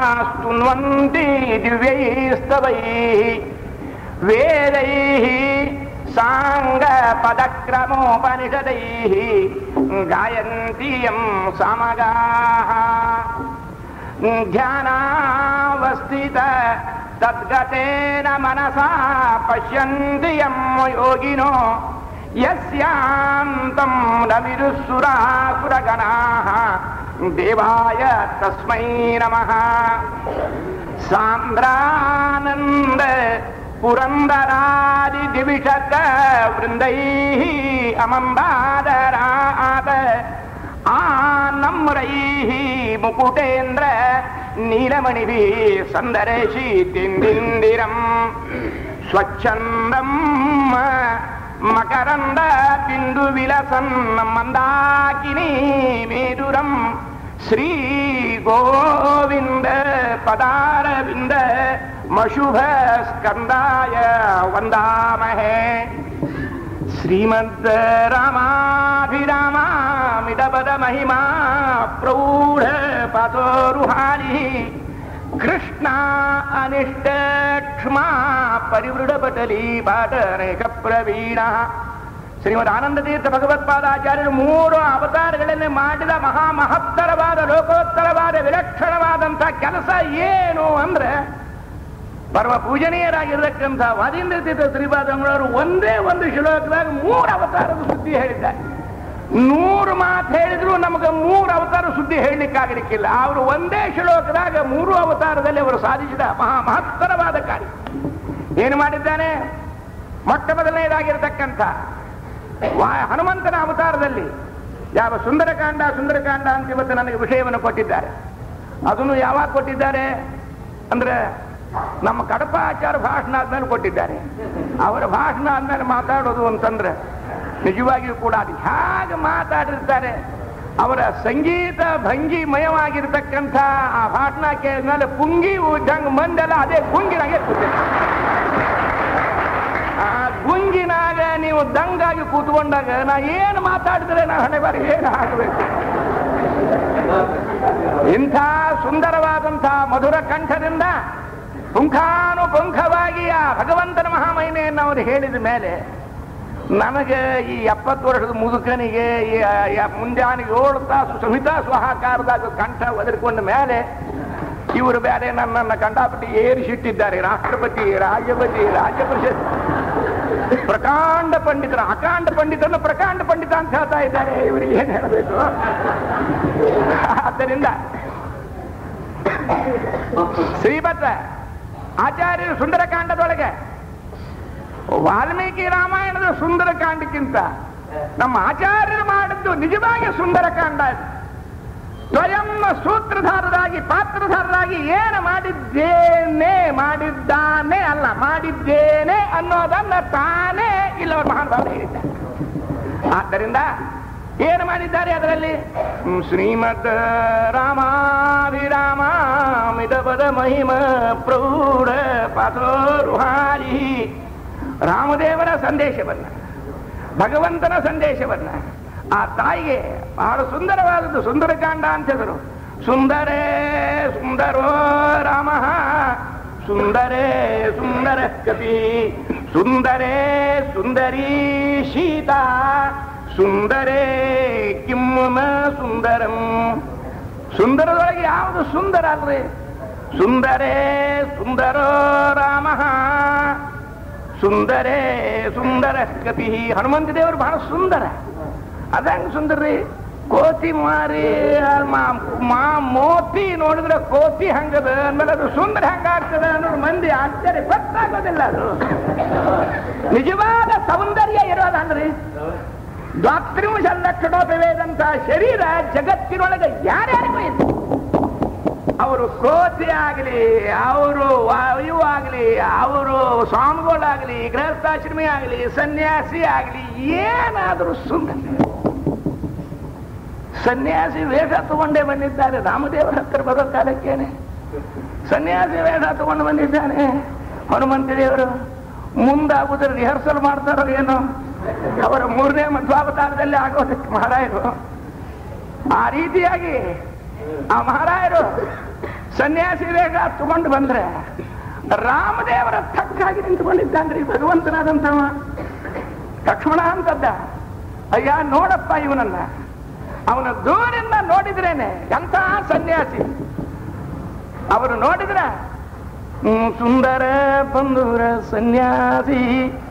ಸ್ತುನ್ವಂತಿ ದಿವ್ಯೈಸ್ತವೈಃ ವೇದೈಃ ಸಾಂಗ ಪದಕ್ರಮೋಪನಿಷದೈಃ ಗಾಯಂತಿಯಂ ಸಮಗಾಃ ಧ್ಯಾನಾವಸ್ಥಿತ ತದ್ಗತೇನ ಮನಸಾ ಪಶ್ಯಂತಿ ಯಂ ಯೋಗಿನೋ ಯಸ್ಯಾಂತಂ ನ ವಿದುಃಸುರಾಸುರಗಣಾಃ ದೇವಾಯ ತಸ್ಮೈ ನಮಃ ಸಾಂದ್ರಾನಂದ ಪುರಂದರಾದಿ ದಿವಿಷಕ ವೃಂದೈಃ ಅಮಂಬಾದರಾದ ಆನಮ್ರೈಃ ಮುಕುಟೇಂದ್ರ ನೀಲಮಣಿಭಿः ಸಂದರೇಶೀತಿಂದಿಂದಿರಂ ಸ್ವಚ್ಛಂದಂ ಮಕರಂದ ಬಿಂದು ವಿಲಸನ್ ಮಂದಾಕಿನಿ ಮೇದುರಂ ಶ್ರೀ ಗೋವಿಂದ ಪದಾರವಿಂದ ಮಶುಭ ಸ್ಕಂದಾಯ ವಂದಾಮಹೇ ಶ್ರೀಮದ್ ರಾಮಾಭಿರಾಮ ಮಿಡಬದ ಮಹಿಮಾ ಪ್ರೌಢ ಪಥೋರುಹಾರಿ ಕೃಷ್ಣ ಅನಿಷ್ಟ ಕ್ಷಮಾ ಪರಿವೃಢ ಪಟಲಿ ಪಾಠನೇಕ ಪ್ರವೀಣ ಶ್ರೀಮದ್ ಆನಂದ ತೀರ್ಥ ಭಗವತ್ಪಾದಾಚಾರ್ಯರು ಮೂರು ಅವತಾರಗಳಲ್ಲಿ ಮಾಡಿದ ಮಹಾ ಮಹತ್ತರವಾದ ಲೋಕೋತ್ತರವಾದ ವಿಲಕ್ಷಣವಾದಂಥ ಕೆಲಸ ಏನು ಅಂದ್ರೆ ಪರಮ ಪೂಜನೀಯರಾಗಿರ್ತಕ್ಕಂಥ ವಾದೀಂದ್ರ ತೀರ್ಥ ಶ್ರೀಪಾದಂಗಳವರು ಒಂದೇ ಒಂದು ಶ್ಲೋಕದಾಗ ಮೂರು ಅವತಾರದ ಸುದ್ದಿ ಹೇಳಿದ್ದಾರೆ ನೂರು ಮಾತು ಹೇಳಿದ್ರು ನಮಗೆ ಮೂರು ಅವತಾರ ಸುದ್ದಿ ಹೇಳಲಿಕ್ಕಾಗಲಿಕ್ಕಿಲ್ಲ ಅವರು ಒಂದೇ ಶ್ಲೋಕದಾಗ ಮೂರು ಅವತಾರದಲ್ಲಿ ಅವರು ಸಾಧಿಸಿದ ಮಹಾ ಮಹತ್ತರವಾದ ಕಾರ್ಯ ಏನು ಮಾಡಿದ್ದಾನೆ ಮೊಟ್ಟ ಮೊದಲನೇದಾಗಿರತಕ್ಕಂಥ ವಾ- ಹನುಮಂತನ ಅವತಾರದಲ್ಲಿ ಯಾವ ಸುಂದರಕಾಂಡ ಸುಂದರಕಾಂಡ ಅಂತ ಇವತ್ತು ನನಗೆ ವಿಷಯವನ್ನು ಕೊಟ್ಟಿದ್ದಾರೆ ಅದನ್ನು ಯಾವಾಗ ಕೊಟ್ಟಿದ್ದಾರೆ ಅಂದ್ರೆ ನಮ್ಮ ಕಡಪ ಆಚಾರ ಭಾಷಣ ಆದ್ಮೇಲೆ ಕೊಟ್ಟಿದ್ದಾರೆ ಅವರ ಭಾಷಣ ಆದ್ಮೇಲೆ ಮಾತಾಡೋದು ಅಂತಂದ್ರೆ ನಿಜವಾಗಿಯೂ ಕೂಡ ಅದು ಹೇಗೆ ಮಾತಾಡಿರ್ತಾರೆ ಅವರ ಸಂಗೀತ ಭಂಗಿಮಯವಾಗಿರ್ತಕ್ಕಂಥ ಆ ಭಾಷಣ ಕೇಳಿದ್ಮೇಲೆ ಪುಂಗಿ ಉದ್ದಂಗ ಮಂದೆಲ್ಲ ಅದೇ ಗುಂಗಿನಾಗೆ ಕೂತಿರ್ತಾರೆ ಆ ಗುಂಗಿನಾಗ ನೀವು ದಂಗಾಗಿ ಕೂತ್ಕೊಂಡಾಗ ನಾ ಏನು ಮಾತಾಡಿದ್ರೆ ನಾ ಹಣೆ ಬಾರಿ ಏನು ಆಗಬೇಕು ಇಂಥ ಸುಂದರವಾದಂಥ ಮಧುರ ಕಂಠದಿಂದ ಪುಂಖಾನುಪುಂಖವಾಗಿ ಆ ಭಗವಂತನ ಮಹಾಮಹಿಮೆಯನ್ನು ಅವರು ಹೇಳಿದ ಮೇಲೆ ನನಗೆ ಈ ಎಪ್ಪತ್ತು ವರ್ಷದ ಮುದುಕನಿಗೆ ಈ ಯ- ಮುಂಜಾನೆ ಏಳು ತಾಸು ಸಹಿತಾ ಸ್ವಹಾಕಾರದಾಗ ಕಂಠ ಒದರಿಕೊಂಡ ಮೇಲೆ ಇವರು ಬೇರೆ ನನ್ನನ್ನು ಕಂಡಾಪಟ್ಟಿ ಏರಿಸಿಟ್ಟಿದ್ದಾರೆ ರಾಷ್ಟ್ರಪತಿ ರಾಜ್ಯಪತಿ ರಾಜ್ಯ ಪರಿಷತ್ ಪ್ರಕಾಂಡ ಪಂಡಿತರ ಅಕಾಂಡ ಪಂಡಿತರನ್ನು ಪ್ರಕಾಂಡ ಪಂಡಿತ ಅಂತ ಹೇಳ್ತಾ ಇದ್ದಾರೆ ಇವರಿಗೆ ಏನ್ ಹೇಳಬೇಕು ಆದ್ದರಿಂದ ಶ್ರೀಭದ್ರ ಆಚಾರ್ಯರು ಸುಂದರಕಾಂಡದೊಳಗೆ ವಾಲ್ಮೀಕಿ ರಾಮಾಯಣದ ಸುಂದರಕಾಂಡಕ್ಕಿಂತ ನಮ್ಮ ಆಚಾರ್ಯರು ಮಾಡಿದ್ದು ನಿಜವಾಗಿ ಸುಂದರಕಾಂಡ ಇದು ಸ್ವಯಂ ಸೂತ್ರಧಾರರಾಗಿ ಪಾತ್ರಧಾರರಾಗಿ ಏನು ಮಾಡಿದ್ದೇನೆ ಮಾಡಿದ್ದಾನೆ ಅಲ್ಲ ಮಾಡಿದ್ದೇನೆ ಅನ್ನೋದನ್ನ ತಾನೇ ಇಲ್ಲವರು ಮಹಾನುಭಾವರು ಹೇಳಿದ್ದಾರೆ ಆದ್ದರಿಂದ ಏನು ಮಾಡಿದ್ದಾರೆ ಅದರಲ್ಲಿ ಹ್ಮ್, ಶ್ರೀಮದ್ ರಾಮಾಭಿರಾಮ ಮಿದಪದ ಮಹಿಮ ಪ್ರೌಢ ಪಾಥೋರುಹಾರಿ ರಾಮದೇವರ ಸಂದೇಶವನ್ನ ಭಗವಂತನ ಸಂದೇಶವನ್ನ ಆ ತಾಯಿಗೆ ಬಹಳ ಸುಂದರವಾದದ್ದು ಸುಂದರಕಾಂಡ ಅಂತ ಹೆಸರು ಸುಂದರೇ ಸುಂದರೋ ರಾಮ ಸುಂದರೇ ಸುಂದರ ಕಪಿ ಸುಂದರೇ ಸುಂದರಿ ಸೀತಾ ಸುಂದರೇ ಕಿಮ್ಮನ ಸುಂದರಂ ಸುಂದರದೊಳಗೆ ಯಾವುದು ಸುಂದರ ಅಲ್ರಿ ಸುಂದರೇ ಸುಂದರೋ ರಾಮ ಸುಂದರೇ ಸುಂದರ ಕಪಿ ಹನುಮಂತ ದೇವರು ಬಹಳ ಸುಂದರ ಅದಂಗ ಸುಂದರ್ರಿ ಕೋತಿ ಮಾರಿ ಆ ಮಾ- ಮಾ ಮೋತಿ ನೋಡಿದ್ರೆ ಕೋತಿ ಹಂಗದ ಅಂದ್ಮೇಲೆ ಅದು ಸುಂದರ ಹಂಗಾಗ್ತದ ಅನ್ನೋದು ಮಂದಿ ಆಶ್ಚರ್ಯ ಗೊತ್ತಾಗೋದಿಲ್ಲ ಅದು ನಿಜವಾದ ಸೌಂದರ್ಯ ಇರೋದನ್ರಿ ದ್ವಾತ್ರಿಂಶ ಲಕ್ಷಣೋಪವೇದಂತ ಶರೀರ ಜಗತ್ತಿನೊಳಗೆ ಯಾರ್ಯಾರಿಗೂ ಇದೆ ಅವರು ಕೋತಿ ಆಗಲಿ ಅವರು ವಾಯು ಆಗಲಿ ಅವರು ಸ್ವಾಮಿಗಳಾಗಲಿ ಗೃಹಸ್ಥಾಶ್ರಮಿ ಆಗಲಿ ಸನ್ಯಾಸಿ ಆಗಲಿ ಏನಾದರೂ ಸುಂದರ ಸನ್ಯಾಸಿ ವೇಷ ತಗೊಂಡೇ ಬಂದಿದ್ದಾರೆ ರಾಮದೇವರ ಹತ್ರ ಬರೋ ಕಾಲಕ್ಕೇನೆ ಸನ್ಯಾಸಿ ವೇಷ ತಗೊಂಡು ಬಂದಿದ್ದಾನೆ ಹನುಮಂತ ದೇವರು ಮುಂದಾಗುದ್ರ ರಿಹರ್ಸಲ್ ಮಾಡ್ತಾರೋ ಏನೋ ಅವರ ಮೂರನೇ ಮಧ್ವಾವತಾರದಲ್ಲಿ ಆಗೋದಕ್ಕೆ ಮಹಾರಾಯರು ಆ ರೀತಿಯಾಗಿ ಆ ಮಹಾರಾಯರು ಸನ್ಯಾಸಿ ವೇಗ ತಗೊಂಡು ಬಂದ್ರೆ ರಾಮದೇವರ ತಕ್ಕಾಗಿ ನಿಂತುಕೊಂಡಿದ್ದಾನ್ರಿ ಭಗವಂತನಾದಂಥವ ಲಕ್ಷ್ಮಣ ಅಂತದ್ದ ಅಯ್ಯ ನೋಡಪ್ಪ ಇವನನ್ನ ಅವನ ದೂರಿಂದ ನೋಡಿದ್ರೇನೆ ಎಂಥ ಸನ್ಯಾಸಿ ಅವರು ನೋಡಿದ್ರ ಹ್ಮ್, ಸುಂದರ ಬಂಧುರ ಸನ್ಯಾಸಿ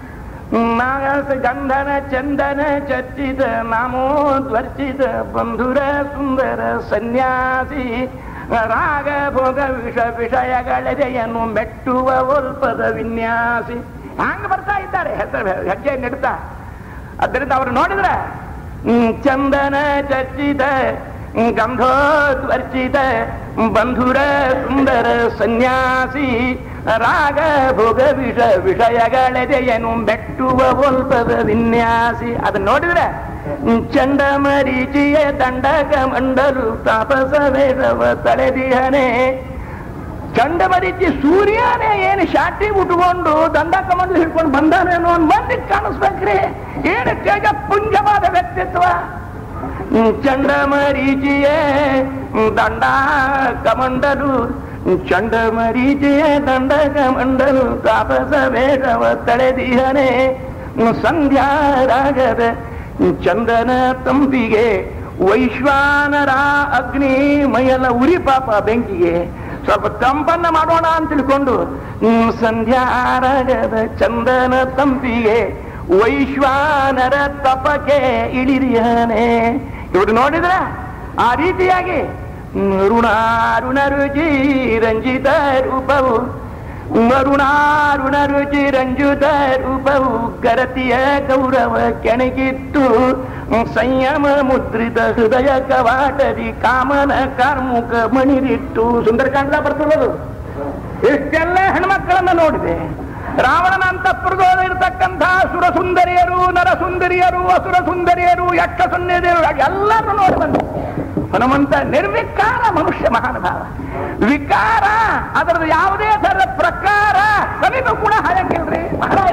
ನಾಗಸ ಗಂಧನ ಚಂದನ ಚರ್ಚಿತ ನಾಮೋದ್ವರ್ಚಿತ ಬಂಧುರ ಸುಂದರ ಸನ್ಯಾಸಿ ರಾಗ ಭೋಗ ವಿಷ ವಿಷಯಗಳೆದೆಯನ್ನು ಮೆಟ್ಟುವ ಒಲ್ಪದ ವಿನ್ಯಾಸಿ ಹಂಗ ಬರ್ತಾ ಇದ್ದಾರೆ ಹೆಸರು ಹೆಜ್ಜೆ ನೆಡ್ತಾ ಅದರಿಂದ ಅವರು ನೋಡಿದ್ರೆ ಹ್ಮ್, ಚಂದನ ಚರ್ಚಿತ ಹ್ಮ್, ಗಂಧೋದ್ವರ್ಚಿತ ಬಂಧುರ ಸುಂದರ ಸನ್ಯಾಸಿ ರಾಗ ಭೋಗ ವಿಷ ವಿಷಯಗಳೆದೆಯನು ಬೆಟ್ಟುವ ಒಲ್ಪದ ವಿನ್ಯಾಸಿ ಅದನ್ನ ನೋಡಿದ್ರೆ ಹ್ಮ್, ಚಂಡಮರೀಚಿಯ ದಂಡಕ ಮಂಡಲು ತಾಪಸ ವೇಷವ ತಳೆದಿಹನೆ ಚಂಡಮರಿಚಿ ಸೂರ್ಯನೇ ಏನು ಶಾಟಿ ಉಟ್ಕೊಂಡು ದಂಡ ಕಮಂಡ್ಲು ಹಿಡ್ಕೊಂಡು ಬಂದಾನೇನೋ ಒಂದು ಮಂದಿಗೆ ಕಾಣಿಸ್ಬೇಕ್ರಿ ಏನು ತೇಜ ಪುಂಜವಾದ ವ್ಯಕ್ತಿತ್ವ ಹ್ಮ್, ಚಂಡಮರೀಚಿಯೇ ದಂಡ ಕಮಂಡಲು ಚಂಡಮರೀಚಿಯೇ ದಂಡ ಕಮಂಡಲು ತಾಪಸ ವೇಷವ ತಳೆದಿಹನೆ ಸಂಧ್ಯಾ ರಾಗದ ಚಂದನ ತಂಪಿಗೆ ವೈಶ್ವಾನರ ಅಗ್ನಿ ಮೈಯೆಲ್ಲ ಉರಿ ಪಾಪ ಬೆಂಕಿಗೆ ಸ್ವಲ್ಪ ತಂಪನ್ನ ಮಾಡೋಣ ಅಂತ ತಿಳ್ಕೊಂಡು ಹ್ಮ್, ಸಂಧ್ಯಾರಾಗದ ಚಂದನ ತಂಪಿಗೆ ವೈಶ್ವಾನರ ತಪಕ್ಕೆ ಇಳಿರಿಯಾನೆ ಇವರು ನೋಡಿದ್ರ ಆ ರೀತಿಯಾಗಿ ಹ್ಮ್, ಋಣಾರುಣ ರುಚಿ ರಂಜಿತ ರೂಪವು ಮರುಣಾರುಣ ರುಚಿ ರಂಜುತ ರೂಪವು ಗರತಿಯ ಗೌರವ ಕೆಣಗಿತ್ತು ಸಂಯಮ ಮುದ್ರಿತ ಹೃದಯ ಕವಾಟದಿ ಕಾಮನ ಕಾರ್ಮುಕ ಮಣಿರಿಟ್ಟು ಸುಂದರಕಾಂಡ ಬರ್ತದದು ಇಷ್ಟೆಲ್ಲ ಹೆಣ್ಮಕ್ಕಳನ್ನ ನೋಡಿದೆ ರಾವಣನ ಅಂತಃಪುರದಲ್ಲಿ ಇರತಕ್ಕಂಥ ಸುರ ಸುಂದರಿಯರು ನರ ಸುಂದರಿಯರು ಅಸುರ ಸುಂದರಿಯರು ಯಕ್ಷ ಸುಂದರಿಯರು ಎಲ್ಲರನ್ನು ನೋಡಿ ಬಂದು ಹನುಮಂತ ನಿರ್ವಿಕಾರ ಮನುಷ್ಯ ಮಹಾನುಭಾವ ವಿಕಾರ ಅದರದ್ದು ಯಾವುದೇ ಥರದ ಪ್ರಕಾರ ಕವಿಗೂ ಕೂಡ ಹಾಯಂಗಿಲ್ರಿ ಮಹಾರಾಜ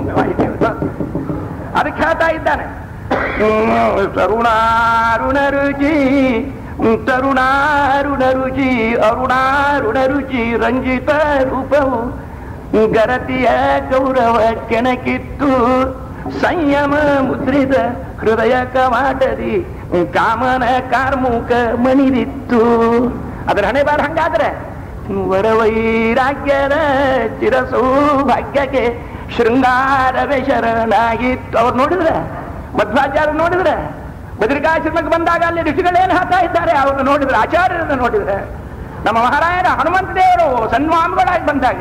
ಅದಕ್ಕೆ ಹೇಳ್ತಾ ಇದ್ದಾನೆ ಹ್ಮ್, ತರುಣಾರುಣ ರುಚಿ ತರುಣಾರುಣ ರುಚಿ ಅರುಣಾರುಣ ರುಚಿ ರಂಜಿತ ರೂಪವು ಗರತಿಯ ಗೌರವ ಕೆಣಕಿತ್ತು ಸಂಯಮ ಮುದ್ರಿತ ಹೃದಯ ಕವಾಟದಿ ಕಾಮನ ಕಾರ್ಮುಕ ಮಣಿದಿತ್ತು ಅದರ ಹಣೆ ಬಾರ ಹಂಗಾದ್ರೆ ವರವೈರಾಗ್ಯದ ಚಿರ ಸೌಭಾಗ್ಯಕ್ಕೆ ಶೃಂಗಾರವೇ ಶರಣಾಗಿತ್ತು ಅವ್ರು ನೋಡಿದ್ರೆ ಮಧ್ವಾಚಾರ್ಯ ನೋಡಿದ್ರೆ ಬದ್ರಿಕಾಶ್ರಮಕ್ಕೆ ಬಂದಾಗ ಅಲ್ಲಿ ಋಷಿಗಳೇನು ಹಾಕ್ತಾ ಇದ್ದಾರೆ ಅವ್ರನ್ನ ನೋಡಿದ್ರೆ ಆಚಾರ್ಯರನ್ನ ನೋಡಿದ್ರೆ ನಮ್ಮ ಮಹಾರಾಯರ ಹನುಮಂತ ದೇವರು ಸನ್ಮಾಮಗಳಾಗಿ ಬಂದಾಗ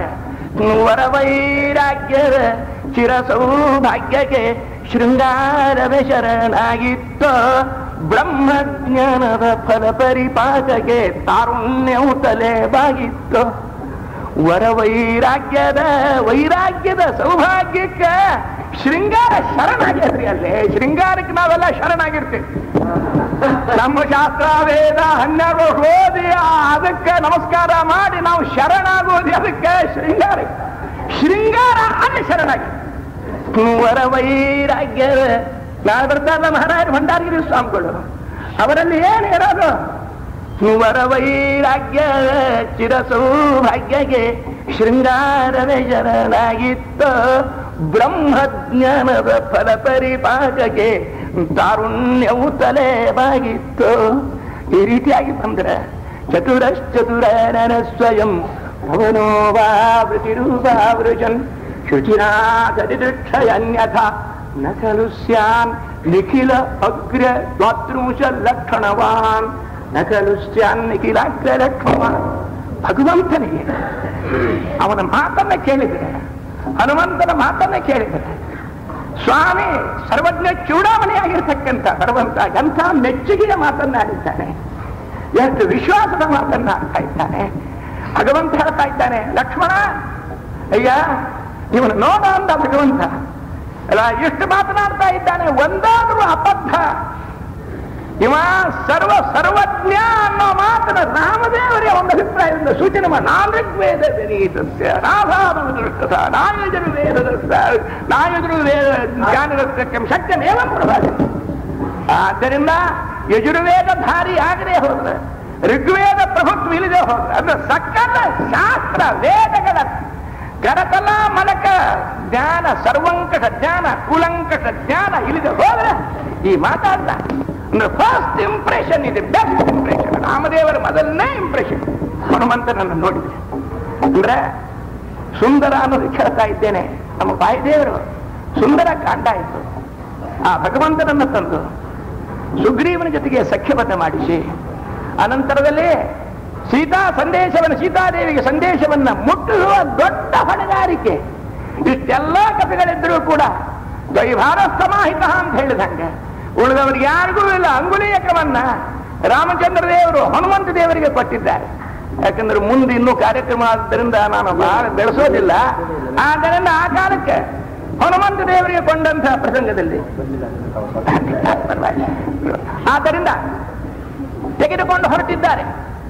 ವರವೈರಾಗ್ಯದ ಚಿರ ಸೌಭಾಗ್ಯಕ್ಕೆ ಶೃಂಗಾರವೇ ಶರಣಾಗಿತ್ತು ಬ್ರಹ್ಮಜ್ಞಾನದ ಫಲ ಪರಿಪಾಕಕ್ಕೆ ತಾರುಣ್ಯವು ತಲೆ ಬಾಗಿತ್ತು ವರ ವೈರಾಗ್ಯದ ವೈರಾಗ್ಯದ ಸೌಭಾಗ್ಯಕ್ಕೆ ಶೃಂಗಾರ ಶರಣಾಗ್ಯದ್ರಿ ಅಲ್ಲಿ ಶೃಂಗಾರಕ್ಕೆ ನಾವೆಲ್ಲ ಶರಣಾಗಿರ್ತೀವಿ ನಮ್ಮ ಶಾಸ್ತ್ರ ವೇದ ಹನ್ನೆರಡು ಓದಿ ಅದಕ್ಕೆ ನಮಸ್ಕಾರ ಮಾಡಿ ನಾವು ಶರಣಾಗೋದು ಅದಕ್ಕೆ ಶೃಂಗಾರ ಶೃಂಗಾರ ಅಲ್ಲಿ ಶರಣಾಗಿ ವರ ವೈರಾಗ್ಯದ ನಾಳೆ ಬರ್ತಾರಲ್ಲ ಮಹಾರಾಜ ಭಂಡಾರಗಿರಿ ಸ್ವಾಮಿಗಳು ಅವರಲ್ಲಿ ಏನು ಇರೋದು ವರ ವೈರಾಗ್ಯ ಚಿರ ಸೌಭಾಗ್ಯಗೆ ಶೃಂಗಾರವೇ ಶರಣಾಗಿತ್ತು ಬ್ರಹ್ಮಜ್ಞಾನದ ಫಲ ಪರಿಪಾಕಕ್ಕೆ ತಾರುಣ್ಯವು ತಲೆ ಬಾಗಿತ್ತು ಈ ರೀತಿಯಾಗಿ ಬಂದ್ರೆ ಚತುರಶ್ಚತುರನ ಸ್ವಯಂ ಭವನೋ ವಾ ವೃತಿರೂಪಾವೃಜನ್ ಶುಚಿರಾಗದಿಕ್ಷಯನ್ಯಥ ನ ಖಲು ಸ್ಯಾನ್ ನಿಖಿಲ ಅಗ್ರ ದ್ವಾತೃಂಶ ಲಕ್ಷಣವಾನ್ ನ ಖಲು ಸ್ಯಾನ್ ನಿಖಿಲಾಗ್ರ ಲಕ್ಷಣವಾನ್ ಭಗವಂತನಿಗೆ ಅವನ ಮಾತನ್ನ ಕೇಳಿದರೆ ಹನುಮಂತನ ಮಾತನ್ನ ಕೇಳಿದರೆ ಸ್ವಾಮಿ ಸರ್ವಜ್ಞ ಚೂಡಾಮಣಿಯಾಗಿರ್ತಕ್ಕಂಥ ಭಗವಂತ ಎಂಥ ಮೆಚ್ಚುಗೆಯ ಮಾತನ್ನಾಡಿದ್ದಾನೆ ಎಷ್ಟು ವಿಶ್ವಾಸದ ಮಾತನ್ನಾಡ್ತಾ ಇದ್ದಾನೆ ಭಗವಂತ ಹೇಳ್ತಾ ಇದ್ದಾನೆ ಲಕ್ಷ್ಮಣ ಅಯ್ಯ ಇವನು ನೋಡ ಅಂದ ಭಗವಂತ ಅಲ್ಲ ಎಷ್ಟು ಮಾತನಾಡ್ತಾ ಇದ್ದಾನೆ ಒಂದಾದ್ರೂ ಅಬದ್ಧ ಇವ ಸರ್ವ ಸರ್ವಜ್ಞ ಅನ್ನೋ ಮಾತನ ರಾಮದೇವರೇ ಒಂದು ಅಭಿಪ್ರಾಯದಿಂದ ಸೂಚನೆ ಮಾಡಿ ನಾಲ್ವೇದ ವಿನೀತಸ್ಯ ರಾಧಾರದೃಷ್ಟದ ನಾಯಜರು ವೇದದಸ್ಯ ನಾಯಜರು ವೇದ ಜ್ಞಾನದಸ್ಯಕ್ಕೆ ಶಕ್ಯಮೇವ ಪ್ರಭಾವಿ ಆದ್ದರಿಂದ ಯಜುರ್ವೇದ ಧಾರಿ ಆಗದೆ ಹೋದ್ರೆ ಋಗ್ವೇದ ಪ್ರಭುತ್ವ ಇಳಿದೆ ಹೋದ್ರೆ ಅಂದ್ರೆ ಸಕಲ ಶಾಸ್ತ್ರ ವೇದಗಳ ಕರತಲ ಮಲಕ ಜ್ಞಾನ ಸರ್ವಂಕಷ ಜ್ಞಾನ ಕುಲಂಕಷ ಜ್ಞಾನ ಇಳಿದೆ ಹೋದ್ರೆ ಈ ಮಾತಾಡ್ದ ಅಂದ್ರೆ ಫಸ್ಟ್ ಇಂಪ್ರೆಷನ್ ಇದೆ ಬೆಸ್ಟ್ ಇಂಪ್ರೆಷನ್ ರಾಮದೇವರ ಮೊದಲನೇ ಇಂಪ್ರೆಷನ್ ಹನುಮಂತನನ್ನು ನೋಡಿದೆ ಅಂದ್ರೆ ಸುಂದರ ಅನ್ನೋದು ಕೇಳ್ತಾ ಇದ್ದೇನೆ ನಮ್ಮ ಬಾಯಿದೇವರು ಸುಂದರ ಕಾಂಡ ಆಯಿತು ಆ ಭಗವಂತನನ್ನು ತಂದು ಸುಗ್ರೀವನ ಜೊತೆಗೆ ಸಖ್ಯಬದ್ಧ ಮಾಡಿಸಿ ಅನಂತರದಲ್ಲಿ ಸೀತಾ ಸಂದೇಶವನ್ನು ಸೀತಾದೇವಿಗೆ ಸಂದೇಶವನ್ನ ಮುಟ್ಟಿಸುವ ದೊಡ್ಡ ಹೊಣೆಗಾರಿಕೆ ಇಷ್ಟೆಲ್ಲ ಕಥೆಗಳಿದ್ರೂ ಕೂಡ ದೈವಾರ ಸಮಾಹಿತ ಅಂತ ಹೇಳಿದಂಗೆ ಉಳಿದವರಿಗೆ ಯಾರಿಗೂ ಇಲ್ಲ ಅಂಗುಲೀಯಕವನ್ನ ರಾಮಚಂದ್ರ ದೇವರು ಹನುಮಂತ ದೇವರಿಗೆ ಕೊಟ್ಟಿದ್ದಾರೆ ಯಾಕಂದ್ರೆ ಮುಂದೆ ಇನ್ನೂ ಕಾರ್ಯಕ್ರಮ ಆದ್ದರಿಂದ ನಾನು ಬಹಳ ಬೆಳೆಸೋದಿಲ್ಲ ಆದ್ದರಿಂದ ಆ ಕಾಲಕ್ಕೆ ಹನುಮಂತ ದೇವರಿಗೆ ಕೊಂಡಂತಹ ಪ್ರಸಂಗದಲ್ಲಿ ಪರವಾಗಿಲ್ಲ. ಆದ್ದರಿಂದ ತೆಗೆದುಕೊಂಡು ಹೊರಟಿದ್ದಾರೆ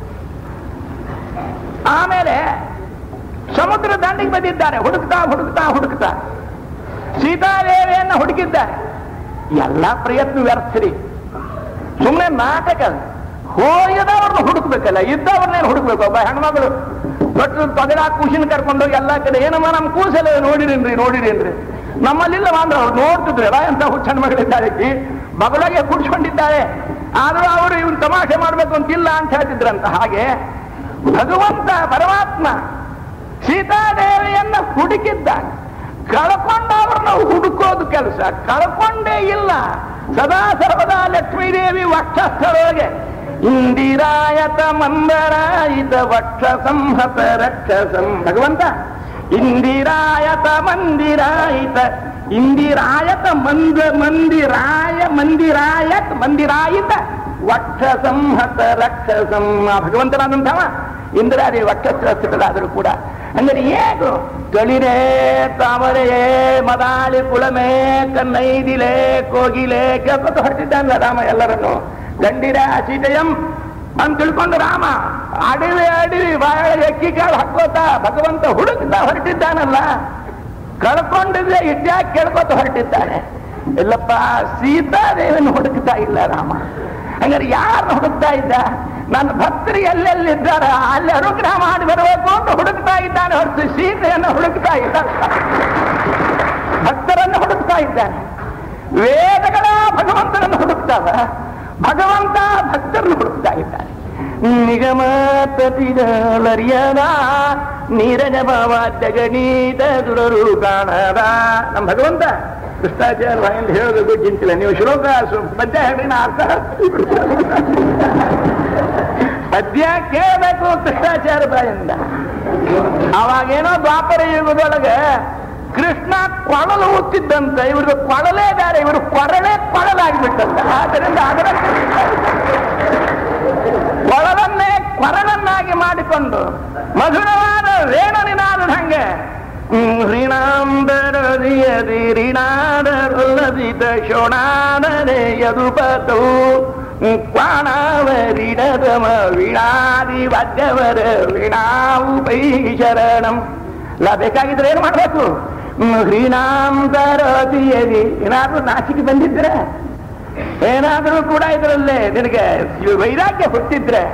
ಆಮೇಲೆ ಸಮುದ್ರ ದಂಡಿಗೆ ಬಂದಿದ್ದಾರೆ ಹುಡುಕ್ತಾ ಹುಡುಕ್ತಾ ಹುಡುಕ್ತಾ ಸೀತಾದೇವಿಯನ್ನು ಹುಡುಕಿದ್ದಾರೆ ಎಲ್ಲ ಪ್ರಯತ್ನ ವ್ಯರ್ಥರಿ ಸುಮ್ಮನೆ ನಾಟಕ ಹೋಯದವ್ರನ್ನ ಹುಡುಕ್ಬೇಕಲ್ಲ ಇದ್ದವ್ರನ್ನೇನು ಹುಡುಕ್ಬೇಕು ಒಬ್ಬ ಹೆಣ್ಮಗಳು ದೊಡ್ಡ ತೊಗಡ ಕೂಸಿನ ಕರ್ಕೊಂಡು ಎಲ್ಲ ಕಡೆ ಏನಮ್ಮ ನಮ್ಮ ಕೂಸಲ್ಲ ನೋಡಿರೇನ್ರಿ ನೋಡಿರೇನ್ರಿ ನಮ್ಮಲ್ಲಿಲ್ಲ ಅಂದ್ರೆ ಅವ್ರು ನೋಡ್ತಿದ್ರೆ ಎಂತ ಹುಚ್ಚ ಹೆಣ್ಮಗಳಿದ್ದಾರೆ ಈಕಿ. ಮಗಳಾಗೆ ಕುಡ್ಸ್ಕೊಂಡಿದ್ದಾರೆ ಆದ್ರೂ ಅವರು ಇವ್ರು ತಮಾಷೆ ಮಾಡ್ಬೇಕು ಅಂತಿಲ್ಲ ಅಂತ ಹೇಳ್ತಿದ್ರಂತ ಹಾಗೆ ಭಗವಂತ ಪರಮಾತ್ಮ ಸೀತಾದೇವಿಯನ್ನ ಹುಡುಕಿದ್ದಾನೆ ಕಳ್ಕೊಂಡವ್ರನ್ನ ಹುಡುಕೋದು ಕೆಲಸ ಕಳ್ಕೊಂಡೇ ಇಲ್ಲ ಸದಾ ಸರ್ವದಾ ಲಕ್ಷ್ಮೀದೇವಿ ವಕ್ಷಸ್ಥಳೊಳಗೆ ಇಂದಿರಾಯತ ಮಂದರಾಯಿತ ವಕ್ಷ ಸಂಹತ ರಕ್ಷಸಂ ಭಗವಂತ ಇಂದಿರಾಯತ ಮಂದಿರಾಯಿತ ಇಂದಿರಾಯತ ಮಂದ ಮಂದಿರಾಯ ಮಂದಿರಾಯತ್ ಮಂದಿರಾಯಿತ ವಕ್ಷ ಸಂಹತ ರಕ್ಷಸಂ ಆ ಭಗವಂತನಾದಂಥವ ಇಂದಿರಾದೇವಿ ವಕ್ಷಸ್ಥಿತರಾದರೂ ಕೂಡ ಅಂದರೆ ಏನು ಗಳಿರೇ ತಾಮರೆಯೇ ಮದಾಳಿ ಕುಳಮೆ ಕನ್ನೈದಿಲೆ ಕೋಗಿಲೆ ಕೇಳ್ಕೊತ ಹೊರಟಿದ್ದಾನಲ್ಲ ರಾಮ ಎಲ್ಲರನ್ನು ಗಂಡಿರ ಸೀತೆಯಂ ಅಂತ ತಿಳ್ಕೊಂಡು ರಾಮ ಅಡವಿ ಅಡವಿ ಬಾಯೊಳಗೆ ಅಕ್ಕಿ ಕಾಳು ಹಾಕೋತ ಭಗವಂತ ಹುಡುಕ್ತಾ ಹೊರಟಿದ್ದಾನಲ್ಲ ಕಳ್ಕೊಂಡಿದ್ರೆ ಇದ್ಯಾಕೆ ಕೇಳ್ಕೊತ ಹೊರಟಿದ್ದಾನೆ ಇಲ್ಲಪ್ಪ ಸೀತಾದೇವಿಯನ್ನು ಹುಡುಕ್ತಾ ಇಲ್ಲ ರಾಮ ಹಂಗಾರೆ ಯಾರನ್ನ ಹುಡುಕ್ತಾ ಇದ್ದ ನನ್ನ ಭಕ್ತರು ಎಲ್ಲೆಲ್ಲಿದ್ದಾರ ಅಲ್ಲಿ ಅನುಗ್ರಹ ಮಾಡಿ ಬರಬೇಕು ಅಂತ ಹುಡುಕ್ತಾ ಇದ್ದಾನೆ ಹೊರತು ಸೀತೆಯನ್ನು ಹುಡುಕ್ತಾ ಇಲ್ಲ ಭಕ್ತರನ್ನು ಹುಡುಕ್ತಾ ಇದ್ದಾನೆ ವೇದಗಳ ಭಗವಂತನನ್ನು ಹುಡುಕ್ತಾವ ಭಗವಂತ ಭಕ್ತರನ್ನು ಹುಡುಕ್ತಾ ಇದ್ದಾನೆ ನಿಗಮತರಿಯದ ನೀರಜ ಭಾವಾದ್ಯ ಗಣೀತ ದುರರು ಕಾಣದ ನಮ್ಮ ಭಗವಂತ ಕೃಷ್ಣಾಚಾರ್ಯ ಬಾಯಿಂದ ಹೇಳೋದು ಚಿಂತಿಲ್ಲ ನೀವು ಶ್ಲೋಕ ಸು- ಪದ್ಯ ಹೇಳಿ ನಾ ಅರ್ಥ ಪದ್ಯ ಕೇಳಬೇಕು ಕೃಷ್ಣಾಚಾರ್ಯ ಬಾಯಿಂದ ಅವಾಗೇನೋ ದ್ವಾಪರ ಯುಗದೊಳಗೆ ಕೃಷ್ಣ ಕೊಳಲು ಊತ್ತಿದ್ದಂತ ಇವ್ರಿಗೆ ಕೊಳಲೇ ಬೇರೆ ಇವರು ಕೊರಳೇ ಕೊಳಲಾಗಿಬಿಟ್ಟಂತ ಆದ್ದರಿಂದ ಅದರ ಕೊಳಲನ್ನೇ ಕೊರಳನ್ನಾಗಿ ಮಾಡಿಕೊಂಡು ಮಧುರವಾದ ವೇಣನಿನಾದ ಹಂಗೆ ಋಣಾಂಬರದಿಯದಿ ಋಣಾದರೊಲ್ಲದಿತ ಶೋಣಾದರೆ ಯದುಪತೌ ಕ್ವಾಣಾವರಿಡದಮ ವೀಣಾದಿ ವಾದ್ಯವರ ವೀಣಾವು ಪೈ ಶರಣಂ ಇಲ್ಲ ಬೇಕಾಗಿದ್ರೆ ಏನು ಮಾಡ್ಬೇಕು ಹ್ರೀಣಾಂಬರದಿಯದಿ ಏನಾದ್ರೂ ನಾಚಿಕೆ ಬಂದಿದ್ರೆ ಏನಾದರೂ ಕೂಡ ಇದರಲ್ಲೇ ನಿನಗೆ ವೈರಾಗ್ಯ ಹುಟ್ಟಿದ್ರೆ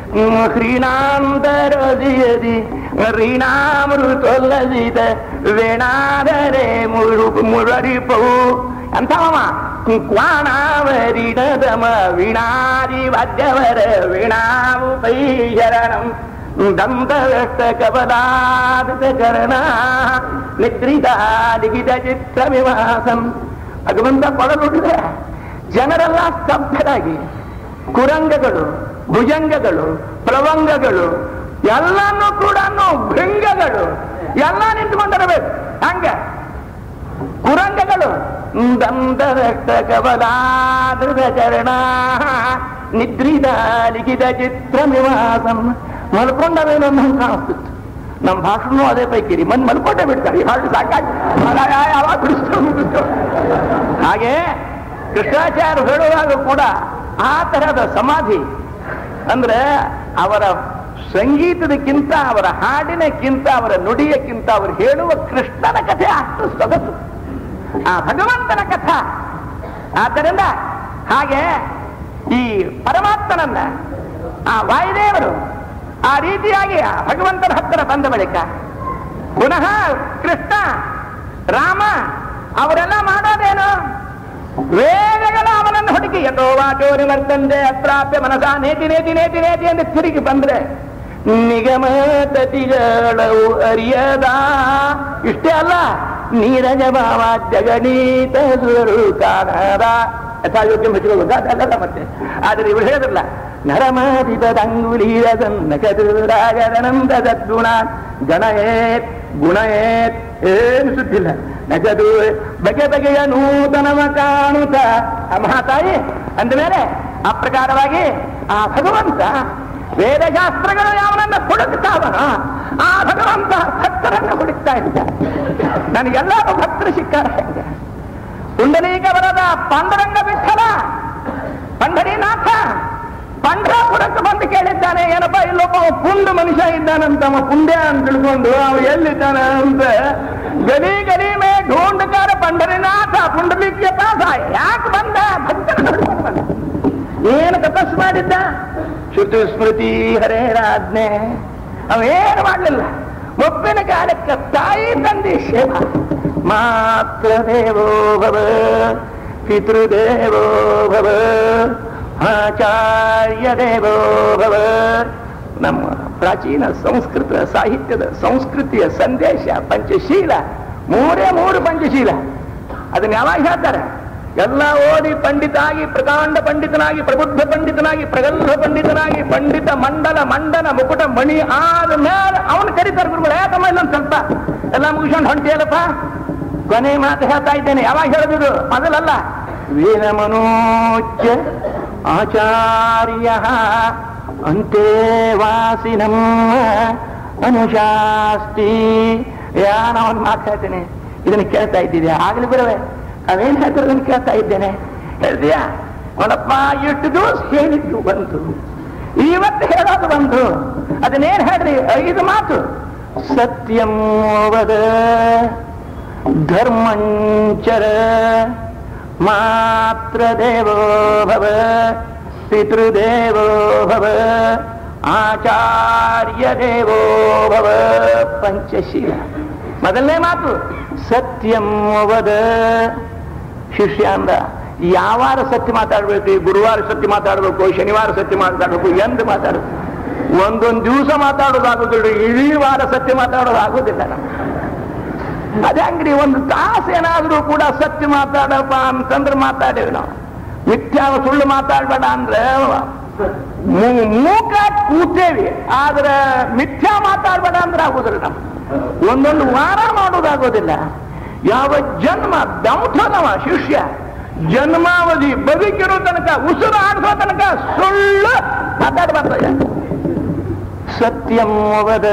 ಹ್ರೀಣಾಂತರದಿಯದಿ ರೀಣಾಮೃತೊಲ್ಲದಿದ ವೇಣಾದರೆ ಮುರು ಮುರರಿಪವು ಅಂತವಮ ಕ್ವಾಣಾವರಿಡದಮ ವೀಣಾದಿ ವಾದ್ಯವರ ವೀಣಾವು ಪೈ ಶರಣಂ ದಂತವೆಷ್ಟ ಕಬಲಾದ ಕರಣ ನಿದ್ರಿತ ಲಿಖಿತ ಚಿತ್ರವಿವಾಸಂ ಭಗವಂತ ಕೊಡಲುಡಿದೆ ಜನರೆಲ್ಲ ಸ್ತಬ್ಧರಾಗಿ ಕುರಂಗಗಳು ಭುಜಂಗಗಳು ಪ್ರವಂಗಗಳು ಎಲ್ಲಾನು ಕೂಡ ಭೃಂಗಗಳು ಎಲ್ಲ ನಿಂತ್ಕೊಂಡಿರಬೇಕು ಹಂಗ ಕುರಂಗಗಳು ದಂತರಕ್ತ ಕಬಲಾದೃತ ಚರಣ ನಿದ್ರಿದ ಲಿಖಿತ ಚಿತ್ರ ನಿವಾಸಂ ಮಲ್ಕೊಂಡವೇನೋ ನಮ್ಗೆ ಕಾಣಿಸ್ತಿತ್ತು ನಮ್ಮ ಭಾಷಣೂ ಅದೇ ಪೈಕಿರಿ ಮನ್ ಮಲ್ಕೊಂಡೇ ಬಿಡ್ತಾರೆ ಈ ಹಾಡು ಸಾಕಾಗಿ ಯಾವಾಗ ಬಿಡಿಸ್ತು ಮುಗಿಸ್ತು ಹಾಗೆ ಕೃಷ್ಣಾಚಾರ್ಯ ಹೇಳುವಾಗ ಕೂಡ ಆ ತರಹದ ಸಮಾಧಿ ಅಂದ್ರೆ ಅವರ ಸಂಗೀತದಕ್ಕಿಂತ ಅವರ ಹಾಡಿನಕ್ಕಿಂತ ಅವರ ನುಡಿಯಕ್ಕಿಂತ ಅವರು ಹೇಳುವ ಕೃಷ್ಣನ ಕಥೆ ಅಷ್ಟು ಸೊಗಸು ಆ ಭಗವಂತನ ಕಥಾ ಆದ್ದರಿಂದ ಹಾಗೆ ಈ ಪರಮಾತ್ಮನನ್ನ ಆ ವಾಯುದೇವರು ಆ ರೀತಿಯಾಗಿ ಆ ಭಗವಂತನ ಹತ್ತಿರ ಬಂದ ಬಳಿಕ ಪುನಃ ಕೃಷ್ಣ ರಾಮ ಅವರೆಲ್ಲ ಮಾಡೋದೇನು ವೇದಗಳ ಅವನನ್ನು ಹುಡುಕಿ ಯಥೋ ವಾಚೋರಿ ವರ್ತಂದೆ ಅಪ್ರಾಪ್ಯ ಮನಸ ನೇತಿ ನೇತಿ ನೇತಿ ನೇತಿ ಎಂದು ತಿರುಗಿ ಬಂದ್ರೆ ನಿಗಮ ತತಿಗಳವು ಅರಿಯದ ಇಷ್ಟೇ ಅಲ್ಲ ನೀರಜ ಭಾವ ಜಗನೀತ ಕಾಣದ ಯಥಾಯೋಗ್ಯ ಮೆಚ್ಚುವುದು ಅದಲ್ಲ ಮತ್ತೆ ಆದರೆ ಇವರು ಹೇಳಿದ್ರಲ್ಲ ನರಮಾದಿಪದಂಗುಲೀರಸನ್ನಕದುರಾಗನಂದ ಸದ್ಗುಣ ಗಣಯೇತ್ ಗುಣಯೇತ್ ಏನು ಸುದ್ದಿಲ್ಲ ನಗದು ಬಗೆ ಬಗೆಯ ನೂತನವ ಕಾಣುತ್ತ ಆ ಮಹಾತಾಯಿ ಅಂದಮೇಲೆ ಆ ಪ್ರಕಾರವಾಗಿ ಆ ಭಗವಂತ ವೇದಶಾಸ್ತ್ರಗಳು ಯಾವನನ್ನ ಹುಡುಕ್ತಾವನ ಆ ಭಗವಂತ ಭಕ್ತರನ್ನ ಹುಡುಕ್ತಾ ಇದ್ದ ನನಗೆಲ್ಲರೂ ಭಕ್ತರು ಸಿಕ್ಕಾರ ಹೆಂಗೆ ಪುಂಡಲೀಕ ಬರದ ಪಾಂಡುರಂಗ ವಿಠಲ ಪಂಡರೀನಾಥ ಪಂಢರಪುರಕ್ಕೆ ಬಂದು ಕೇಳಿದ್ದಾನೆ ಏನಪ್ಪ ಇಲ್ಲೊಬ್ಬ ಅವ ಪುಂಡ ಮನುಷ್ಯ ಇದ್ದಾನಂತ ಅವ ಪುಂಡ್ಯ ಅಂತ ತಿಳ್ಕೊಂಡು ಅವ ಎಲ್ಲಿದ್ದಾನ ಅಂತ ಗಲಿ ಗಲಿ ಮೇ ಢೂಂಡಕಾರ ಪಂಡರಿನಾಥ ಪುಂಡಲಿಕ್ಕೆ ಪಾಸ ಯಾಕೆ ಬಂದ ಭಕ್ತನ ಹಿಡ್ಕೊಂಡು ಬಂದ ಏನು ತಪಸ್ ಮಾಡಿದ್ದ ಶ್ರುತಿ ಸ್ಮೃತಿ ಹರೇರಾಜ್ಞೆ ಅವೇನು ಮಾಡಲಿಲ್ಲ ಒಪ್ಪಿನ ಕಾಲಕ್ಕೆ ತಾಯಿ ತಂದೆ ಸೇವಾ ಮಾತ್ರ ದೇವೋ ಭವ ಪಿತೃದೇವೋ ಭವ ಆಚಾರ್ಯ ದೇವೋ ಭವ ನಮ್ಮ ಪ್ರಾಚೀನ ಸಂಸ್ಕೃತ ಸಾಹಿತ್ಯದ ಸಂಸ್ಕೃತಿಯ ಸಂದೇಶ ಪಂಚಶೀಲ ಮೂರೇ ಮೂರು ಪಂಚಶೀಲ ಅದನ್ನ ಯಾವಾಗ ಹೇಳ್ತಾರೆ ಎಲ್ಲ ಓದಿ ಪಂಡಿತಾಗಿ ಪ್ರಕಾಂಡ ಪಂಡಿತನಾಗಿ ಪ್ರಬುದ್ಧ ಪಂಡಿತನಾಗಿ ಪ್ರಗಲ್ಭ ಪಂಡಿತನಾಗಿ ಪಂಡಿತ ಮಂಡಲ ಮಂಡನ ಮುಕುಟ ಮಣಿ ಆದ ಮೇಲೆ ಅವನು ಕರೀತಾರೆ ಗುರುಗಳು ಯಾಕಮ್ಮ ಇಲ್ಲೊಂದು ಸ್ವಲ್ಪ ಎಲ್ಲ ಮುಗಿಸ್ಕೊಂಡು ಹೊಂಟಿಯಲ್ಲಪ್ಪ ಕೊನೆ ಮಾತು ಹೇಳ್ತಾ ಇದ್ದೇನೆ ಯಾವಾಗ ಹೇಳಿದ್ರು ಮೊದಲಲ್ಲ ವೀರ ಮನೋಜ್ಯ ಆಚಾರ್ಯ ಅಂತೇವಾಸಿನಂ ಅನುಶಾಸ್ತಿ ಯಾನ ಅವನು ಮಾತಾಡ್ತೇನೆ ಇದನ್ನು ಕೇಳ್ತಾ ಇದ್ದಿದ್ಯಾ ಆಗ್ಲಿ ಬಿಡವೆ ಅವೇನ್ ಹೇಳ್ತಾರೆ ಅದನ್ನು ಕೇಳ್ತಾ ಇದ್ದೇನೆ ಹೇಳ್ತೀಯಾ ನೋಡಪ್ಪ ಎಷ್ಟು ದಿವಸ ಹೇಳಿದ್ದು ಬಂತು ಇವತ್ತು ಹೇಳೋದು ಬಂತು ಅದನ್ನೇನ್ ಹೇಳ್ರಿ ಐದು ಮಾತು ಸತ್ಯಂ ವದ ಧರ್ಮಂಚರ ಮಾತ್ರ ದೇವೋ ಭವ ಪಿತೃದೇವೋ ಭವ ಆಚಾರ್ಯ ದೇವೋ ಭವ ಪಂಚಶೀಲ ಮೊದಲನೇ ಮಾತು ಸತ್ಯಂ ವದ ಶಿಷ್ಯ ಅಂದ ಯಾವಾರ ಸತ್ಯ ಮಾತಾಡ್ಬೇಕು ಈ ಗುರುವಾರ ಸತ್ಯ ಮಾತಾಡ್ಬೇಕು ಶನಿವಾರ ಸತ್ಯ ಮಾತಾಡ್ಬೇಕು ಎಂದು ಮಾತಾಡ್ಬೇಕು ಒಂದೊಂದು ದಿವಸ ಮಾತಾಡೋದಾಗೋದಿಲ್ಲ ಇಡೀ ವಾರ ಸತ್ಯ ಮಾತಾಡೋದಾಗೋದಿಲ್ಲ ನಮ್ಗೆ ಅದೇ ಅಂಗಡಿ ಒಂದು ತಾಸು ಏನಾದ್ರೂ ಕೂಡ ಸತ್ಯ ಮಾತಾಡಪ್ಪ ಅಂತಂದ್ರೆ ಮಾತಾಡೇವಿ ನಾವು ಮಿಥ್ಯಾವ ಸುಳ್ಳು ಮಾತಾಡ್ಬೇಡ ಅಂದ್ರೆ ಮೂ- ಮೂಕ ಕೂತೇವಿ ಆದ್ರೆ ಮಿಥ್ಯಾ ಮಾತಾಡ್ಬೇಡ ಅಂದ್ರೆ ಆಗುದಿಲ್ಲ ನಾವು ಒಂದೊಂದು ವಾರ ಮಾಡೋದಾಗೋದಿಲ್ಲ ಯಾವ ಜನ್ಮ ದೌಥನವ ಶಿಷ್ಯ ಜನ್ಮಾವಧಿ ಬದುಕಿರೋ ತನಕ ಉಸಿರು ಆಡಿಸೋ ತನಕ ಸುಳ್ಳು ಮಾತಾಡಬಾರ್ದು ಸತ್ಯಂ ವದ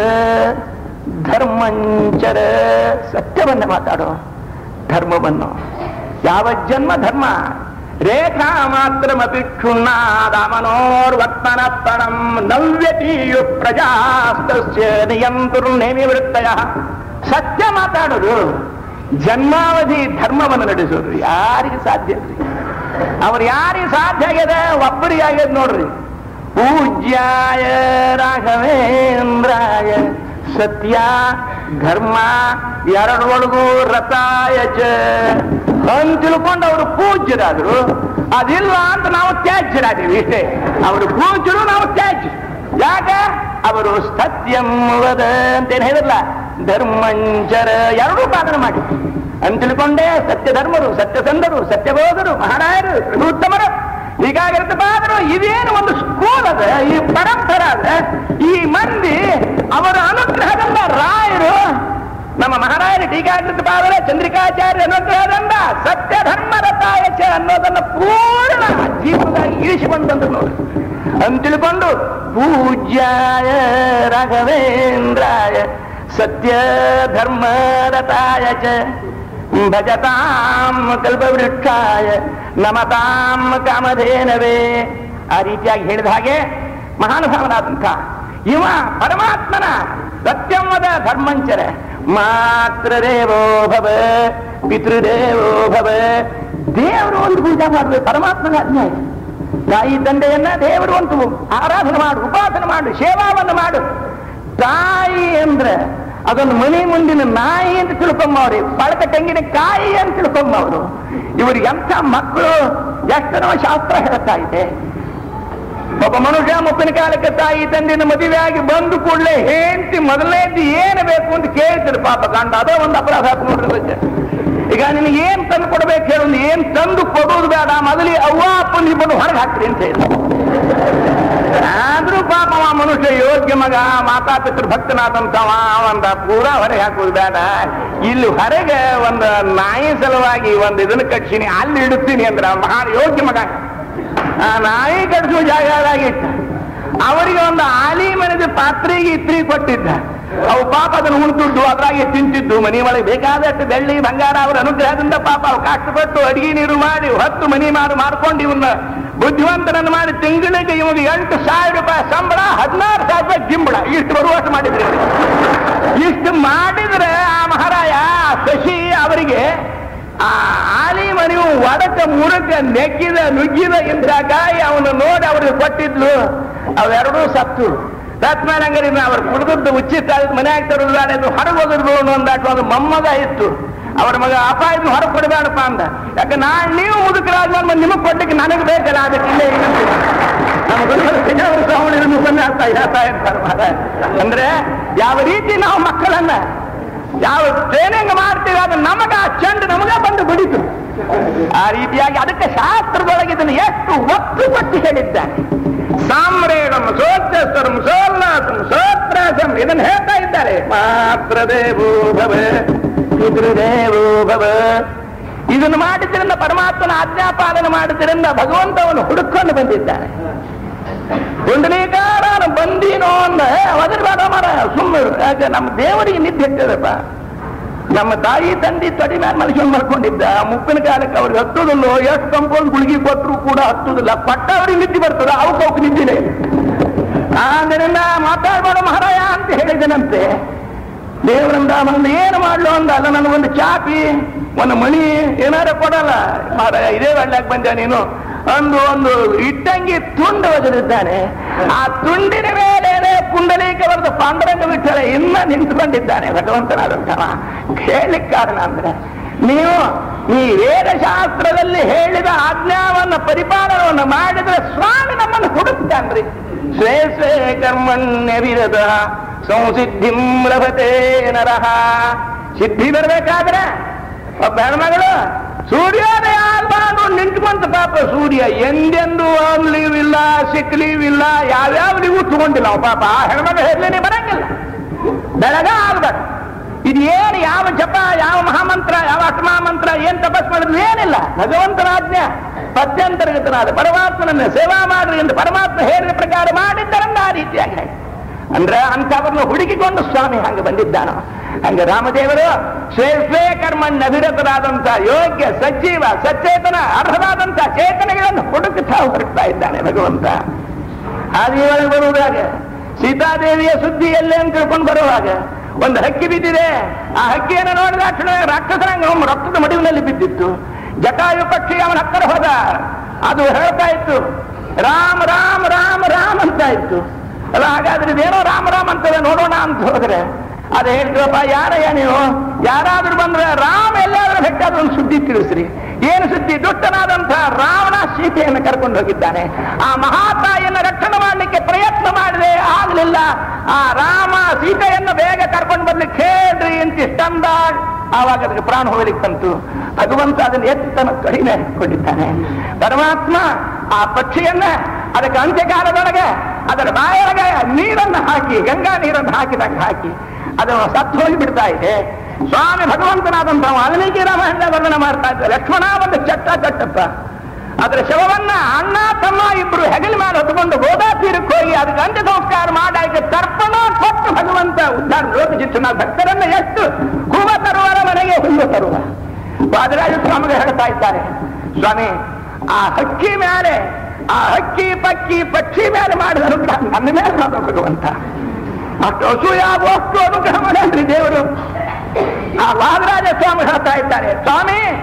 ಧರ್ಮಂಚರ ಸತ್ಯವನ್ನ ಮಾತಾಡೋ ಧರ್ಮವನ್ನು ಯಾವ ಜನ್ಮ ಧರ್ಮ ರೇಖಾ ಮಾತ್ರಮಪಿ ಕ್ಷುಣ್ಣಾದಾಮನೋರ್ವರ್ತನತ್ತಣಂ ನವ್ಯತೀಯು ಪ್ರಜಾಸ್ತಸ್ಯ ನಿಯಂತುರ್ನೇಮಿ ವೃತ್ತಯ ಸತ್ಯ ಮಾತಾಡೋದು ಜನ್ಮಾವಧಿ ಧರ್ಮವನ್ನು ನಡೆಸೋದು ಯಾರಿಗೆ ಸಾಧ್ಯ ಇಲ್ರಿ ಅವ್ರು ಯಾರಿಗೆ ಸಾಧ್ಯ ಆಗಿದೆ ಒಬ್ಬರಿಗೆ ಆಗ್ಯದ ನೋಡ್ರಿ ಪೂಜ್ಯಾಯ ರಾಘವೇಂದ್ರಾಯ ಸತ್ಯ ಧರ್ಮ ಎರಡರೊಳಗೂ ರಥಾಯ ಚ ಅಂತ ತಿಳ್ಕೊಂಡು ಅವರು ಪೂಜ್ಯರಾದ್ರು ಅದಿಲ್ಲ ಅಂತ ನಾವು ತ್ಯಾಜ್ಯರಾದೀವಿ ಇಷ್ಟೇ ಅವರು ಪೂಜ್ಯರು ನಾವು ತ್ಯಾಜ್ಯ ಯಾಕೆ ಅವರು ಸತ್ಯಂ ವದ ಅಂತೇನು ಹೇಳಿರಲ್ಲ ಧರ್ಮಂಚರ ಎರಡೂ ಪಾಲನೆ ಮಾಡಿ ಅಂತ ತಿಳ್ಕೊಂಡೇ ಸತ್ಯ ಧರ್ಮರು ಸತ್ಯ ಸಂದರು ಸತ್ಯಬೋಧರು ಮಹಾರಾಯರು ಉತ್ತಮರು ಹೀಗಾಗಿರ್ತಪಾದ್ರು ಇದೇನು ಒಂದು ಸ್ಕೂಲ್ ಅದ ಈ ಪರಂಪರೆ ಅದ ಈ ಮಂದಿ ಅವರ ಅನುಗ್ರಹದಿಂದ ರಾಯರು ನಮ್ಮ ಮಹಾರಾಯರು ಟೀಕಾಗಿರ್ತಪಾದರೆ ಚಂದ್ರಿಕಾಚಾರ್ಯ ಅನುಗ್ರಹದಿಂದ ಸತ್ಯ ಧರ್ಮದ ತಾಯಚ ಅನ್ನೋದನ್ನ ಪೂರ್ಣ ಜೀವನದಾಗಿ ಇಳಿಸಿಕೊಂಡು ಬಂದ್ರು ನೋಡಿ ಅಂತ ತಿಳ್ಕೊಂಡು ಪೂಜ್ಯಾಯ ರಾಘವೇಂದ್ರಾಯ ಸತ್ಯ ಧರ್ಮರತಾಯ ಚ ಭಜತಾಂ ಕಲ್ಪವೃಕ್ಷಾಯ ನಮತಾಂ ಕಾಮಧೇನವೇ ಆ ರೀತಿಯಾಗಿ ಹೇಳಿದ ಹಾಗೆ ಮಹಾನುಭಾವನಾದಂಥ ಇವ ಪರಮಾತ್ಮನ ಸತ್ಯಮದ ಧರ್ಮಂಚರ ಮಾತ್ರ ದೇವೋ ಭವ ಪಿತೃದೇವೋ ಭವ ದೇವರು ಒಂದು ಪೂಜೆ ಮಾಡಬೇಕು ಪರಮಾತ್ಮನ ಅಜ್ಞಾಯ ತಾಯಿ ತಂದೆಯನ್ನ ದೇವರು ಅಂತೂ ಆರಾಧನೆ ಮಾಡು ಉಪಾಸನೆ ಮಾಡು ಸೇವಾವನ್ನು ಮಾಡು ತಾಯಿ ಅಂದ್ರೆ ಅದೊಂದು ಮನೆ ಮುಂದಿನ ನಾಯಿ ಅಂತ ತಿಳ್ಕೊಂಬವ್ರಿ ಬಳಕ ತೆಂಗಿನ ಕಾಯಿ ಅಂತ ತಿಳ್ಕೊಂಬವ್ರು ಇವ್ರಿಗೆ ಎಂಥ ಮಕ್ಕಳು ಎಷ್ಟನೋ ಶಾಸ್ತ್ರ ಹೇಳ್ತಾ ಇದೆ ಒಬ್ಬ ಮನುಷ್ಯ ಮುಪ್ಪಿನ ಕಾಲಕ್ಕೆ ತಾಯಿ ತಂದೆನ ಮದುವೆಯಾಗಿ ಬಂದು ಕೂಡಲೇ ಹೆಂಡತಿ ಮೊದಲನೇದ್ದು ಏನು ಬೇಕು ಅಂತ ಕೇಳ್ತಾರೆ ಪಾಪ ಗಂಡ ಅದೇ ಒಂದು ಅಪರಾಧ ಹಾಕೊಂಡ್ರೆ ಈಗ ನಿನಗೆ ಏನ್ ತಂದು ಕೊಡ್ಬೇಕು ಹೇಳು ಏನ್ ತಂದು ಕೊಡೋದು ಬೇಡ ಮೊದಲಿ ಅವ್ವ ಅಪ್ಪನ ಇಬ್ಬರು ಹೊರಗೆ ಹಾಕ್ರಿ ಅಂತ ಹೇಳಿ ಆದ್ರೂ ಪಾಪ ಅವ ಮನುಷ್ಯ ಯೋಗ್ಯ ಮಗ ಮಾತಾಪಿತೃ ಭಕ್ತನಾದಂತವ ಒಂದ ಪೂರಾ ಹೊರಗೆ ಹಾಕುದು ಬೇಡ ಇಲ್ಲಿ ಹೊರಗೆ ಒಂದು ನಾಯಿ ಸಲುವಾಗಿ ಒಂದು ಇದನ್ನ ಕಟ್ಸಿನಿ ಅಲ್ಲಿ ಇಡುತ್ತೀನಿ ಅಂದ್ರೆ ಮಹಾ ಯೋಗ್ಯ ಮಗ ಆ ನಾಯಿ ಕಟ್ಸುವ ಜಾಗದಾಗಿಟ್ಟ ಅವರಿಗೆ ಒಂದು ಆಲಿ ಮನೆದ ಪಾತ್ರೆಗೆ ಇತ್ರಿ ಕೊಟ್ಟಿದ್ದ ಅವು ಪಾಪ ಅದನ್ನು ಉಣ್ತಿದ್ದು ಅದ್ರಾಗೆ ತಿಂತಿದ್ದು ಮನೆ ಒಳಗೆ ಬೇಕಾದಷ್ಟು ಬೆಳ್ಳಿ ಬಂಗಾರ ಅವರ ಅನುಗ್ರಹದಿಂದ ಪಾಪ ಅವು ಕಷ್ಟಪಟ್ಟು ಅಡಿಗೆ ನೀರು ಮಾಡಿ ಹೊತ್ತು ಮನಿ ಮಾರು ಮಾಡ್ಕೊಂಡು ಇವನ್ನ ಬುದ್ಧಿವಂತನನ್ನು ಮಾಡಿ ತಿಂಗಳಿಗೆ ಇವಾಗ ಎಂಟು ಸಾವಿರ ರೂಪಾಯಿ ಸಂಬಳ ಹದಿನಾರು ಸಾವಿರ ರೂಪಾಯಿ ಗಿಂಬಳ ಇಷ್ಟು ಬರುವಷ್ಟು ಮಾಡಿದ್ರೆ ಇಷ್ಟು ಮಾಡಿದ್ರೆ ಆ ಮಹಾರಾಯ ಆ ಶಶಿ ಅವರಿಗೆ ಆ ಆಲಿ ಮನೆಯು ಒಡಕ ಮುರುಕ ನೆಕ್ಕಿದ ನುಗ್ಗಿದ ಇಂಥ ಕಾಯಿ ಅವನು ನೋಡಿ ಅವ್ರಿಗೆ ಕೊಟ್ಟಿದ್ಲು ಅವೆರಡೂ ಸತ್ತು ಸತ್ ಮೇಲೆ ಹಂಗಾರೆ ಅವ್ರು ಕುಡಿದದ್ದು ಉಚ್ಚಿಷ್ಟ ಮನೆ ಆಗ್ತಾರ ಹೊರಗೆ ಹೋಗಿದ್ರು ಒಂದಾಟ ಒಂದು ಮೊಮ್ಮಗ ಇತ್ತು ಅವ್ರ ಮಗ ಅಪ್ಪ ಇದನ್ನ ಹೊರಗೆ ಕೊಡಬೇಡಪ್ಪ ಅಂದ ಯಾಕೆ ನಾಳೆ ನೀವು ಮುದುಕರಾದ್ಮೇಲೆ ಮತ್ತೆ ನಿಮಗೆ ಕೊಡ್ಲಿಕ್ಕೆ ನನಗೆ ಬೇಕಲ್ಲ ಅದಕ್ಕೆ ಇಲ್ಲೇ ಏನಂತ ನಮ್ಮ ಗುರುಗಳು ಸಿದ್ದರಾಮಯ್ಯ ಸ್ವಾಮಿಗಳು ಉಪನ್ಯಾಸ ಹೇಳ್ತಾ ಇರ್ತಾರೆ ಮಹಾರಾಜ. ಅಂದ್ರೆ ಯಾವ ರೀತಿ ನಾವು ಮಕ್ಕಳನ್ನ ಯಾವ ಟ್ರೈನಿಂಗ್ ಮಾಡ್ತೀವಿ ಅದು ನಮಗ ಆ ಚೆಂಡು ನಮಗ ಬಂದು ಬಿಡಿತು ಆ ರೀತಿಯಾಗಿ ಅದಕ್ಕೆ ಶಾಸ್ತ್ರದೊಳಗೆ ಇದನ್ನು ಎಷ್ಟು ಒತ್ತು ಕೊಟ್ಟು ಹೇಳಿದ್ದಾನೆ ಸಾಮ್ರೇಣಂ ಸೋತ್ಯಸ್ತರಂ ಸೋಲ್ನಾಥಂ ಸೋತ್ರಾಸಂ ಇದನ್ನು ಹೇಳ್ತಾ ಇದ್ದಾರೆ ಮಾತ್ರ ದೇವೋ ಭವ ಪಿತೃದೇವೋ ಭವ ಇದನ್ನು ಮಾಡಿದ್ರಿಂದ ಪರಮಾತ್ಮನ ಆಜ್ಞಾಪಾಲನೆ ಮಾಡಿದ್ರಿಂದ ಭಗವಂತವನು ಹುಡುಕೊಂಡು ಬಂದಿದ್ದಾನೆ ಪುಂಡಲೀಕಾರನ ಬಂದೀನೋ ಅಂದ ಅದ್ರ ಬೇಡ ಮರ ಸುಮ್ಮನೆ ಯಾಕೆ ನಮ್ಮ ದೇವರಿಗೆ ನಿದ್ದೆ ಇರ್ತದಪ್ಪ ನಮ್ಮ ತಾಯಿ ತಂದೆ ತೊಡಿ ಮೇಲೆ ಮನುಷ್ಯನ್ ಮಾಡ್ಕೊಂಡಿದ್ದ ಮುಪ್ಪಿನ ಕಾಲಕ್ಕೆ ಅವ್ರಿಗೆ ಹತ್ತುದಿಲ್ಲೋ ಎಷ್ಟು ಕಂಪೌಂಡ್ ಗುಳಿಗೆ ಕೊಟ್ಟರು ಕೂಡ ಹತ್ತುದಿಲ್ಲ ಪಟ್ಟ ಅವ್ರಿಗೆ ನಿದ್ದೆ ಬರ್ತದ ಅವಕ್ಕೆ ಅವಕ್ಕೆ ನಿದ್ದಿಲ್ಲ ಆದ್ದರಿಂದ ಮಾತಾಡ್ಬೇಡ ಮಹಾರಾಯ ಅಂತ ಹೇಳಿದನಂತೆ ದೇವರಿಂದ ಒಂದು ಏನು ಮಾಡ್ಲು ಅಂದ ಅಲ್ಲ ನನಗೊಂದು ಚಾಪಿ ಒಂದು ಮಣಿ ಏನಾರ ಕೊಡಲ್ಲ ಮಹಾರಾಯ ಇದೇ ಒಳ್ಳೆಕ್ ಬಂದ ನೀನು ಒಂದು ಒಂದು ಇಟ್ಟಂಗಿ ತುಂಡು ಒದರಿದ್ದಾನೆ ಆ ತುಂಡಿನ ಮೇಲೆ ಪುಂಡಲೀಕ ಬರೆದ ಪಾಂಡುರಂಗ ಬಿಟ್ಟರೆ ಇನ್ನ ನಿಂತುಕೊಂಡಿದ್ದಾನೆ ಭಗವಂತನಾದಂತಹ ಹೇಳಲಿಕ್ಕೆ ಕಾರಣ ಅಂದ್ರೆ ನೀವು ಈ ವೇದಶಾಸ್ತ್ರದಲ್ಲಿ ಹೇಳಿದ ಆಜ್ಞಾವನ್ನ ಪರಿಪಾಲನವನ್ನು ಮಾಡಿದ್ರೆ ಸ್ವಾಮಿ ನಮ್ಮನ್ನು ಹುಡುಕ್ತಾನ್ರಿ ಸ್ವೇ ಸ್ವೇ ಕರ್ಮಣ್ಯವಿರದ ಸಂಸಿದ್ಧಿಂ ಲಭತೆ ನರಹ ಸಿದ್ಧಿ ಬರಬೇಕಾದ್ರೆ ಒಬ್ಬ ಹೆಣ್ಮಗಳು ಸೂರ್ಯೋದಯ ಆಗ್ಬಾರ್ದು ನಿಂತ್ಕೊಂತ ಪಾಪ ಸೂರ್ಯ ಎಂದೆಂದು ಆನ್ ಲೀವ್ ಇಲ್ಲ ಸಿಕ್ ಲೀವ್ ಇಲ್ಲ ಯಾವ್ಯಾವ ಲೀವು ತಗೊಂಡಿಲ್ಲ ಅವ ಪಾಪ ಆ ಹೆಣ್ಮಗಳು ಹೇಳಲೇನೆ ಬರಂಗಿಲ್ಲ ಬೆಳಗ ಆಗ್ಬಾರ್ದು ಇದು ಏನು ಯಾವ ಜಪ ಯಾವ ಮಹಾಮಂತ್ರ ಯಾವ ಅಷ್ಟಮಹಾಮಂತ್ರ ಏನ್ ತಪಸ್ ಮಾಡಿದ್ರು ಏನಿಲ್ಲ ಭಗವಂತನ ಆಜ್ಞೆ ಪದ್ಯಂತರ್ಗತನಾದ ಪರಮಾತ್ಮನನ್ನು ಸೇವಾ ಮಾಡ್ರಿ ಎಂದು ಪರಮಾತ್ಮ ಹೇಳಿದ ಪ್ರಕಾರ ಮಾಡಿದ್ದರಿಂದ ಆ ರೀತಿಯಾಗಿ ಹೇಳಿ. ಅಂದ್ರೆ ಅಂಥವ್ರನ್ನ ಹುಡುಕಿಕೊಂಡು ಸ್ವಾಮಿ ಹಂಗೆ ಬಂದಿದ್ದಾನ ಹಂಗ ರಾಮದೇವರು ಸ್ವೇ ಸ್ವೇ ಕರ್ಮಣ್ಣ ಅಭಿರತರಾದಂತ ಯೋಗ್ಯ ಸಜೀವ ಸಚೇತನ ಅರ್ಹರಾದಂತ ಚೇತನಗಳನ್ನು ಹುಡುಕುತ್ತಾ ಹೊರಡ್ತಾ ಇದ್ದಾನೆ ಭಗವಂತ ಆದಿಯೊಳಗೆ ಬರುವುದಾಗ ಸೀತಾದೇವಿಯ ಸುದ್ದಿ ಎಲ್ಲೇ ಅಂತ ತಿಳ್ಕೊಂಡು ಬರುವಾಗ ಒಂದು ಹಕ್ಕಿ ಬಿದ್ದಿದೆ ಆ ಹಕ್ಕಿಯನ್ನು ನೋಡಿದ ತಕ್ಷಣ ರಾಕ್ಷಸರಂಗ ಒಮ್ಮೆ ರಕ್ತದ ಮಡಿವಿನಲ್ಲಿ ಬಿದ್ದಿತ್ತು ಜಟಾಯು ಪಕ್ಷಿ ಅವನ ಹತ್ತಿರ ಹೋದ ಅದು ಹೇಳ್ತಾ ಇತ್ತು ರಾಮ್ ರಾಮ್ ರಾಮ್ ರಾಮ್ ಅಂತ ಇತ್ತು ಅಲ್ಲ ಹಾಗಾದ್ರೆ ಇದೇನೋ ರಾಮ ರಾಮ್ ಅಂತದೆ ನೋಡೋಣ ಅಂತ ಹೋದ್ರೆ ಅದು ಹೇಳ್ತೀವಪ್ಪ ಯಾರಯ್ಯ ನೀವು ಯಾರಾದ್ರೂ ಬಂದ್ರೆ ರಾಮ ಎಲ್ಲಾದ್ರೂ ಬೇಕಾದ್ರೂ ಒಂದು ಸುದ್ದಿ ತಿಳಿಸ್ರಿ ಏನು ಸುದ್ದಿ ದುಷ್ಟನಾದಂಥ ರಾವಣ ಸೀತೆಯನ್ನು ಕರ್ಕೊಂಡು ಹೋಗಿದ್ದಾನೆ ಆ ಮಹಾತಾಯಿಯನ್ನು ರಕ್ಷಣೆ ಮಾಡಲಿಕ್ಕೆ ಪ್ರಯತ್ನ ಮಾಡಿದೆ ಆಗಲಿಲ್ಲ ಆ ರಾಮ ಸೀತೆಯನ್ನು ಬೇಗ ಕರ್ಕೊಂಡು ಬರ್ಲಿಕ್ಕೆ ಹೇಳ್ರಿ ಅಂತ ಇಷ್ಟಂದ ಆವಾಗ ಅದಕ್ಕೆ ಪ್ರಾಣ ಹೋಗ್ಲಿಕ್ಕೆ ಬಂತು ಭಗವಂತ ಅದನ್ನು ಎತ್ತಿ ತನ್ನ ಕಡಿಮೆ ಹಾಕೊಂಡಿದ್ದಾನೆ ಪರಮಾತ್ಮ ಆ ಪಕ್ಷಿಯನ್ನ ಅದಕ್ಕೆ ಅಂತ್ಯಕಾಲದೊಳಗೆ ಅದರ ಬಾಯೊಳಗೆ ನೀರನ್ನು ಹಾಕಿ ಗಂಗಾ ನೀರನ್ನು ಹಾಕಿದಂಗೆ ಹಾಕಿ ಅದು ಸತ್ತು ಹೋಗಿ ಬಿಡ್ತಾ ಇದೆ ಸ್ವಾಮಿ ಭಗವಂತನಾದಂಥ ವಾಲ್ಮೀಕಿ ರಾಮಾಯಣ ವರ್ಣನೆ ಮಾಡ್ತಾ ಇದ್ದಾರೆ ಲಕ್ಷ್ಮಣ ಒಂದು ಚಟ್ಟ ಚಟ್ಟಪ್ಪ ಅದರ ಶವವನ್ನ ಅಣ್ಣ ತಮ್ಮ ಇಬ್ರು ಹೆಗಲ ಮೇಲೆ ಹೊತ್ಕೊಂಡು ಗೋದಾ ತೀರಕ್ಕೆ ಹೋಗಿ ಅದಕ್ಕೆ ಅಂತ್ಯ ಸಂಸ್ಕಾರ ಮಾಡಾಯ್ಕೆ ತರ್ಪಣ ಕೊಟ್ಟು ಭಗವಂತ ಉದ್ಧಾರ ಲೋಕಚಿತ್ತನ ಭಕ್ತರನ್ನ ಎಷ್ಟು ಹೂವ ತರುವರ ಮನೆಗೆ ಹುಲ್ಲು ತರುವ ವಾದರಾಜ ಸ್ವಾಮಿಗೆ ಹೇಳ್ತಾ ಇದ್ದಾರೆ ಸ್ವಾಮಿ ಆ ಹಕ್ಕಿ ಮೇಲೆ ಆ ಹಕ್ಕಿ ಪಕ್ಕಿ ಪಕ್ಷಿ ಮೇಲೆ ಮಾಡಿದ ಅನುಗ್ರಹ ನನ್ನ ಮೇಲೆ ಮಾಡ ಭಗವಂತ ಅಷ್ಟು ಅಸೂಯಾಗುವಷ್ಟು ಅನುಗ್ರಹ ಮಾಡಲ್ರಿ ದೇವರು ಆ ವಾದರಾಜ ಸ್ವಾಮಿ ಹೇಳ್ತಾ ಇದ್ದಾರೆ ಸ್ವಾಮಿ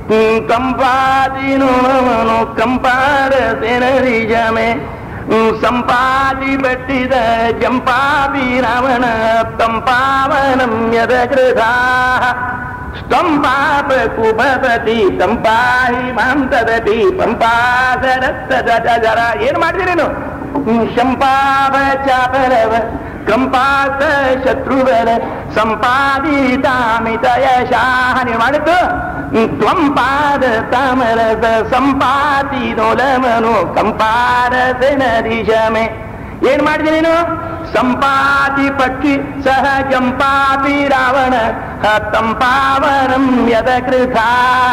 ಕಂಪಾದಿನು ನಮನು ಕಂಪಾರ ಸೆನರಿಜಮೆ ಸಂಪಾದಿ ಬಟ್ಟಿದ ಜಂಪಾದಿ ರಾವಣ ತಂಪಾವನಂ ಯದ ಕೃಧಾ ಸ್ತಂಪಾಪ ಕುಪಪತಿ ತಂಪಾಹಿ ಮಾಂತದತಿ ಪಂಪಾಸರಸ್ತದ ಜರ ಏನ್ ಮಾಡಿದಿರಿ ನೀವು ಶಂಪಾಪ ಚಾಪರವ ಕಂಪಾಸ ಶತ್ರುವರ ಸಂಪಾದಿತಾಮಿತ ಯಶಾಹ ನೀವು ಮಾಡಿದ್ದು ತ್ವಂಪಾದ ತಾಮರಸ ಸಂಪಾತಿ ನೋಲಮನು ಕಂಪಾರಸ ನದಿಶಮೆ ಏನ್ ಮಾಡಿದೆ ನೀನು ಸಂಪಾತಿ ಪಕ್ಷಿ ಸಹ ಜಂಪಾಪಿ ರಾವಣ ಹ ತಂಪಾವನಂ ಯದ ಕೃತಾ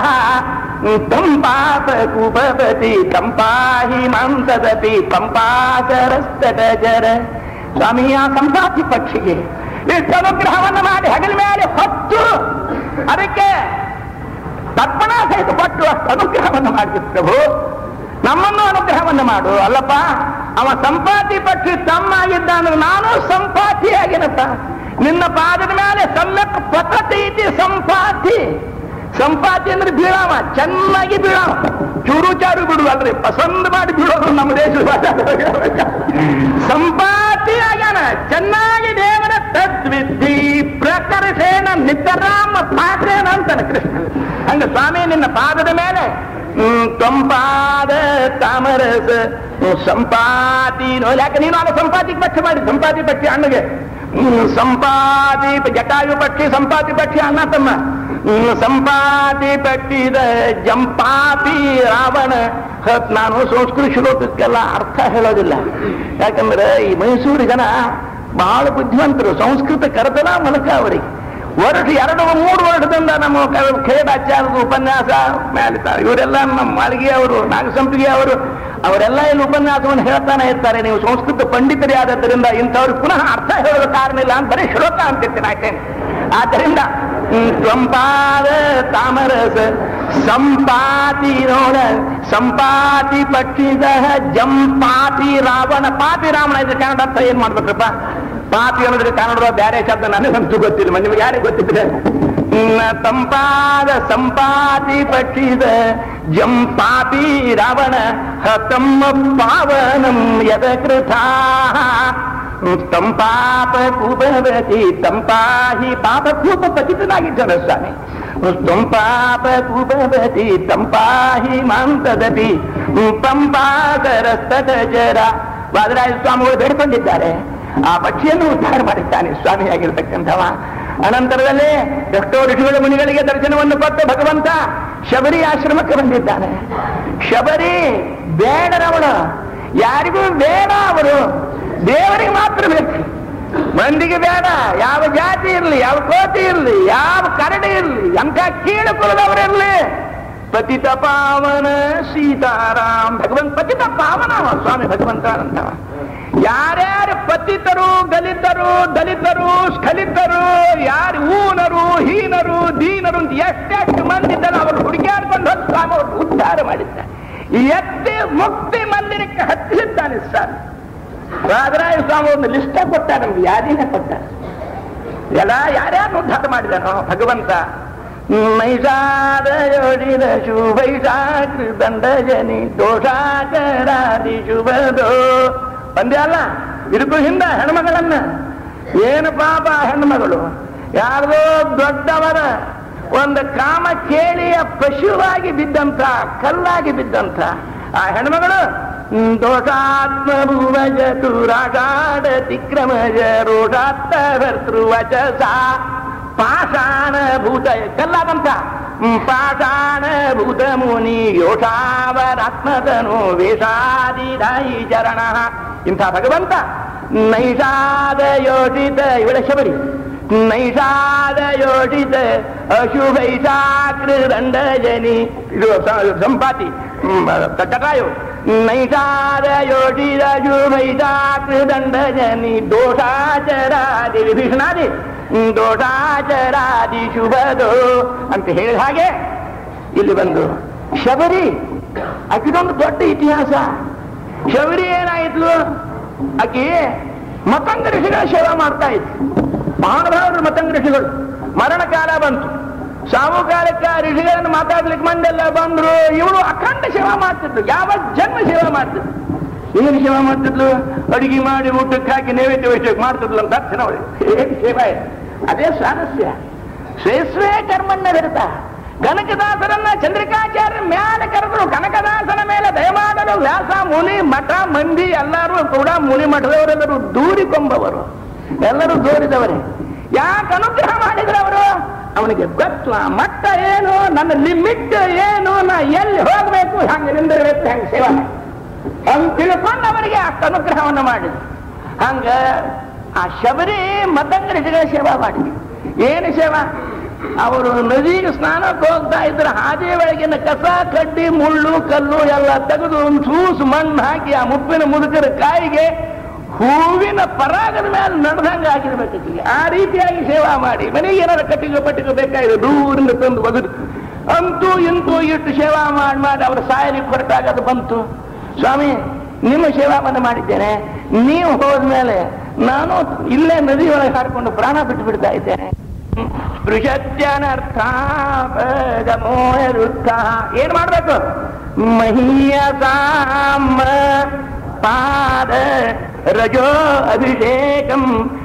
ತಂಪಾಪ ಕುಪಪತಿ ತಂಪಾಹಿ ಮಾಂಸದಪಿ ಪಂಪಾಸರಸ್ತಟ ಜರ ಸ್ವಾಮಿ ಆ ಸಂಪಾತಿ ಪಕ್ಷಿಗೆ ಇಷ್ಟು ಅನುಗ್ರಹವನ್ನು ಮಾಡಿ ಹಗಲ ಮೇಲೆ ಹೊತ್ತು ಅದಕ್ಕೆ ತರ್ಪಣ ಸಹಿತ ಕೊಟ್ಟು ಅಷ್ಟು ಅನುಗ್ರಹವನ್ನು ಮಾಡಿದ್ರು ಪ್ರಭು ನಮ್ಮನ್ನು ಅನುಗ್ರಹವನ್ನು ಮಾಡು ಅಲ್ಲಪ್ಪ ಅವ ಸಂಪಾತಿ ಪಕ್ಷಿ ತಮ್ಮ ಆಗಿದ್ದ ಅಂದ್ರೆ ನಾನು ಸಂಪಾತಿ ಆಗಿನಪ್ಪ ನಿನ್ನ ಪಾದದ ಮೇಲೆ ಸಮ್ಯಕ್ ಪತತಿ ಇತಿ ಸಂಪಾತಿ ಸಂಪಾತಿ ಅಂದ್ರೆ ಬೀಳಾವ ಚೆನ್ನಾಗಿ ಬೀಳಾವ ಚೂರು ಚಾರು ಬಿಡುವಲ್ರಿ ಪಸಂದ್ ಮಾಡಿ ಬೀಳೋದು ನಮ್ಮ ದೇಶದ ಭಾಷೆ. ಸಂಪಾತಿ ಆಗ್ಯಾನ ಚೆನ್ನಾಗಿ ದೇವರ ತದ್ವಿದ್ಧಿ ಪ್ರಕರ್ಷೇಣ ನಿತರಾಮ ಪಾತ್ರೇನ ಅಂತಾನೆ ಕೃಷ್ಣ ಹಂಗ ಸ್ವಾಮಿ ನಿನ್ನ ಪಾದದ ಮೇಲೆ ಹ್ಮ್, ತಂಪಾದ ತಾಮರಸ ಹ್ಮ್, ಸಂಪಾತಿ ನೋ ಯಾಕೆ ನೀನು ಆಗ ಸಂಪಾತಿ ಪಕ್ಷ ಮಾಡಿ ಸಂಪಾತಿ ಪಕ್ಷಿ ಅಣ್ಣಗೆ ಹ್ಮ್, ಸಂಪಾತಿ ಜಟಾಯು ಪಕ್ಷಿ ಸಂಪಾತಿ ಪಕ್ಷಿ ಅಣ್ಣ ತಮ್ಮ ಹ್ಮ್, ಸಂಪಾತಿ ಪಟ್ಟಿದ ಜಂಪಾತಿ ರಾವಣ ಹ, ನಾನು ಸಂಸ್ಕೃತ ಶ್ಲೋಕಕ್ಕೆಲ್ಲ ಅರ್ಥ ಹೇಳೋದಿಲ್ಲ ಯಾಕಂದ್ರೆ ಈ ಮೈಸೂರು ಜನ ಬಹಳ ಬುದ್ಧಿವಂತರು ಸಂಸ್ಕೃತ ಕರೆತನ ಮೂಲಕ ಅವರಿಗೆ ವರ್ಷ ಎರಡು ಮೂರು ವರ್ಷದಿಂದ ನಮ್ಮ ಕ- ಖೇಡಾಚಾರ್ಯದ ಉಪನ್ಯಾಸ ಮೇಲೆ ತ- ಇವರೆಲ್ಲ ನಮ್ಮ ಮಾಳಿಗೆ ಅವರು ನಾಗಸಂಪಿಗೆ ಅವರು ಅವರೆಲ್ಲ ಇಲ್ಲಿ ಉಪನ್ಯಾಸವನ್ನು ಹೇಳ್ತಾನೆ ಇರ್ತಾರೆ ನೀವು ಸಂಸ್ಕೃತ ಪಂಡಿತರೇ ಆದದ್ದರಿಂದ ಇಂಥವ್ರಿಗೆ ಪುನಃ ಅರ್ಥ ಹೇಳೋದು ಕಾರಣ ಇಲ್ಲ ಅಂತ ಬರೀ ಶ್ಲೋಕ ಅಂತಿರ್ತೀನಿ ಅಷ್ಟೇನೆ ಆದ್ದರಿಂದ ಹ್ಮ್, ತ್ವಂಪಾದ ತಾಮರಸ ಸಂಪಾತಿ ನೋಡ ಸಂಪಾತಿ ಪಕ್ಷಿದ ಜಂಪಾತಿ ರಾವಣ ಪಾಪಿ ರಾವಣ ಇದ್ರೆ ಕನ್ನಡ ಅರ್ಥ ಏನ್ ಮಾಡ್ಬೇಕ್ರಪ್ಪ ಪಾಪಿ ಅನ್ನೋದ್ರೆ ಕನ್ನಡ ಬೇರೆ ಶಬ್ದ ನನಗಂತೂ ಗೊತ್ತಿಲ್ಲ ನಿಮ್ಗೆ ಯಾರಿಗೆ ಗೊತ್ತಿದ್ರೆ ಹ್ಮ್, ತಂಪಾದ ಸಂಪಾತಿ ಪಕ್ಷಿದ ಜಂಪಾಪಿ ರಾವಣ ಹ ತಮ್ಮ ಪಾವನಂ ಯದ ಕೃತಾ ತಂಪಾಪ ಕುಬವತಿ ತಂಪಾಹಿ ಪಾಪ ಕೂಪ ಪತಿತನಾಗಿದ್ದಾನೆ ಸ್ವಾಮಿ ತಂಪಾಪ ಕುಬವತಿ ತಂಪಾಹಿ ಮಾಂತದಪಿ ಪಂಪಾಕರಸ್ತಟ ಜರ ವಾದರಾಜ ಸ್ವಾಮಿಗಳು ಬೇಡ್ಕೊಂಡಿದ್ದಾರೆ ಆ ಪಕ್ಷಿಯನ್ನು ಉದ್ಧಾರ ಮಾಡಿದ್ದಾನೆ ಸ್ವಾಮಿಯಾಗಿರ್ತಕ್ಕಂಥವ ಅನಂತರದಲ್ಲಿ ಎಷ್ಟೋ ಋಷಿಗಳು ಮುನಿಗಳಿಗೆ ದರ್ಶನವನ್ನು ಕೊಟ್ಟು ಭಗವಂತ ಶಬರಿ ಆಶ್ರಮಕ್ಕೆ ಬಂದಿದ್ದಾನೆ ಶಬರಿ ಬೇಡರವಳು ಯಾರಿಗೂ ಬೇಡ ಅವರು ದೇವರಿಗೆ ಮಾತ್ರ ಬೇಕು ಮಂದಿಗೆ ಬೇಡ ಯಾವ ಜಾತಿ ಇರಲಿ ಯಾವ ಕೋಟಿ ಇರಲಿ ಯಾವ ಕರಡಿ ಇರಲಿ ಎಂಥ ಕೀಳು ಕುಲದವರಿರಲಿ ಪತಿತ ಪಾವನ ಸೀತಾರಾಮ್ ಭಗವಂತ ಪತಿತ ಪಾವನ ಅವ ಸ್ವಾಮಿ ಭಗವಂತ ಅಂತವ ಯಾರ್ಯಾರು ಪತಿತರು ದಲಿತರು ದಲಿತರು ಸ್ಖಲಿತರು ಯಾರು ಊನರು ಹೀನರು ದೀನರು ಅಂತ ಎಷ್ಟೆಷ್ಟು ಮಂದಿ ಇದ್ದಾರೆ ಅವರು ಹುಡುಕ್ಯಾಡ್ಕೊಂಡು ಹೋಗಿ ಸ್ವಾಮಿ ಅವರು ಉದ್ಧಾರ ಮಾಡಿದ್ದಾರೆ ಎತ್ತಿ ಮುಕ್ತಿ ಮಂದಿರಕ್ಕೆ ಹತ್ತಿಸಿದ್ದಾನೆ ಸರ್ ರಾಜರಾಯ ಸ್ವಾಮಿ ಒಂದು ಲಿಸ್ಟ ಕೊಟ್ಟ ನಮ್ಗೆ ಯಾರಿನ ಕೊಟ್ಟ ಎಲ್ಲ ಯಾರ್ಯಾರು ಉದ್ಧಾರ ಮಾಡಿದನೋ ಭಗವಂತ ನೈಷಾದ ಯೋಡಿದ ಶುಭೈಷಾಕೃ ದಂಡ ಜನಿ ದೋಷಾಚರಾದಿ ಶುಭದೋ ಒಂದೇ ಅಲ್ಲ ಇದಕ್ಕೂ ಹಿಂದ ಹೆಣ್ಮಗಳನ್ನ ಏನು ಪಾಪ ಆ ಹೆಣ್ಮಗಳು ಯಾರ್ದೋ ದೊಡ್ಡವರ ಒಂದು ಕಾಮ ಕೇಳಿಯ ಪಶುವಾಗಿ ಬಿದ್ದಂತ ಕಲ್ಲಾಗಿ ಬಿದ್ದಂತ ಆ ಹೆಣ್ಮಗಳು ದೋಷಾತ್ಮ ಭೂವಜತು ರಾಗಾಡ ತಿಕ್ರಮಜ ರೋಷಾತ್ತ ಭರ್ತೃವಚಸ ಪಾಷಾಣ ಭೂತ ಕಲ್ಲಾದಂತ ಹ್ಮ್, ಪಾಷಾಣ ಭೂತ ಮುನಿ ಯೋಷಾವರಾತ್ಮತನು ವೇಷಾದಿದಾಯಿ ಚರಣ ಇಂಥ ಭಗವಂತ ನೈಷಾದ ಯೋಜಿತ ಇವಳ ಶಬರಿ ನೈಷಾದ ಯೋಜಿತ ಅಶುಭೈಷಾಕೃದಂಡ ಜನಿ ಇದು ಸ- ಸಂಪಾತಿ ಹ್ಮ್, ತಟಕಾಯು ನೈಷಾದ ಯೋಜಿತ ಅಶುಭೈಷಾಕೃದಂಡ ಜನಿ ದೋಷಾಚರಾದಿ ವಿಭೀಷಣಾದಿ ದೋಷಾಚರಾದಿ ಶುಭದೋ ಅಂತ ಹೇಳಿದ ಹಾಗೆ ಇಲ್ಲಿ ಬಂದು ಶಬರಿ ಆಕಿದೊಂದು ದೊಡ್ಡ ಇತಿಹಾಸ ಶಬರಿ ಏನಾಯಿತು ಆಕಿ ಮತಂಗ ಋಷಿಗಳ ಸೇವೆ ಮಾಡ್ತಾ ಇತ್ತು ಮಹಾನುಭಾವರು ಮತಂಗ ಋಷಿಗಳು ಮರಣ ಕಾಲ ಬಂತು ಸಾಮುಕಾಲಿಕ ಋಷಿಗಳನ್ನು ಮಾತಾಡ್ಲಿಕ್ಕೆ ಮಂದೆಲ್ಲ ಬಂದ್ರು ಇವಳು ಅಖಂಡ ಸೇವಾ ಮಾಡ್ತಿದ್ಲು ಯಾವ ಜನ್ಮ ಸೇವಾ ಮಾಡ್ತಿದ್ಲು ಏನು ಸೇವಾ ಮಾಡ್ತಿದ್ಲು ಅಡಿಗೆ ಮಾಡಿ ಊಟಕ್ಕೆ ಹಾಕಿ ನೈವೇದ್ಯ ವಹಿಸಕ್ಕೆ ಮಾಡ್ತಿದ್ಲು ಅಂತ ಅರ್ಥ ನೋಡಿ ಏನ್ ಸೇವಾ ಇದೆ ಅದೇ ಸ್ವಾರಸ್ಯ ಶ್ರೇಷ್ಠೇ ಕರ್ಮಣ್ಣ ಹಿಡಿತ ಕನಕದಾಸರನ್ನ ಚಂದ್ರಿಕಾಚಾರ್ಯ ಮ್ಯಾಲೆ ಕರೆದ್ರು ಕನಕದಾಸನ ಮೇಲೆ ದಯಮಾಡಲು ವ್ಯಾಸ ಮುನಿ ಮಠ ಮಂದಿ ಎಲ್ಲರೂ ಕೂಡ ಮುನಿ ಮಠದವರೆಲ್ಲರೂ ದೂರಿಕೊಂಬವರು ಎಲ್ಲರೂ ದೂರಿದವರೇ ಯಾಕೆ ಅನುಗ್ರಹ ಮಾಡಿದ್ರು ಅವರು ಅವನಿಗೆ ಗೊತ್ತು ಆ ಮಟ್ಟ ಏನು ನನ್ನ ಲಿಮಿಟ್ ಏನು ನಾ ಎಲ್ಲಿ ಹೋಗ್ಬೇಕು ಹಂಗೆ ನಿಂದಿರಬೇಕು ಹಂಗೆ ಸೇವಾ ಮಾಡಿ ಅಂತ ತಿಳ್ಕೊಂಡು ಅವರಿಗೆ ಅಷ್ಟು ಅನುಗ್ರಹವನ್ನು ಮಾಡಿದ್ರು ಹಂಗ ಆ ಶಬರಿ ಮತಂಗಡಿಗಳ ಸೇವಾ ಮಾಡಿದ್ವಿ ಏನು ಸೇವಾ ಅವರು ನದಿಗೆ ಸ್ನಾನಕ್ಕೆ ಹೋಗ್ತಾ ಇದ್ರೆ ಹಾದಿ ಒಳಗಿನ ಕಸ ಕಡ್ಡಿ ಮುಳ್ಳು ಕಲ್ಲು ಎಲ್ಲ ತೆಗೆದು ಒಂದು ಸೂಸು ಮಣ್ಣು ಹಾಕಿ ಆ ಮುಪ್ಪಿನ ಮುದುಕರ ಕಾಯಿಗೆ ಹೂವಿನ ಪರಾಗದ ಮೇಲೆ ನಡೆದಂಗ ಆಗಿರ್ಬೇಕು ಆ ರೀತಿಯಾಗಿ ಸೇವಾ ಮಾಡಿ ಮನೆಗೆ ಏನಾರ ಕಟ್ಟಿಗೆ ಪಟ್ಟಿಗೆ ಬೇಕಾಗಿದೆ ದೂರಿಂದ ತಂದು ಬಗೆದು ಅಂತೂ ಇಂತೂ ಇಟ್ಟು ಸೇವಾ ಮಾಡಿ ಮಾಡಿ ಅವರ ಸಾಯಲಿಕ್ಕೆ ಹೊರಟಾಗ ಅದು ಬಂತು ಸ್ವಾಮಿ ನಿಮ್ಮ ಸೇವಾವನ್ನು ಮಾಡಿದ್ದೇನೆ ನೀವು ಹೋದ್ಮೇಲೆ ನಾನು ಇಲ್ಲೇ ನದಿ ಒಳಗೆ ಹಾಡ್ಕೊಂಡು ಪ್ರಾಣ ಬಿಟ್ಟು ಬಿಡ್ತಾ ಇದ್ದೇನೆ ಸ್ಪೃಶತ್ಯನರ್ಥ ಪದಮೋರುತ್ಥ ಏನ್ ಮಾಡ್ಬೇಕು ಮಹೀಯಸಾಮ ಪಾದ ರಜೋ ಅಭಿಷೇಕಂ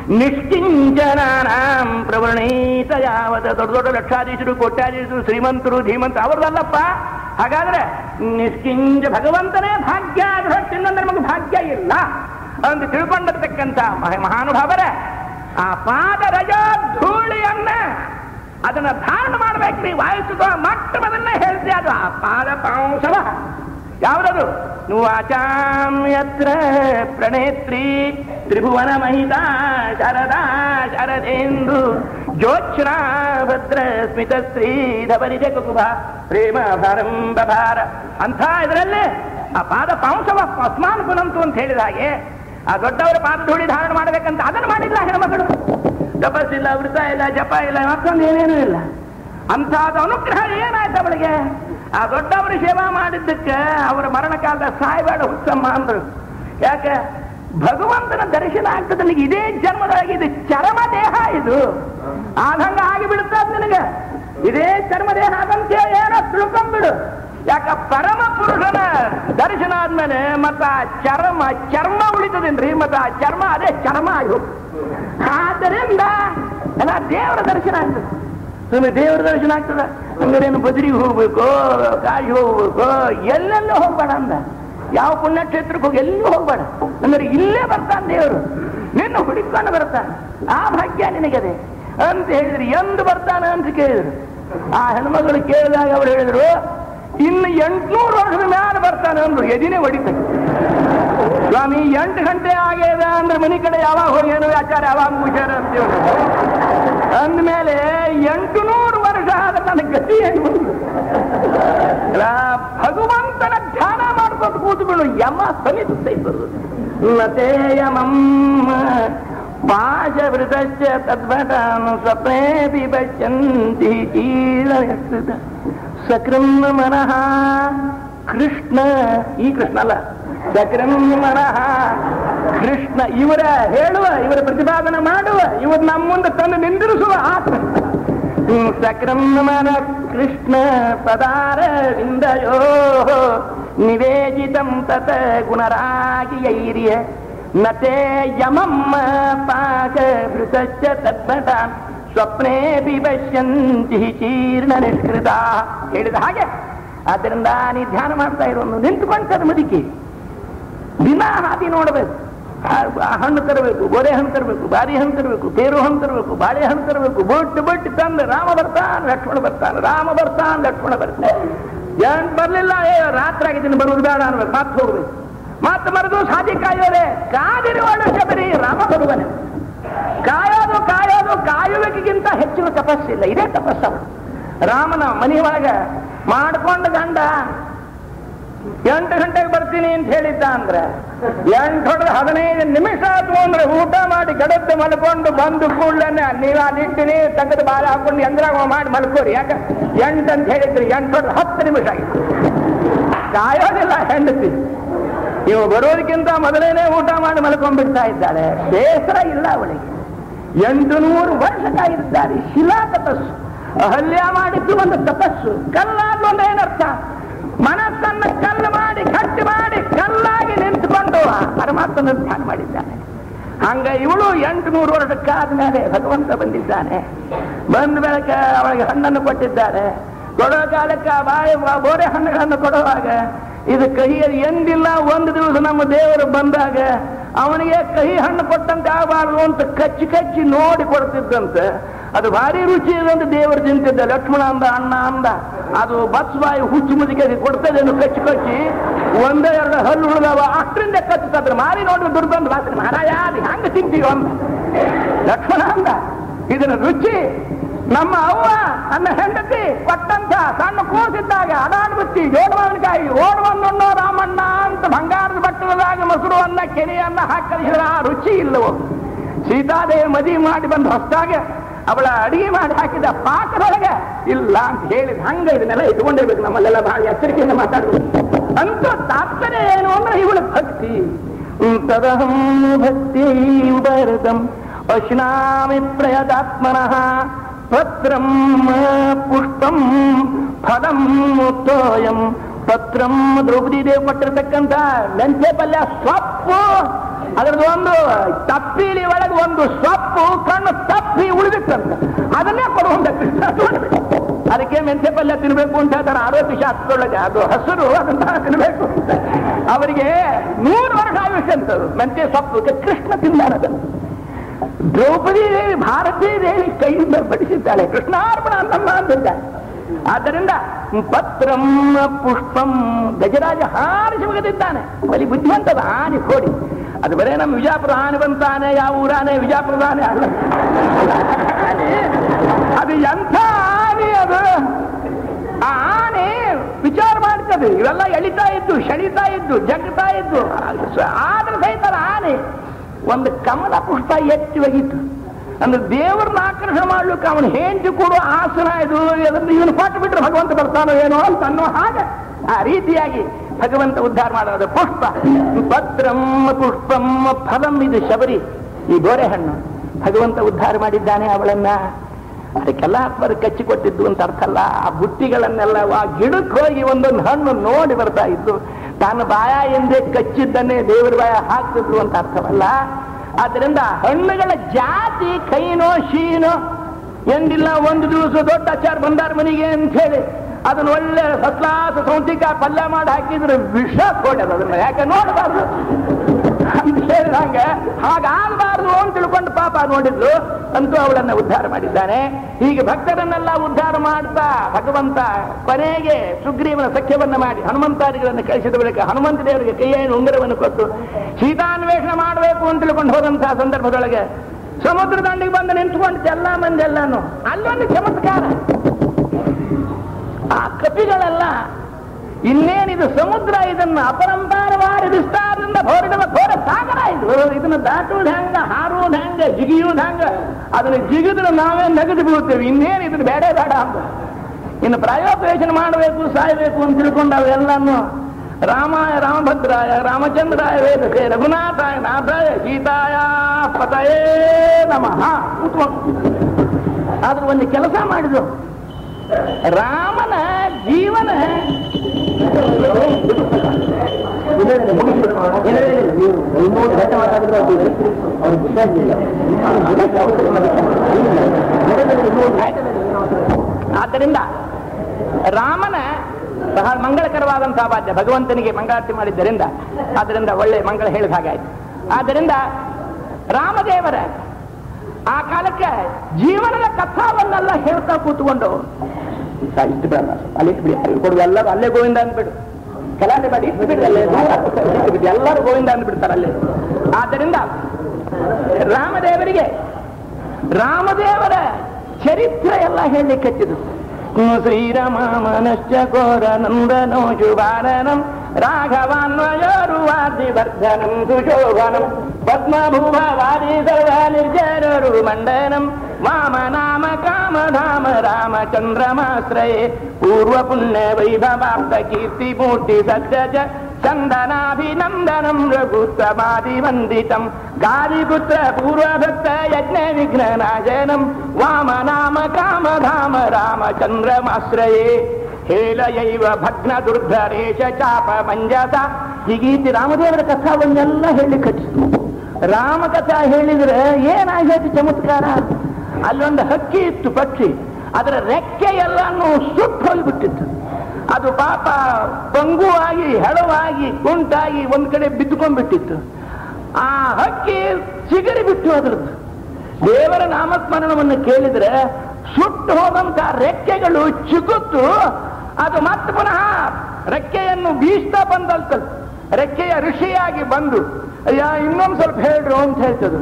ನಿಶ್ಚಿಂಚನಾಂ ಪ್ರವರ್ಣೀತ ಯಾವದ ದೊಡ್ಡ ದೊಡ್ಡ ಲಕ್ಷಾಧೀಶರು ಕೋಟ್ಯಾಧೀಶರು ಶ್ರೀಮಂತರು ಧೀಮಂತ ಅವ್ರದಲ್ಲಪ್ಪ ಹಾಗಾದ್ರೆ ನಿಷ್ಕಿಂಜ ಭಗವಂತನೇ ಭಾಗ್ಯ ಇನ್ನೊಂದ್ರೆ ನಮಗೆ ಭಾಗ್ಯ ಇಲ್ಲ ಅಂತ ತಿಳ್ಕೊಂಡಿರ್ತಕ್ಕಂಥ ಮಹ- ಮಹಾನುಭಾವರೇ ಆ ಪಾದ ರಜ ಧೂಳಿಯನ್ನ ಅದನ್ನ ಧಾರಣ ಮಾಡ್ಬೇಕ್ರಿ ವಾಯಿಸುವ ಮಟ್ಟಮದನ್ನ ಹೇಳ್ತಿ ಅದು ಆ ಪಾದ ಪಾಂಸವ ಯಾವ್ದದು ವಾಚಾಂ ಯತ್ರ ಪ್ರಣೇತ್ರಿ ತ್ರಿಭುವನ ಮಹಿತಾ ಶರದಾ ಶರದೇಂದು ಜೋಚ್ನಾ ಭದ್ರ ಸ್ಮಿತ ಶ್ರೀ ಧವನಿಜ ಕುಕುಭ ಪ್ರೇಮ ಭಾರಂಭ ಭಾರ ಅಂಥ ಇದರಲ್ಲಿ ಆ ಪಾದ ಪಾಂಸವ ಅಸ್ಮಾನ್ ಪುನಂತು ಅಂತ ಹೇಳಿದ ಹಾಗೆ ಆ ದೊಡ್ಡವರ ಪಾದ ಧೂಳಿ ಧಾರಣ ಮಾಡಬೇಕಂತ ಅದನ್ನು ಮಾಡಿಲ್ಲ ಹೆಣ್ಮಗಳು ತಪಸ್ಸಿಲ್ಲ ವೃತ ಇಲ್ಲ ಜಪ ಇಲ್ಲ ಮತ್ತೊಂದು ಏನೇನೂ ಇಲ್ಲ ಅಂಥದ್ದು ಅನುಗ್ರಹ ಏನಾಯ್ತು ಅವಳಿಗೆ ಆ ದೊಡ್ಡವರ ಸೇವಾ ಮಾಡಿದ್ದಕ್ಕೆ ಅವರ ಮರಣ ಕಾಲದ ಸಾಯಬೇಡ ಹುಚ್ಚಮ್ಮ ಅಂದ್ರು ಯಾಕೆ ಭಗವಂತನ ದರ್ಶನ ಆಗ್ತದೆ ನನಗೆ ಇದೇ ಜನ್ಮದೊಳಗೆ ಇದು ಚರ್ಮ ದೇಹ ಇದು ಆದಂಗ ಆಗಿ ಬಿಡುತ್ತೆ ಅದು ನಿನಗೆ ಇದೇ ಚರ್ಮ ದೇಹ ಆದಂತೆ ಏನೋ ತಿಳ್ಕೊಂಡ್ಬಿಡು ಯಾಕ ಪರಮ ಪುರುಷನ ದರ್ಶನ ಆದ್ಮೇಲೆ ಮತ್ತ ಆ ಚರ್ಮ ಚರ್ಮ ಉಳಿತದೇನ್ರಿ ಮತ್ತ ಆ ಚರ್ಮ ಅದೇ ಚರ್ಮ ಆಗಿ ಹೋಗ್ತದೆ. ಆದ್ದರಿಂದ ಎಲ್ಲ ದೇವರ ದರ್ಶನ ಆಗ್ತದೆ ಸುಮ್ಮನೆ ದೇವರ ದರ್ಶನ ಆಗ್ತದ ಹಂಗಾರೇನು ಬದ್ರಿಗೆ ಹೋಗ್ಬೇಕು ಕಾಶಿ ಹೋಗ್ಬೇಕು ಎಲ್ಲೆಲ್ಲೂ ಹೋಗ್ಬೇಡ ಅಂದ ಯಾವ ಪುಣ್ಯಕ್ಷೇತ್ರಕ್ಕೆ ಹೋಗಿ ಎಲ್ಲೂ ಹೋಗ್ಬೇಡ ಅಂದ್ರೆ ಇಲ್ಲೇ ಬರ್ತಾನೆ ದೇವರು ನಿನ್ನ ಹುಡುಕೊಂಡು ಬರ್ತಾನೆ ಆ ಭಾಗ್ಯ ನಿನಗದೆ ಅಂತ ಹೇಳಿದ್ರು ಎಂದು ಬರ್ತಾನೆ ಅಂತ ಕೇಳಿದ್ರು ಆ ಹೆಣ್ಮಗಳು ಕೇಳಿದಾಗ ಅವ್ರು ಹೇಳಿದ್ರು ಇನ್ನು ಎಂಟ್ನೂರು ವರ್ಷದ ಮೇಲೆ ಬರ್ತಾನೆ ಅಂದ್ರು ಎದಿನೇ ಹೊಡಿತಾರೆ ಸ್ವಾಮಿ ಎಂಟು ಗಂಟೆ ಆಗ್ಯದ ಅಂದ್ರೆ ಮನೆ ಕಡೆ ಯಾವಾಗ ಹೋಗ್ಯಾನು ಆಚಾರ ಯಾವಾಗ ಮುಗ್ಯಾರ ಅಂತೇಳಿ ಅಂದ್ಮೇಲೆ ಎಂಟು ನೂರು ವರ್ಷ ಆದ ನನ್ನ ಗತಿ ಏನು ಅಲ್ಲ, ಭಗವಂತನ ಧ್ಯಾನ ಮಾಡ್ಕೊಂಡು ಕೂತ್ಕೊಂಡು ಯಮ ಸಮಿತೈ ಬರುವುದು ನತೆ ಯಮಮ್ಮ ಪಾಶವೃತಶ್ಚ ತದ್ವಟಾನು ಸ್ವಪ್ನೇ ಬಿಭಜಂತಿ ಕೀಳಯಕೃತ ಸಕೃಂ ಮನಃ ಕೃಷ್ಣ ಈ ಕೃಷ್ಣ ಅಲ್ಲ ಸಕೃಂ ಮನಃ ಕೃಷ್ಣ ಇವರ ಹೇಳುವ ಇವರ ಪ್ರತಿಪಾದನೆ ಮಾಡುವ ಇವರು ನಮ್ಮ ಮುಂದೆ ತಂದು ನಿಂದಿರಿಸುವ ಆ ಕೃಷ್ಣ ಸಕ್ರಮನ ಕೃಷ್ಣ ಪದಾರವಿಂದಯೋ ನಿವೇದಿತಂ ತತ ಗುಣರಾಗಿಯೈರ್ಯ ನತೆ ಯಮಮ್ಮ ಪಾಕ ಭೃತಶ್ಚ ತದ್ಭಟ ಸ್ವಪ್ನೇ ಪಶ್ಯಂತಿ ಚೀರ್ಣ ನಿಷ್ಕೃತ ಹೇಳಿದ ಹಾಗೆ ಆದ್ದರಿಂದ ನೀ ಧ್ಯಾನ ಮಾಡ್ತಾ ಇರೋನು ನಿಂತ್ಕೊಂಡು ಮುದುಕಿ ದಿನ ಹಾದಿ ನೋಡಬೇಕು ಆ- ಆ ಹಣ್ಣು ತರಬೇಕು ಗೋರೆ ಹಣ್ಣು ತರಬೇಕು ಬಾರಿ ಹಣ್ಣು ತರಬೇಕು ತೇರು ಹಣ್ಣು ತರಬೇಕು ಬಾಳೆ ಹಣ್ಣು ತರಬೇಕು ಬೊಟ್ಟು ಬೊಟ್ಟು ತಂದು ರಾಮ ಬರ್ತಾನೆ ಲಕ್ಷ್ಮಣ ಬರ್ತಾನೆ ರಾಮ ಬರ್ತಾನೆ ಲಕ್ಷ್ಮಣ ಬರ್ತಾನೆ ಏನ್ ಬರ್ಲಿಲ್ಲ ಏ ರಾತ್ರಿ ಆಗಿದ್ದೀನಿ ಬರುವುದು ಬೇಡ ಅನ್ಬೇಕು ಮತ್ತೆ ಹೋಗ್ಬೇಕು ಮತ್ತೆ ಮರದು ಸಾಧಿ ಕಾಯೋರೆ ಕಾದಿರುವಳು ಶಬರಿ ರಾಮ ಬರುವನೆ ಕಾಯೋದು ಕಾಯೋದು ಕಾಯುವಿಕೆಗಿಂತ ಹೆಚ್ಚಿನ ತಪಸ್ಸಿಲ್ಲ ಇದೇ ತಪಸ್ಸವ ರಾಮನ ಮನೆಯೊಳಗ ಮಾಡ್ಕೊಂಡ ಗಂಡ ಎಂಟು ಗಂಟೆಗೆ ಬರ್ತೀನಿ ಅಂತ ಹೇಳಿದ್ದ ಅಂದ್ರೆ ಎಂಟು ಹೊಡೆದು ಹದಿನೈದು ನಿಮಿಷ ಆತು ಅಂದ್ರೆ ಊಟ ಮಾಡಿ ಗಡದ್ದು ಮಲ್ಕೊಂಡು ಬಂದು ಕೂಡಲೇ ನೀವು ಅಲ್ಲಿ ಇಟ್ಟಿನಿ ತೆಗೆದು ಬಾಲ ಹಾಕೊಂಡು ಯಂತ್ರಾಗ ಮಾಡಿ ಮಲ್ಕೋರಿ ಯಾಕೆ ಎಂಟು ಅಂತ ಹೇಳಿದ್ರಿ ಎಂಟು ಹೊಡೆದು ಹತ್ತು ನಿಮಿಷ ಆಗಿತ್ತು ಕಾಯೋದಿಲ್ಲ ಹೆಂಡತಿ ನೀವು ಬರೋದಕ್ಕಿಂತ ಮೊದಲೇನೆ ಊಟ ಮಾಡಿ ಮಲ್ಕೊಂಡ್ಬಿಡ್ತಾ ಇದ್ದಾಳೆ ಬೇಸರ ಇಲ್ಲ ಅವಳಿಗೆ ಎಂಟು ನೂರು ವರ್ಷ ಕಾಯಿದ್ದಾರೆ ಶಿಲಾ ತಪಸ್ಸು ಅಹಲ್ಯ ಮಾಡಿದ್ದು ಒಂದು ತಪಸ್ಸು ಕಲ್ಲಾದ್ಲು ಅಂದ್ರೆ ಏನರ್ಥ ಮನಸ್ಸನ್ನು ಕಲ್ಲು ಮಾಡಿ ಗಟ್ಟಿ ಮಾಡಿ ಕಲ್ಲಾಗಿ ನಿಂತುಕೊಂಡು ಆ ಪರಮಾತ್ಮನ ಧ್ಯಾನ ಮಾಡಿದ್ದಾನೆ ಹಂಗ ಇವಳು ಎಂಟು ನೂರು ವರ್ಷಕ್ಕಾದ್ಮೇಲೆ ಭಗವಂತ ಬಂದಿದ್ದಾನೆ ಬಂದ ಬೆಳಕ ಅವಳಿಗೆ ಹಣ್ಣನ್ನು ಕೊಟ್ಟಿದ್ದಾರೆ ಕೊಡೋ ಕಾಲಕ್ಕೆ ಆ ಬಾಯಿ ಆ ಬೋರೆ ಹಣ್ಣುಗಳನ್ನು ಕೊಡುವಾಗ ಇದು ಕಹಿಯಲ್ಲಿ ಎಂದಿಲ್ಲ ಒಂದು ದಿವಸ ನಮ್ಮ ದೇವರು ಬಂದಾಗ ಅವನಿಗೆ ಕಹಿ ಹಣ್ಣು ಕೊಟ್ಟಂತೆ ಆಗಬಾರ್ದು ಅಂತ ಕಚ್ಚಿ ಕಚ್ಚಿ ನೋಡಿ ಕೊಡ್ತಿದ್ದಂತೆ ಅದು ಭಾರಿ ರುಚಿ ಇದೆ ಅಂತ ದೇವರು ತಿಂತಿದ್ದ ಲಕ್ಷ್ಮಣ ಅಂದ ಅಣ್ಣ ಅಂದ ಅದು ಬಸ್ಬಾಯಿ ಹುಚ್ಚು ಮುದಿಗೆ ಕೊಡ್ತದೆ ಅಂತ ಕಚ್ಚಿ ಕಚ್ಚಿ ಒಂದೇ ಎರಡು ಹಲ್ಲು ಉಳಿದವ ಅಷ್ಟರಿಂದ ಕಚ್ಚುತ್ತದ್ರ ಮಾರಿ ನೋಡಿದ್ರೆ ದುರ್ಗಂಧ ವಾಸನೆ ಮಹಾರಾಯ ಅದು ಹೆಂಗ ತಿಂತೀವಿ ಅಂದ ಲಕ್ಷ್ಮಣ ಅಂದ ಇದರ ರುಚಿ ನಮ್ಮ ಅವ್ವ ನನ್ನ ಹೆಂಡತಿ ಕೊಟ್ಟಂತ ಸಣ್ಣ ಕೂಸಿದ್ದಾಗ ಅಡಾಡ್ಬಿಟ್ಟಿ ಜೋಡು ಮಾವಿನಕಾಯಿ ಓಡ್ ಬಂದುಣ್ಣೋ ರಾಮಣ್ಣ ಅಂತ ಬಂಗಾರದ ಬಟ್ಟಲದಾಗ ಮೊಸರು ಅನ್ನ ಕೆನೆ ಅನ್ನ ಹಾಕಿ ಕಳಿಸಿದ್ರೆ ಆ ರುಚಿ ಇಲ್ಲವೋ ಸೀತಾದೇವಿ ಮದುವೆ ಮಾಡಿ ಬಂದು ಹೊಸದಾಗೆ ಅವಳ ಅಡಿಗೆ ಮಾಡಿ ಹಾಕಿದ ಪಾಕದೊಳಗೆ ಇಲ್ಲ ಅಂತ ಹೇಳಿದ ಹಂಗ ಇದನ್ನೆಲ್ಲ ಇಟ್ಕೊಂಡಿರ್ಬೇಕು ನಮ್ಮಲ್ಲೆಲ್ಲ ಬಹಳ ಎಚ್ಚರಿಕೆಯಿಂದ ಮಾತಾಡ್ಬೇಕು ಅಂತ ತಾತ್ಪರ್ಯ ಏನು ಅಂದ್ರೆ ಇವಳ ಭಕ್ತಿ ತದಹಂ ಭಕ್ತಿ ಭರತಂ ಅಶ್ನಾಮಿ ಪ್ರಯದಾತ್ಮನಃ ಪತ್ರಂ ಪುಷ್ಪಂ ಫಲಂ ತೋಯಂ ಪತ್ರಂ ದ್ರೌಪದಿ ದೇವಿ ಕೊಟ್ಟಿರ್ತಕ್ಕಂಥ ಮೆಂತ್ಯ ಪಲ್ಯ ಸೊಪ್ಪು ಅದರದ್ದು ಒಂದು ತಪ್ಪಿಲಿ ಒಳಗೆ ಒಂದು ಸೊಪ್ಪು ಕಣ್ಣು ತಪ್ಪಿ ಉಳಿದಿತ್ತಂತ ಅದನ್ನೇ ಕೊಡುವಂತ ಕೃಷ್ಣ ತಗೊಂಡ್ಬಿಟ್ಟ. ಅದಕ್ಕೆ ಮೆಂತ್ಯ ಪಲ್ಯ ತಿನ್ಬೇಕು ಅಂತ ಹೇಳ್ತಾರೆ ಆರೋಗ್ಯ ಶಾಸ್ತ್ರದೊಳಗೆ ಅದು ಹಸಿರು ಅದನ್ನ ತಿನ್ಬೇಕು ಅಂತ ಅವರಿಗೆ ನೂರು ವರ್ಷ ಆಯುಷ್ಯ ಅಂತದು ಮೆಂತ್ಯ ಸೊಪ್ಪು ಕೃಷ್ಣ ತಿಂದಾನದನ್ನು ದ್ರೌಪದಿ ದೇವಿ ಭಾರತೀ ದೇವಿ ಕೈಯಿಂದ ಬಡಿಸಿದ್ದಾಳೆ ಕೃಷ್ಣಾರ್ಪಣ ಅಂತಮ್ಮ ಅಂತಿದ್ದಾಳೆ ಆದ್ದರಿಂದ ಪತ್ರಂ ಪುಷ್ಪಂ ಗಜರಾಜ ಹಾರಿಸಿ ಮುಗಿದಿದ್ದಾನೆ ಬಲಿ ಬುದ್ಧಿವಂತದ ಆನೆ ಕೋಡಿ ಅದು ಬರೇ ನಮ್ಮ ವಿಜಾಪುರ ಆನೆ ಬಂತಾನೆ ಯಾವ ಊರಾನೆ ವಿಜಾಪುರದ ಆನೆ ಅಲ್ಲ ಆನೆ, ಅದು ಎಂಥ ಆನೆ ಅದು ಆ ಆನೆ ವಿಚಾರ ಮಾಡ್ತದೆ ಇವೆಲ್ಲ ಎಳಿತಾ ಇದ್ದು ಸೆಳಿತಾ ಇದ್ದು ಜಗ್ತಾ ಇದ್ದು ಆದ್ರೆ ಸಹಿತ ಅದು ಆನೆ ಒಂದು ಕಮಲ ಪುಷ್ಪ ಎತ್ತಿ ಒಗಿತು ಅಂದ್ರೆ ದೇವರನ್ನ ಆಕರ್ಷಣೆ ಮಾಡ್ಲಿಕ್ಕೆ ಅವನು ಹೆಂಡತಿ ಕೊಡುವ ಆಸನ ಇದು ಅದನ್ನು ಇವನು ಕೊಟ್ಟು ಬಿಟ್ರೆ ಭಗವಂತ ಬರ್ತಾನೋ ಏನೋ ಅಂತ ಅನ್ನೋ ಹಾಗೆ ಆ ರೀತಿಯಾಗಿ ಭಗವಂತ ಉದ್ಧಾರ ಮಾಡೋದು ಪುಷ್ಪ ಪತ್ರಂ ಪುಷ್ಪಂ ಫಲಂ ಇದು ಶಬರಿ ಈ ಬೋರೆ ಹಣ್ಣು ಭಗವಂತ ಉದ್ಧಾರ ಮಾಡಿದ್ದಾನೆ ಅವಳನ್ನ ಅದಕ್ಕೆಲ್ಲ ಬರ ಕಚ್ಚಿ ಕೊಟ್ಟಿದ್ದು ಅಂತ ಅರ್ಥ ಅಲ್ಲ ಆ ಬುಟ್ಟಿಗಳನ್ನೆಲ್ಲ ಆ ಗಿಡಕ್ಕೆ ಹೋಗಿ ಒಂದೊಂದು ಹಣ್ಣು ನೋಡಿ ಬರ್ತಾ ಇದ್ದು ತಾನು ಬಾಯ ಎಂದೇ ಕಚ್ಚಿದ್ದನ್ನೇ ದೇವರ ಬಾಯ ಹಾಕ್ತಿದ್ರು ಅಂತ ಅರ್ಥವಲ್ಲ ಆದ್ದರಿಂದ ಹಣ್ಣುಗಳ ಜಾತಿ ಕೈನೋ ಶೀನೋ ಎಂದಿಲ್ಲ ಒಂದು ದಿವಸ ದೊಡ್ಡ ಆಚಾರ ಬಂದಾರ ಮನೆಗೆ ಅಂತ ಹೇಳಿ ಅದನ್ನ ಒಳ್ಳೆ ಸತ್ಲಾಸ ಸೌಂತಿಕಾಯಿ ಪಲ್ಯ ಮಾಡಿ ಹಾಕಿದ್ರೆ ವಿಷ ಕೊಡೋದು ಅದನ್ನ ಯಾಕೆ ನೋಡಬಾರ್ದು ಅಂತ ಹೇಳಿದಂಗ ಹಾಗಾಗಬಾರ್ದು ಅಂತ ತಿಳ್ಕೊಂಡು ಪಾಪ ನೋಡಿದ್ಲು ಅಂತೂ ಅವಳನ್ನ ಉದ್ಧಾರ ಮಾಡಿದ್ದಾನೆ ಹೀಗೆ ಭಕ್ತರನ್ನೆಲ್ಲ ಉದ್ಧಾರ ಮಾಡ್ತಾ ಭಗವಂತ ಕೊನೆಗೆ ಸುಗ್ರೀವನ ಸಖ್ಯವನ್ನ ಮಾಡಿ ಹನುಮಂತಾದಿಗಳನ್ನು ಕಳಿಸಿದ ಬಳಿಕ ಹನುಮಂತ ದೇವರಿಗೆ ಕೈಯನ್ನು ಉಂಗುರವನ್ನು ಕೊಟ್ಟು ಸೀತಾನ್ವೇಷಣೆ ಮಾಡಬೇಕು ಅಂತ ತಿಳ್ಕೊಂಡು ಹೋದಂತಹ ಸಂದರ್ಭದೊಳಗೆ ಸಮುದ್ರ ದಂಡಿಗೆ ಬಂದು ನಿಂತ್ಕೊಂಡು ಎಲ್ಲ ಮಂದಿ ಎಲ್ಲಾನು ಅಲ್ಲೊಂದು ಚಮತ್ಕಾರ ಆ ಕಪಿಗಳೆಲ್ಲ ಇನ್ನೇನಿದು ಸಮುದ್ರ ಇದನ್ನ ಅಪರಂಪಾರವಾದ ವಿಸ್ತಾರದಿಂದ ಹೊರಡುವ ಘೋರ ಸಾಗರ ಇದು ಇದನ್ನ ದಾಟುವುದು ಹೆಂಗ ಹಾರುವುದು ಹೆಂಗ ಜಿಗಿಯುವುದು ಹೆಂಗ ಅದನ್ನ ಜಿಗಿದ್ರೆ ನಾವೇ ನಗದು ಬೀಳ್ತೇವೆ ಇನ್ನೇನು ಇದನ್ನ ಬೇಡ ಬೇಡ ಅಂತ ಇನ್ನು ಪ್ರಾಯೋಪವೇಶನ ಮಾಡಬೇಕು ಸಾಯಬೇಕು ಅಂತ ತಿಳ್ಕೊಂಡು ಅವೆಲ್ಲನ್ನು ರಾಮಾಯ ರಾಮಭದ್ರಾಯ ರಾಮಚಂದ್ರಾಯ ವೇದಸೆ ರಘುನಾಥಾಯ ನಾಥಾಯ ಸೀತಾಯ ಪತಯೇ ನಮಃ ಕೂತ್ಕೊಂಡು ಆದ್ರೆ ಒಂದು ಕೆಲಸ ಮಾಡಿದ್ರು ರಾಮನ ಜೀವನ ಆದ್ದರಿಂದ ರಾಮನ ಬಹಳ ಮಂಗಳಕರವಾದಂತಹ ವಾದ್ಯ ಭಗವಂತನಿಗೆ ಮಂಗಳಾರತಿ ಮಾಡಿದ್ದರಿಂದ ಆದ್ದರಿಂದ ಒಳ್ಳೆ ಮಂಗಳ ಹೇಳಿದ ಹಾಗಾಯ್ತು ಆದ್ದರಿಂದ ರಾಮದೇವರ ಆ ಕಾಲಕ್ಕೆ ಜೀವನದ ಕಥಾವನ್ನೆಲ್ಲ ಹೇಳ್ತಾ ಕೂತ್ಕೊಂಡು ಸಾ, ಇಷ್ಟು ಬೇಡ ಅಲ್ಲಿ ಇಟ್ಬಿಡಿ ಅಲ್ಲಿ ಕೊಡುವ ಎಲ್ಲರೂ ಅಲ್ಲೇ ಗೋವಿಂದ ಅಂದ್ಬಿಡು ಗಲಾಟೆ ಮಾಡಿ ಇಟ್ಬಿಡ್ರಿ ಅಲ್ಲೇ ಇಟ್ಬಿಡಿ. ಎಲ್ಲರೂ ಗೋವಿಂದ ಅಂದ್ಬಿಡ್ತಾರೆ ಅಲ್ಲೇ ಆದ್ದರಿಂದ ರಾಮದೇವರಿಗೆ ರಾಮದೇವರ ಚರಿತ್ರೆ ಎಲ್ಲ ಹೇಳಲಿಕ್ಕೆ ಹಚ್ಚಿದ್ರು ಶ್ರೀರಾಮ ಮನಶ್ಚ ಘೋರ ನಂದನೋ ಶುಭಾನನಂ ರಾಘವಾನ್ವಯೋರುವಾದಿವರ್ಧನಂ ಸುಶೋಭನಂ ಪದ್ಮಭೂಭವಾದಿ ಸರ್ವ ನಿರ್ಜರು ಮಂಡನಂ ವಾಮ ನಾಮ ಕಾಮಧಾಮ ರಾಮಚಂದ್ರಮಾಶ್ರಯೇ ಪೂರ್ವ ಪುಣ್ಯ ವೈಭವಾಪ್ತ ಕೀರ್ತಿ ಮೂರ್ತಿ ಸತ್ಯ ಚ ಚಂದನಾಭಿನಂದನಂ ರಘುತ್ತಮಾದಿವಂದಿತಂ ಗಾಲಿಪುತ್ರ ಪೂರ್ವಭಕ್ತ ಯಜ್ಞ ವಿಘ್ನ ನಾಶನಂ ವಾಮ ನಾಮ ಕಾಮಧಾಮ ರಾಮಚಂದ್ರಮಾಶ್ರಯೇ ಹೇಲಯೈವ ಭಗ್ನ ದುರ್ಧರೇಶ ಚಾಪ ಮಂಜಸ ಹೀಗೀತಿ ರಾಮದೇವರ ಕಥಾವನ್ನೆಲ್ಲ ಹೇಳಿ ಕಟ್ಟಿಸ್ತು ರಾಮಕಥಾ ಹೇಳಿದ್ರೆ ಏನಾಗೈತಿ ಚಮತ್ಕಾರ ಅಲ್ಲೊಂದು ಹಕ್ಕಿ ಇತ್ತು ಪಕ್ಷಿ ಅದರ ರೆಕ್ಕೆ ಎಲ್ಲಾನು ಸುಟ್ಟು ಹೋಗಿಬಿಟ್ಟಿತ್ತು ಅದು ಪಾಪ ಪಂಗುವಾಗಿ ಹೆಳವಾಗಿ ಕುಂಟಾಗಿ ಒಂದ್ ಕಡೆ ಬಿದ್ದುಕೊಂಡ್ಬಿಟ್ಟಿತ್ತು ಆ ಹಕ್ಕಿ ಸಿಗರಿ ಬಿಟ್ಟು ಅದ್ರದ್ದು ದೇವರ ನಾಮಸ್ಮರಣವನ್ನು ಕೇಳಿದ್ರೆ ಸುಟ್ಟು ಹೋದಂತ ರೆಕ್ಕೆಗಳು ಚಿಗುತ್ತು ಅದು ಮತ್ತೆ ಪುನಃ ರೆಕ್ಕೆಯನ್ನು ಬೀಸ್ತಾ ಬಂದಲ್ತ ರೆಕ್ಕೆಯ ಋಷಿಯಾಗಿ ಬಂದು ಅಯ್ಯ ಇನ್ನೊಂದು ಸ್ವಲ್ಪ ಹೇಳ್ರು ಅಂತ ಹೇಳ್ತದ್ರು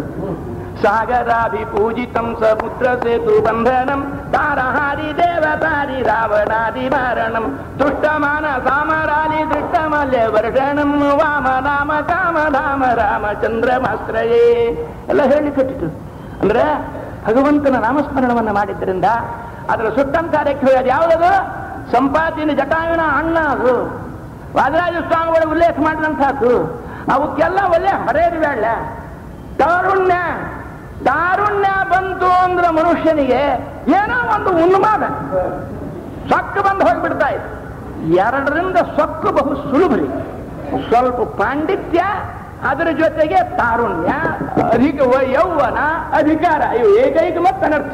ಸಾಗರಾಭಿ ಪೂಜಿತಂ ಸಮುದ್ರ ಸೇತು ಬಂಧನಂ ತಾರಹಾರಿ ದೇವತಾರಿ ರಾವಣಾದಿ ಮಾರಣಂ ತುಷ್ಟಮಾನ ಸಾಮರಾಲಿ ದೃಷ್ಟಮಲ್ಯ ವರ್ಷಣಂ ವಾಮ ನಾಮ ಕಾಮಧಾಮ ರಾಮಚಂದ್ರಮಾಶ್ರಯೇ ಎಲ್ಲ ಹೇಳಿ ಕಟ್ಟಿತು ಅಂದ್ರೆ ಭಗವಂತನ ನಾಮಸ್ಮರಣವನ್ನ ಮಾಡಿದ್ದರಿಂದ ಅದರ ಸುಟ್ಟಂತ ರೆಕ್ಕೆ ಅದು ಯಾವುದದು ಸಂಪಾತಿನ ಜಟಾಯುನ ಅಣ್ಣ ಅದು ವಾದರಾಜ ಸ್ವಾಮಿಗಳು ಉಲ್ಲೇಖ ಮಾಡಿದಂಥದ್ದು ಅವಕ್ಕೆಲ್ಲ ಒಳ್ಳೆ ಹರೇದು ಬೇಡ ತಾರುಣ್ಯ ತಾರುಣ್ಯ ಬಂತು ಅಂದ್ರೆ ಮನುಷ್ಯನಿಗೆ ಏನೋ ಒಂದು ಉನ್ಮಾದ ಸೊಕ್ಕು ಬಂದು ಹೋಗ್ಬಿಡ್ತಾ ಇದೆ ಎರಡರಿಂದ ಸೊಕ್ಕು ಬಹು ಸುಲಭರಿ ಸ್ವಲ್ಪ ಪಾಂಡಿತ್ಯ ಅದರ ಜೊತೆಗೆ ತಾರುಣ್ಯ ಅಧಿಕ ವ- ಯೌವನ ಅಧಿಕಾರ ಇವು ಏಕೈಕ ಮತ್ತು ಅನರ್ಥ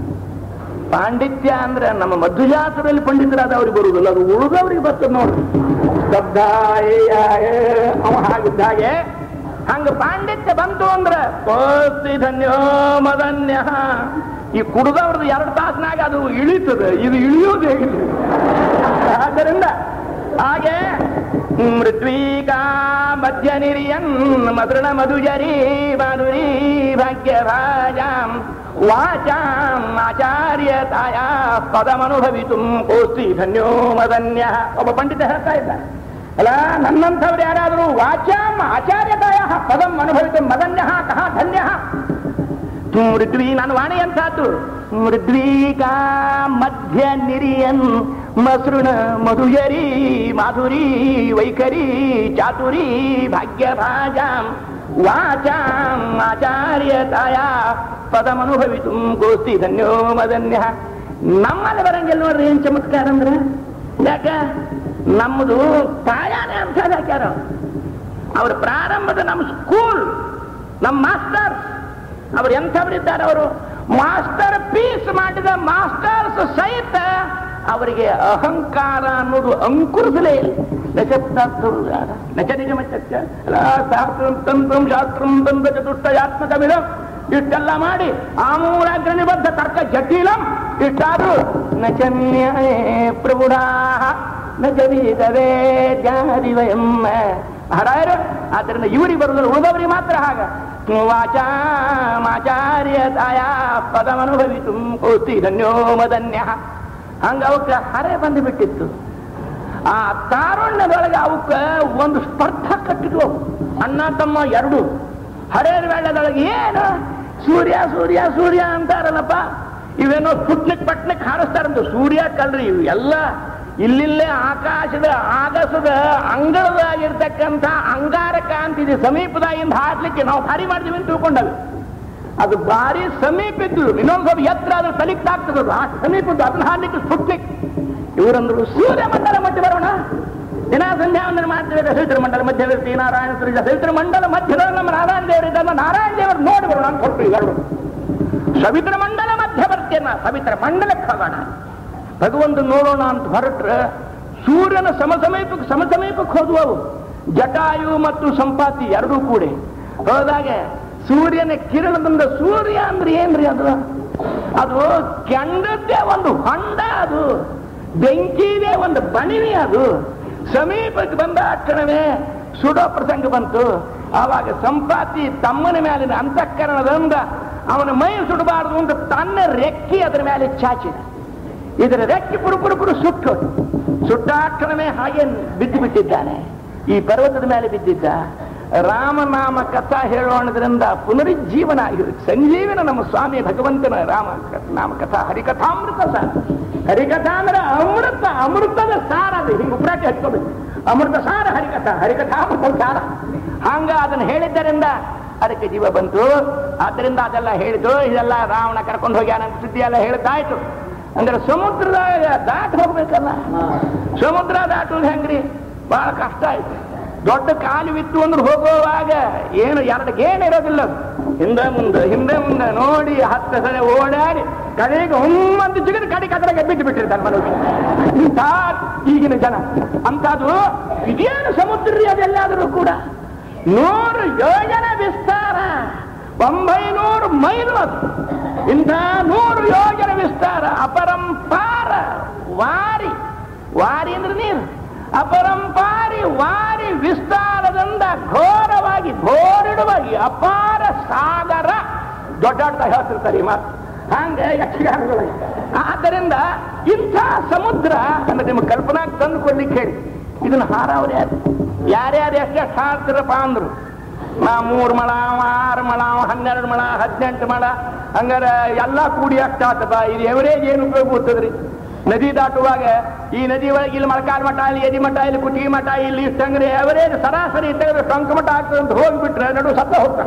ಪಾಂಡಿತ್ಯ ಅಂದ್ರೆ ನಮ್ಮ ಮಧುಶಾಸ್ತ್ರದಲ್ಲಿ ಪಂಡಿತರಾದ ಅವ್ರಿಗೆ ಬರುವುದಿಲ್ಲ ಅದು ಉಳಿದವ್ರಿಗೆ ಬರ್ತದೆ ನೋಡ್ರಿ ಸ್ತಬ್ಧ ಏ, ಆ, ಏ, ಅವ ಹಾಗಿದ್ದ ಹಾಗೆ ಹಂಗ ಪಾಂಡಿತ್ಯ ಬಂತು ಅಂದ್ರೆ ಕೋಸ್ತಿ ಧನ್ಯೋ ಮದನ್ಯ ಈ ಕುಡ್ದವ್ರದ್ದು ಎರಡು ತಾಸಿನಾಗ ಅದು ಇಳಿತದೆ ಇದು ಇಳಿಯೋದೇ ಇಲ್ಲ ಆದ್ದರಿಂದ ಹಾಗೆ ಮೃತ್ವೀಕಾ ಮಧ್ಯ ನಿರ್ಯನ್ ಮದೃಣ ಮಧುಜರಿ ಮಾಧುರಿ ಭಾಗ್ಯಭಾಜಾಂ ವಾಚಾಂ ಆಚಾರ್ಯತಾಯ ಪದಮನುಭವಿತು ಕೋಸ್ತಿ ಧನ್ಯೋ ಮದನ್ಯ ಒಬ್ಬ ಪಂಡಿತ ಹೇಳ್ತಾ ಇದ್ದ ಅಲ್ಲ ನನ್ನಂಥವ್ರು ಯಾರಾದರೂ ವಾಚಾಂ ಆಚಾರ್ಯತಾಯ ಪದಂ ಅನುಭವಿತು ಮದನ್ಯ ಕಹ ಧನ್ಯ ಮೃದ್ವಿ ನಾನು ವಾಣಿ ಅಂತಾತು ಮೃದ್ವೀಕಾ ಮಧ್ಯ ನಿರಿಯನ್ ಮಸೃಣ ಮಧುಯರಿ ಮಾಧುರಿ ವೈಖರಿ ಚಾತುರಿ ಭಾಗ್ಯಭಾಜಾಂ ವಾಚಾಂ ಆಚಾರ್ಯತಾಯ ಪದಮನುಭವಿತು ಗೋಸ್ತಿ ಧನ್ಯೋ ಮದನ್ಯ ನಮ್ಮಲ್ಲಿ ಬರಂಗಿಲ್ಲ ನೋಡ್ರಿ ಏನ್ ಚಮತ್ಕಾರ ಅಂದ್ರೆ ಯಾಕ ನಮ್ಮದು ತಾಯಾನೇ ಅಂತ ಹಾಕ್ಯಾರ ಅವ್ರ ಪ್ರಾರಂಭದ ನಮ್ಮ ಸ್ಕೂಲ್ ನಮ್ಮ ಮಾಸ್ಟರ್ ಅವ್ರು ಎಂಥವರಿದ್ದಾರೆ ಅವರು ಮಾಸ್ಟರ್ ಪೀಸ್ ಮಾಡಿದ ಮಾಸ್ಟರ್ಸ್ ಸಹಿತ ಅವರಿಗೆ ಅಹಂಕಾರ ಅನ್ನೋದು ಅಂಕುರಿಸಲೇ ಇಲ್ಲ ನಚಪ್ತಾರ್ಥರು ಯಾರ ನಚ ನಿಜಮ ಚರ್ಚ ಶಾಸ್ತ್ರಂ ತಂತ್ರಂ ಶಾಸ್ತ್ರಂ ತಂತ್ರ ಚತುಷ್ಟಯಾತ್ಮಕವಿದಂ ಇಷ್ಟೆಲ್ಲ ಮಾಡಿ ಆಮೂಲಾಗ್ರಣಿಬದ್ಧ ತರ್ಕ ಜಟಿಲಂ ಇಷ್ಟಾದ್ರು ನಚನ್ಯಾಯೇ ಪ್ರಭುಡಾ ನ ಜವೀದವೇ ಜಾರಿವಯಂ ಹರಾಯರು ಆದ್ದರಿಂದ ಇವರಿಗೆ ಬರುವುದಿಲ್ಲ ಉಳಿದವರಿಗೆ ಮಾತ್ರ ಹಾಗ ವಾಚಾಮಾಚಾರ್ಯತಾಯ ಪದಮನುಭವಿತು ಕೋಸ್ತಿ ಧನ್ಯೋ ಮದನ್ಯ ಹಂಗ ಅವಕ್ಕ ಹರೆ ಬಂದು ಬಿಟ್ಟಿತ್ತು ಆ ತಾರುಣ್ಯದೊಳಗೆ ಅವಕ್ಕ ಒಂದು ಸ್ಪರ್ಧ ಕಟ್ಟಿದ್ವು ಅಣ್ಣ ತಮ್ಮ ಎರಡು ಹರೇರ್ ವೇಳದೊಳಗೆ ಏನು ಸೂರ್ಯ ಸೂರ್ಯ ಸೂರ್ಯ ಅಂತಾರಲ್ಲಪ್ಪ ಇವೇನೋ ಪುಟ್ನಿಕ್ ಪಟ್ನಿಕ್ ಹಾರಿಸ್ತಾರಂತ ಸೂರ್ಯ ಕಲ್ರಿ ಇವು ಎಲ್ಲ ಇಲ್ಲಿಲ್ಲೇ ಆಕಾಶದ ಆಗಸದ ಅಂಗಳದಾಗಿರ್ತಕ್ಕಂಥ ಅಂಗಾರಕ ಅಂತಿದೆ ಸಮೀಪದಾಗಿಂದ ಹಾಡ್ಲಿಕ್ಕೆ ನಾವು ಭಾರಿ ಮಾಡ್ತೀವಿ ಅಂತ ತಿಳ್ಕೊಂಡಾಗ ಅದು ಭಾರಿ ಸಮೀಪ ಇದ್ದು ಇನ್ನೊಂದು ಸ್ವಲ್ಪ ಎತ್ತರ ಆದ್ರೂ ತಲಿಕ್ಟ್ ಆಗ್ತದೆ ಅದು. ಆ ಸಮೀಪದ್ದು ಅದನ್ನ ಹಾಡ್ಲಿಕ್ಕೆ ಸ್ಫುಟ್ಲಿಕ್ ಇವರಂದ್ರು ಸೂರ್ಯ ಮಂಡಲ ಮಧ್ಯ ಬರೋಣ ದಿನ ಸಂಧ್ಯಾವಂದನೆ ಮಾಡ್ತೇವೆ ದಶವಿತ್ರ ಮಂಡಲ ಮಧ್ಯದಲ್ಲಿ ನಾರಾಯಣ ಶ್ರೀ ದಶವಿತ್ರ ಮಂಡಲ ಮಧ್ಯದಲ್ಲಿ ನಮ್ಮ ನಾರಾಯಣ ದೇವರಿದ್ದ ನಾರಾಯಣ ದೇವರು ನೋಡಿ ಬರೋಣ ಅಂತ ಹೊರಟು ಎರಡು ಸವಿತ್ರ ಮಂಡಲ ಮಧ್ಯವರ್ತಿಯನ್ನ ಸವಿತ್ರ ಮಂಡಲಕ್ಕೆ ಹೋಗೋಣ ಭಗವಂತ ನೋಡೋಣ ಅಂತ ಹೊರಟ್ರೆ ಸೂರ್ಯನ ಸಮಸಮೀಪಕ್ಕೆ ಸಮಸಮೀಪಕ್ಕೆ ಹೋದುವವು ಜಟಾಯು ಮತ್ತು ಸಂಪಾತಿ ಎರಡೂ ಕೂಡಿ ಹೋದಾಗ ಸೂರ್ಯನ ಕಿರಣದಿಂದ ಸೂರ್ಯ ಅಂದ್ರೆ ಏನ್ರಿ ಅದು ಅದು ಕೆಂಡದ್ದೇ ಒಂದು ಹೊಂಡ ಅದು ಬೆಂಕಿದೆ ಒಂದು ಬಣಿವೆ ಅದು ಸಮೀಪಕ್ಕೆ ಬಂದ ಕ್ಷಣವೇ ಸುಡೋ ಪ್ರಸಂಗ ಬಂತು ಆವಾಗ ಸಂಪಾತಿ ತಮ್ಮನ ಮೇಲಿನ ಅಂತಃಕರಣದಿಂದ ಅವನ ಮೈ ಸುಡಬಾರದು ಅಂತ ತನ್ನ ರೆಕ್ಕಿ ಅದರ ಮೇಲೆ ಚಾಚಿದ ಇದರ ರೆಕ್ಕೆ ಪುರು ಪುರು ಪುರು ಸುಟ್ಟು ಸುಟ್ಟಾಕ್ಷಣವೇ ಹಾಗೆ ಬಿದ್ದು ಬಿಟ್ಟಿದ್ದಾನೆ ಈ ಪರ್ವತದ ಮೇಲೆ ಬಿದ್ದಿದ್ದ ರಾಮನಾಮ ಕಥಾ ಹೇಳೋಣದ್ರಿಂದ ಪುನರುಜ್ಜೀವನ ಆಗಿರುತ್ತೆ ಸಂಜೀವನ ನಮ್ಮ ಸ್ವಾಮಿ ಭಗವಂತನ ರಾಮ ಕ- ನಾಮ ಕಥಾ ಹರಿಕಥಾಮೃತ ಸಾರ ಹರಿಕಥಾ ಅಂದ್ರೆ ಅಮೃತ ಅಮೃತದ ಸಾರ ಅದು ಹಿಂಗೆ ಉಪರಾಟಿ ಹಚ್ಕೋಬೇಕು ಅಮೃತ ಸಾರ ಹರಿಕಥಾ ಹರಿಕಥಾಮೃತ ಸಾರ ಹಂಗ ಅದನ್ನು ಹೇಳಿದ್ದರಿಂದ ಅದಕ್ಕೆ ಜೀವ ಬಂತು ಆದ್ದರಿಂದ ಅದೆಲ್ಲ ಹೇಳಿತು ಇದೆಲ್ಲ ರಾವಣ ಕರ್ಕೊಂಡು ಹೋಗ್ಯಾನ ಅಂತ ಸುದ್ದಿ ಎಲ್ಲ ಹೇಳ್ತಾಯ್ತು ಅಂದ್ರೆ ಸಮುದ್ರದಾಗ ದಾಟಿ ಹೋಗ್ಬೇಕಲ್ಲ ಸಮುದ್ರ ದಾಟುವುದು ಹೆಂಗ್ರಿ ಬಹಳ ಕಷ್ಟ ಆಯ್ತು ದೊಡ್ಡ ಕಾಲುವಿತ್ತು ಅಂದ್ರೆ ಹೋಗುವಾಗ ಏನು ಎರಡು ಗೇಣ್ ಇರೋದಿಲ್ಲ ಅದು. ಹಿಂದೆ ಮುಂದೆ ಹಿಂದೆ ಮುಂದೆ ನೋಡಿ ಹತ್ತು ಸಲ ಓಡಾಡಿ ಕಡೆಗೆ ಹುಮ್ಮಂತ ಜಿಗಿದು ಕಡೆ ಕದ್ರಾಗೆ ಬಿದ್ದು ಬಿಟ್ಟಿರ್ತಾನೆ ಮನುಷ್ಯ ಇಂಥ ಈಗಿನ ಜನ ಅಂತದು ಇದೇನು ಸಮುದ್ರ ರೀ ಅದೆಲ್ಲಾದರೂ ಕೂಡ ನೂರು ಯೋಜನೆ ವಿಸ್ತಾರ ಒಂಬೈನೂರು ಮೈಲು ಅದು ಇಂಥ ನೂರು ಯೋಜನೆ ವಿಸ್ತಾರ ಅಪರಂಪಾರ ವಾರಿ ವಾರಿ ಅಂದ್ರೆ ನೀರು ಅಪರಂಪಾರಿ ವಾರಿ ವಿಸ್ತಾರದಿಂದ ಘೋರವಾಗಿ ಘೋರಿಡುವ ಈ ಅಪಾರ ಸಾಗರ ದೊಡ್ಡ ದೊಡ್ಡ ಹೇಳ್ತಿರ್ತಾರೆ ಈ ಮಾತು ಹಂಗೆ ಯಕ್ಷಗಾನಗಳಿಗೆ ಆದ್ದರಿಂದ ಇಂಥ ಸಮುದ್ರ ಅಂದ್ರೆ ನಿಮ್ಗೆ ಕಲ್ಪನಾಗ್ ತಂದು ಕೊಡ್ಲಿಕ್ಕೆ ಹೇಳಿ ಇದನ್ನ ಹಾರವ್ರು ಯಾರು ಯಾರ್ಯಾರು ಎಷ್ಟೆಷ್ಟು ಹಾರ್ತಿರಪ್ಪ ಅಂದ್ರು ನಾ ಮೂರು ಮಳ ಅವ ಆರು ಮಳ ಅವ ಹನ್ನೆರಡು ಮಳ ಹದಿನೆಂಟು ಮಳ ಹಂಗಾರೆ ಎಲ್ಲ ಕೂಡಿ ಆಗ್ತಾತಪ್ಪ ಇದು ಎವರೇಜ್ ಏನು ಉಪಯೋಗ ಬರ್ತದ್ರಿ ನದಿ ದಾಟುವಾಗ ಈ ನದಿ ಒಳಗೆ ಇಲ್ಲಿ ಮಳಕಾಲ್ ಮಠ ಇಲ್ಲಿ ಎದಿ ಮಠ ಇಲ್ಲಿ ಕುಟಿಗೆ ಮಠ ಇಲ್ಲಿ ಇಷ್ಟಂಗ್ರೆ ಎವರೇಜ್ ಸರಾಸರಿ ತೆಗೆದ್ರೆ ಟೊಂಕ ಮಠ ಆಗ್ತದೆ ಅಂತ ಹೋಗ್ಬಿಟ್ರೆ ನಡು ಸತ್ತ ಹೋಗ್ತಾನೆ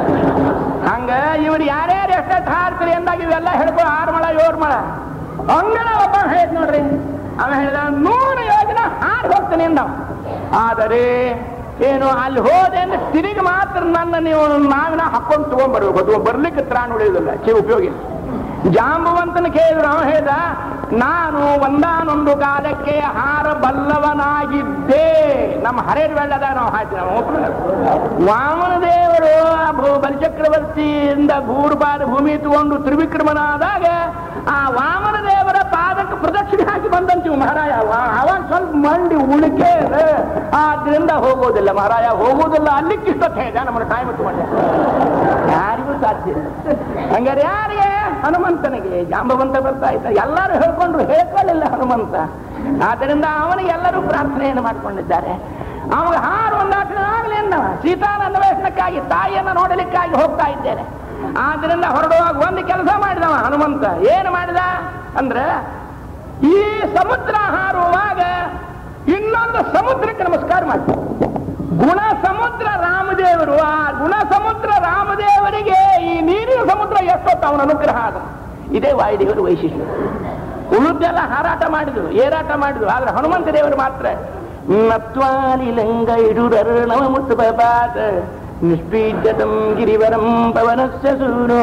ಹಂಗ ಇವ್ರು ಯಾರ್ಯಾರು ಎಷ್ಟೆಷ್ಟು ಹಾರ್ತೀರಿ ಅಂದಾಗ ಇವೆಲ್ಲ ಹೇಳ್ಕೊ ಆರು ಮಳ ಏಳು ಮಳ ಹಂಗನ ಒಬ್ಬ ಹೇಳಿದ್ ನೋಡ್ರಿ ಅವ ಹೇಳಿದ ನೂರು ಯೋಜನೆ ಹಾರಿ ಹೋಗ್ತಾನೆ ಅಂದ ಆದರೆ ಏನು ಅಲ್ಲಿ ಹೋದೆ ಅಂದ್ರೆ ತಿರುಗಿ ಮಾತ್ರ ನನ್ನ ನೀವು ನಾವಿನ ಹಾಕೊಂಡು ತಗೊಂಡ್ಬರ್ಬೇಕು ಅದು ಬರ್ಲಿಕ್ಕೆ ತ್ರಾಣ ಉಳಿಯೋದಿಲ್ಲ ಚಿ ಉಪಯೋಗ ಜಾಂಬುವಂತನ ಕೇಳಿದ್ರು ಅವ ಹೇಳ್ದ ನಾನು ಒಂದಾನೊಂದು ಕಾಲಕ್ಕೆ ಹಾರ ಬಲ್ಲವನಾಗಿದ್ದೆ ನಮ್ಮ ಹರೇಡ್ ಬೆಳ್ಳದ ನಾವು ಹಾಡ್ತೀವಿ ನಾವು ಒಪ್ಪಿಲ್ಲ. ವಾಮನ ದೇವರು ಆ ಭೂ- ಬಲಿಚಕ್ರವರ್ತಿಯಿಂದ ಭೂರ್ಪಾದ ಭೂಮಿ ತಗೊಂಡು ತ್ರಿವಿಕ್ರಮನಾದಾಗ ಆ ವಾಮನ ದೇವರ ಪಾದಕ್ಕೆ ಪ್ರದಕ್ಷಿಣೆ ಹಾಕಿ ಬಂದಂತೀವಿ ಮಹಾರಾಯ ವಾ- ಅವಾಗ ಸ್ವಲ್ಪ ಮಂಡಿ ಉಳಿಕೆ ಇದೆ. ಆದ್ರಿಂದ ಹೋಗೋದಿಲ್ಲ ಮಹಾರಾಯ ಹೋಗೋದಿಲ್ಲ ಅಲ್ಲಿಕ್ಕೆ ಇಷ್ಟೊತ್ತು ಹೇಳಿದ ನಮ್ಮನ್ನು ಟೈಮ್ ತಗೊಂಡೆ ಯಾರಿಗೂ ಸಾಧ್ಯ ಇಲ್ಲ. ಹಂಗಾರೆ ಯಾರಿಗೆ ಹನುಮಂತನಿಗೆ ಜಾಂಬವಂತ ಬರ್ತಾ ಇದ್ದ ಎಲ್ಲರೂ ಹೇಳ್ಕೊಂಡ್ರು ಹೇಳ್ಕೊಳ್ಳಿಲ್ಲ ಹನುಮಂತ ಆದ್ದರಿಂದ ಅವನಿಗೆ ಎಲ್ಲರೂ ಪ್ರಾರ್ಥನೆಯನ್ನು ಮಾಡಿಕೊಂಡಿದ್ದಾರೆ ಅವನಿಗೆ ಹಾರು ಒಂದಾಟದ ಆಗಲಿ ಅಂದವ ಸೀತಾನ ಅನ್ವೇಷಣಕ್ಕಾಗಿ ತಾಯಿಯನ್ನು ನೋಡಲಿಕ್ಕಾಗಿ ಹೋಗ್ತಾ ಇದ್ದೇನೆ ಆದ್ರಿಂದ ಹೊರಡುವಾಗ ಒಂದು ಕೆಲಸ ಮಾಡಿದವ ಹನುಮಂತ ಏನು ಮಾಡಿದ ಅಂದ್ರೆ ಈ ಸಮುದ್ರ ಹಾರುವಾಗ ಇನ್ನೊಂದು ಸಮುದ್ರಕ್ಕೆ ನಮಸ್ಕಾರ ಮಾಡಿ ಗುಣ ಸಮುದ್ರ ರಾಮದೇವರು ಆ ಗುಣ ಸಮುದ್ರ ರಾಮದೇವರಿಗೆ ಈ ನೀರಿನ ಸಮುದ್ರ ಎಷ್ಟೊತ್ತು ಅವನ ಅನುಗ್ರಹ ಆದ ಇದೇ ವಾಯುದೇವರು ವೈಶಿಷ್ಟ್ಯ ಉಳಿದೆಲ್ಲ ಹಾರಾಟ ಮಾಡಿದ್ರು ಏರಾಟ ಮಾಡಿದ್ರು ಆದ್ರೆ ಹನುಮಂತ ದೇವರು ಮಾತ್ರ ನತ್ವಾಲಿ ಲಂಗ ಇಡುರರ್ಣವ ಮುತ್ತುಪಾತ ನಿಷ್ಪೀಡ್ಯತಂ ಗಿರಿವರಂ ಪವನಸ್ಯ ಸೂನು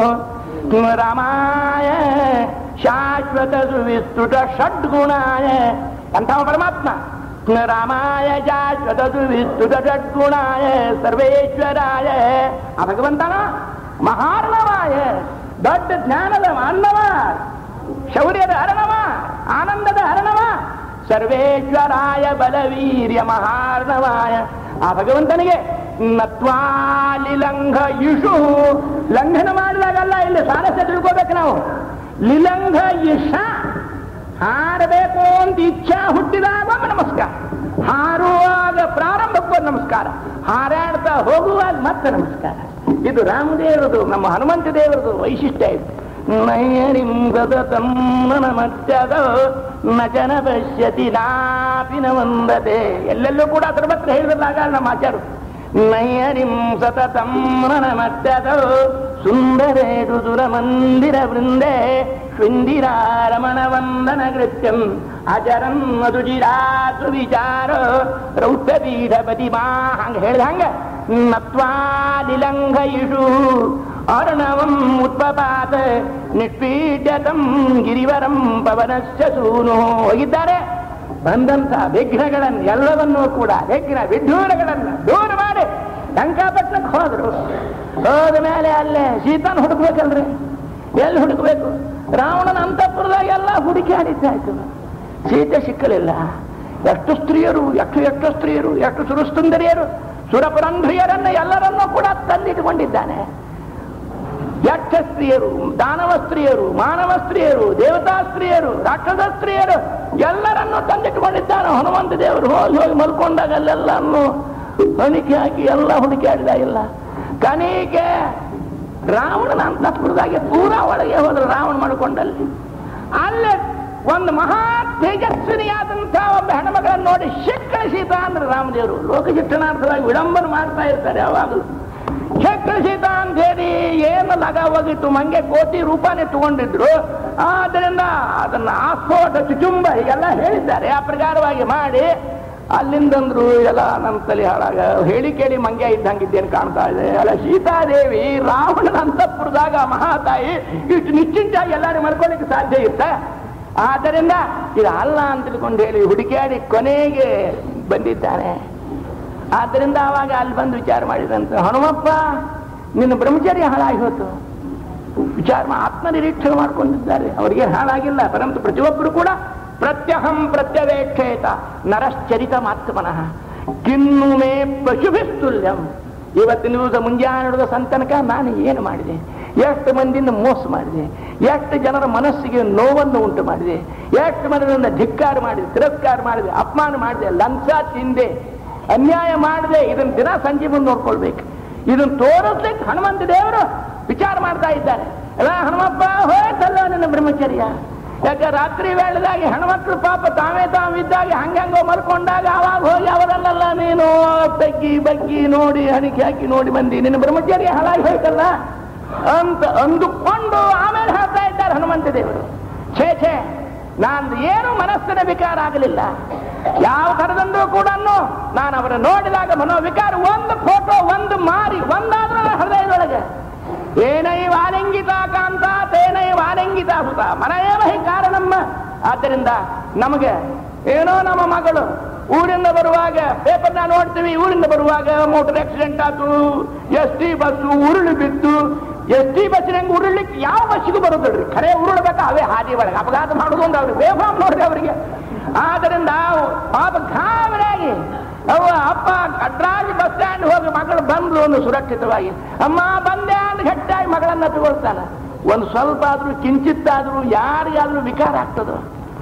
ರಾಮಾಯ ಶಾಶ್ವತ ಸುವಿಸ್ತುತ ಷಡ್ಗುಣಾಯ ಅಂಥವ ಪರಮಾತ್ಮ ರಾಮಾಯ ಶಾಶ್ವತ ಸುವಿಸ್ತುತ ಷಡ್ಗುಣಾಯ ಸರ್ವೇಶ್ವರಾಯ ಆ ಭಗವಂತನ ಮಹಾರ್ಣವಾಯ ದೊಡ್ಡ ಜ್ಞಾನದ ಅನ್ನವ ಶೌರ್ಯದ ಅರಣವ ಆನಂದದ ಅರಣವ ಸರ್ವೇಶ್ವರಾಯ ಬಲವೀರ್ಯ ಮಹಾರ್ಣವಾಯ ಆ ಭಗವಂತನಿಗೆ ನತ್ವಾಲಿ ಲಂಘ ಇಷು ಲಂಘನ ಮಾಡಿದಾಗಲ್ಲ ಇಲ್ಲಿ ಸಾರಸ್ಯ ತಿಳ್ಕೋಬೇಕು ನಾವು ಲಿಲಂಘ ಇಷ ಹಾರಬೇಕು ಅಂತ ಇಚ್ಛಾ ಹುಟ್ಟಿದಾಗ ಒಮ್ಮೆ ನಮಸ್ಕಾರ ಹಾರುವಾಗ ಪ್ರಾರಂಭಕ್ಕೂ ಒಂದು ನಮಸ್ಕಾರ ಹಾರಾಡ್ತಾ ಹೋಗುವಾಗ ಮತ್ತೆ ನಮಸ್ಕಾರ ಇದು ರಾಮದೇವರದು ನಮ್ಮ ಹನುಮಂತ ದೇವರದು ವೈಶಿಷ್ಟ್ಯ ಇದು ನಯನಿಂ ಸತತಂ ಮತ್ಯದ ನಚನ ಪಶ್ಯತಿ ನಾಪಿ ನ ವಂದತೆ ಎಲ್ಲೆಲ್ಲೂ ಕೂಡ ಸರ್ವತ್ರ ಹೇಳಿದ್ರಲ್ಲ ನಮ್ಮ ಆಚಾರ್ಯರು ನಯನಿಂ ಸತತಂ ಮತ್ಯದ ಸುಂದರೇಡು ದುರ ಮಂದಿರ ವೃಂದೆ ಶೃಂದಿರಾರಮಣ ವಂದನ ಕೃತ್ಯಂ ಅಚರಂ ಮಧುಜಿರಾತು ವಿಚಾರ ರೌದ್ರಪೀಠಪತಿ ಮಾ ಹಂಗ ಹೇಳ್ದ ಹಂಗ ನತ್ವಾಲಿಲಂಘಯಿಷು ಅರ್ಣವಂ ಉತ್ಪಪಾತ ನಿಷ್ಪೀಡ್ಯತಂ ಗಿರಿವರಂ ಪವನಶ್ಚ ಸೂನು ಹೋಗಿದ್ದಾರೆ ಬಂದಂತ ವಿಘ್ನಗಳನ್ನು ಎಲ್ಲವನ್ನೂ ಕೂಡ ವಿಘ್ನ ವಿಧೂರಗಳನ್ನು ದೂರ ಮಾಡಿ ಲಂಕಾಪಟ್ಟಣಕ್ಕೆ ಹೋದ್ರು ಹೋದ ಮೇಲೆ ಅಲ್ಲೇ ಸೀತಾನ್ ಹುಡುಕ್ಬೇಕಲ್ರಿ ಎಲ್ಲಿ ಹುಡುಕ್ಬೇಕು ರಾವಣನ ಅಂತಃಪುರದಾಗ ಎಲ್ಲ ಹುಡುಕಿ ಆಡಿದ್ದಾಯ್ತು ಸೀತೆ ಸಿಕ್ಕಲಿಲ್ಲ ಎಷ್ಟು ಸ್ತ್ರೀಯರು ಎಷ್ಟು ಎಷ್ಟು ಸ್ತ್ರೀಯರು ಎಷ್ಟು ಸುರಸುಂದರಿಯರು ಸುರಪುರಂಧ್ರಿಯರನ್ನ ಎಲ್ಲರನ್ನೂ ಕೂಡ ತಂದಿಟ್ಟುಕೊಂಡಿದ್ದಾನೆ ಯಕ್ಷ ಸ್ತ್ರೀಯರು ದಾನವ ಸ್ತ್ರೀಯರು ಮಾನವ ಸ್ತ್ರೀಯರು ದೇವತಾ ಸ್ತ್ರೀಯರು ರಾಕ್ಷಸ ಸ್ತ್ರೀಯರು ಎಲ್ಲರನ್ನೂ ತಂದಿಟ್ಟುಕೊಂಡಿದ್ದಾನೆ ಹನುಮಂತ ದೇವರು ಹೋಗಿ ಹೋಗಿ ಮಲ್ಕೊಂಡಾಗ ಅಲ್ಲೆಲ್ಲನ್ನು ಹಣಿಕೆ ಹಾಕಿ ಎಲ್ಲ ಹುಡುಕಿ ಆಡಿದ ಇಲ್ಲ ಕಣಿಕೆ ರಾವಣನ ಅಂತಃಪುರದಾಗೆ ಪೂರಾ ಒಳಗೆ ಹೋದ್ರೆ ರಾವಣ ಮಾಡಿಕೊಂಡಲ್ಲಿ ಅಲ್ಲೇ ಒಂದು ಮಹಾ ತೇಜಸ್ವಿನಿಯಾದಂಥ ಒಬ್ಬ ಹೆಣ್ಮಗಳನ್ನು ನೋಡಿ ಶಿಕ್ಕಳ ಸೀತಾ ಅಂದ್ರೆ ರಾಮದೇವರು ಲೋಕಚಿಟ್ಟನಾರ್ಥವಾಗಿ ವಿಡಂಬನ ಮಾಡ್ತಾ ಇರ್ತಾರೆ ಯಾವಾಗಲೂ ಕಳಿಸಿದ ಅಂತ ಹೇಳಿ ಏನು ಲಗ ಹೋಗಿತ್ತು ಮಂಗೆ ಕೋಟಿ ರೂಪಾಯಿ ತಗೊಂಡಿದ್ರು ಆದ್ದರಿಂದ ಅದನ್ನ ಆಸ್ಫೋಟ ಚುಚುಂಬ ಹೀಗೆಲ್ಲ ಹೇಳಿದ್ದಾರೆ ಆ ಪ್ರಕಾರವಾಗಿ ಮಾಡಿ ಅಲ್ಲಿಂದಂದ್ರು ಎಲ್ಲ ನನ್ನ ತಲೆ ಹಾಳಾಗ ಹೇಳಿ ಕೇಳಿ ಮಂಗ್ಯ ಇದ್ದಂಗಿದ್ದೇನು ಕಾಣ್ತಾ ಇದೆ ಅಲ್ಲ ಸೀತಾದೇವಿ ರಾವಣನ ಅಂತಃಪುರದಾಗ ಮಹಾತಾಯಿ ಇಷ್ಟು ನಿಶ್ಚಿಂತಾಗಿ ಎಲ್ಲರೂ ಮಲ್ಕೊಳ್ಳಿಕ್ಕೆ ಸಾಧ್ಯ ಇತ್ತ ಆದ್ದರಿಂದ ಇದು ಅಲ್ಲ ಅಂತ ತಿಳ್ಕೊಂಡು ಹೇಳಿ ಹುಡುಕಾಡಿ ಕೊನೆಗೆ ಬಂದಿದ್ದಾನೆ ಆದ್ದರಿಂದ ಆವಾಗ ಅಲ್ಲಿ ಬಂದು ವಿಚಾರ ಮಾಡಿದಂತೆ ಹನುಮಪ್ಪ ನಿನ್ನ ಬ್ರಹ್ಮಚರ್ಯ ಹಾಳಾಗಿ ಹೋತು ವಿಚಾರ ಮಾ- ಆತ್ಮನಿರೀಕ್ಷಣೆ ಮಾಡ್ಕೊಂಡಿದ್ದಾರೆ ಅವರಿಗೆ ಹಾಳಾಗಿಲ್ಲ ಪರಂತು ಪ್ರತಿಯೊಬ್ಬರು ಕೂಡ ಪ್ರತ್ಯಹಂ ಪ್ರತ್ಯವೇಕ್ಷೇತ ನರಶ್ಚರಿತ ಮಾತ್ಮನಃ ಕಿನ್ನು ಮೇ ಪಶುಭಿಸ್ತುಲ್ಯಂ ಇವತ್ತಿನ ದಿವಸ ಮುಂಜಾನೆ ಹಿಡಿದ ಸಂತನಕ ನಾನು ಏನು ಮಾಡಿದೆ ಎಷ್ಟು ಮಂದಿಯಿಂದ ಮೋಸ ಮಾಡಿದೆ ಎಷ್ಟು ಜನರ ಮನಸ್ಸಿಗೆ ನೋವನ್ನು ಉಂಟು ಮಾಡಿದೆ ಎಷ್ಟು ಮಂದಿಯಿಂದ ಧಿಕ್ಕಾರ ಮಾಡಿದೆ ತಿರಸ್ಕಾರ ಮಾಡಿದೆ ಅಪಮಾನ ಮಾಡಿದೆ ಲಂಚ ತಿಂದೆ ಅನ್ಯಾಯ ಮಾಡಿದೆ ಇದನ್ನ ದಿನ ಸಂಜೆ ಮುಂದೆ ನೋಡ್ಕೊಳ್ಬೇಕು ಇದನ್ನ ತೋರಿಸ್ಲಿಕ್ಕೆ ಹನುಮಂತ ದೇವರು ವಿಚಾರ ಮಾಡ್ತಾ ಇದ್ದಾರೆ ಎಲ್ಲ ಹನುಮಪ್ಪ ಹೋಯ್ತಲ್ಲ ನನ್ನ ಬ್ರಹ್ಮಚರ್ಯ ಯಾಕೆ ರಾತ್ರಿ ವೇಳೆದಾಗಿ ಹೆಣ್ಮಕ್ಳು ಪಾಪ ತಾವೇ ತಾವಿದ್ದಾಗ ಹಂಗಂಗೋ ಮಲ್ಕೊಂಡಾಗ ಅವಾಗ ಹೋಗಿ ಅವರನ್ನೆಲ್ಲ ನೀನು ತಗ್ಗಿ ಬಗ್ಗಿ ನೋಡಿ ಹಣಿಕೆ ಹಾಕಿ ನೋಡಿ ಬಂದಿ ನಿನ್ನ ಬ್ರಹ್ಮಚರ್ಯ ಹಾಳಾಗಿ ಹೋಯ್ತಲ್ಲ ಅಂತ ಅಂದುಕೊಂಡು ಆಮೇಲೆ ಹೇಳ್ತಾ ಇದ್ದಾರೆ ಹನುಮಂತ ದೇವರು ಛೇ ಛೇ ನಾನು ಏನು ಮನಸ್ಸಿನ ವಿಕಾರ ಆಗಲಿಲ್ಲ ಯಾವ ಥರದಂದ್ರೂ ಕೂಡ ನಾನು ಅವರ ನೋಡಿದಾಗ ಮನೋವಿಕಾರ ಒಂದು ಫೋಟೋ ಒಂದು ಮಾರಿ ಒಂದಾದ್ರೂ ನನ್ನ ಹೃದಯದೊಳಗೆ ಏನೈ ವಾಲಿಂಗಿತ ಕಾಂತ ತೇನೈ ವಾಲಿಂಗಿತ ಸುತ ಮನೆಯೇವ ಹಿ ಕಾರಣಮ್ಮ ಆದ್ದರಿಂದ ನಮಗೆ ಏನೋ ನಮ್ಮ ಮಗಳು ಊರಿಂದ ಬರುವಾಗ ಪೇಪರ್ನ ನೋಡ್ತೀವಿ ಊರಿಂದ ಬರುವಾಗ ಮೋಟರ್ ಆಕ್ಸಿಡೆಂಟ್ ಆಯ್ತು ಎಸ್ ಟಿ ಬಸ್ಸು ಉರುಳು ಬಿದ್ದು ಎಸ್ ಟಿ ಬಸ್ಸಿನಂಗೆ ಉರುಳ್ಲಿಕ್ಕೆ ಯಾವ ಬಸ್ಸಿಗೂ ಬರೋದಿಲ್ರಿ ಖರೆ ಉರುಳ್ಬೇಕಾ ಅವೇ ಹಾದಿ ಒಳಗೆ ಅಪಘಾತ ಮಾಡುದು ಅಂದ್ರೆ ಅವ್ರಿಗೆ ಬೇಫಾಮ್ ನೋಡ್ರಿ ಅವರಿಗೆ ಆದ್ದರಿಂದ ಪಾಪ ಗಾಬರಿಯಾಗಿ ಅವ ಅಪ್ಪ ಕಡ್ರಾಜ್ ಬಸ್ ಸ್ಟ್ಯಾಂಡ್ ಹೋಗಿ ಮಗಳು ಬಂದ್ರು ಒಂದು ಸುರಕ್ಷಿತವಾಗಿ ಅಮ್ಮ ಬಂದೆ ಅಂತ ಗಟ್ಟಿಯಾಗಿ ಮಗಳನ್ನ ತಗೊಳ್ತಾನೆ ಒಂದು ಸ್ವಲ್ಪ ಆದ್ರೂ ಕಿಂಚಿತ್ತಾದ್ರೂ ಯಾರಿಗಾದ್ರೂ ವಿಕಾರ ಆಗ್ತದೋ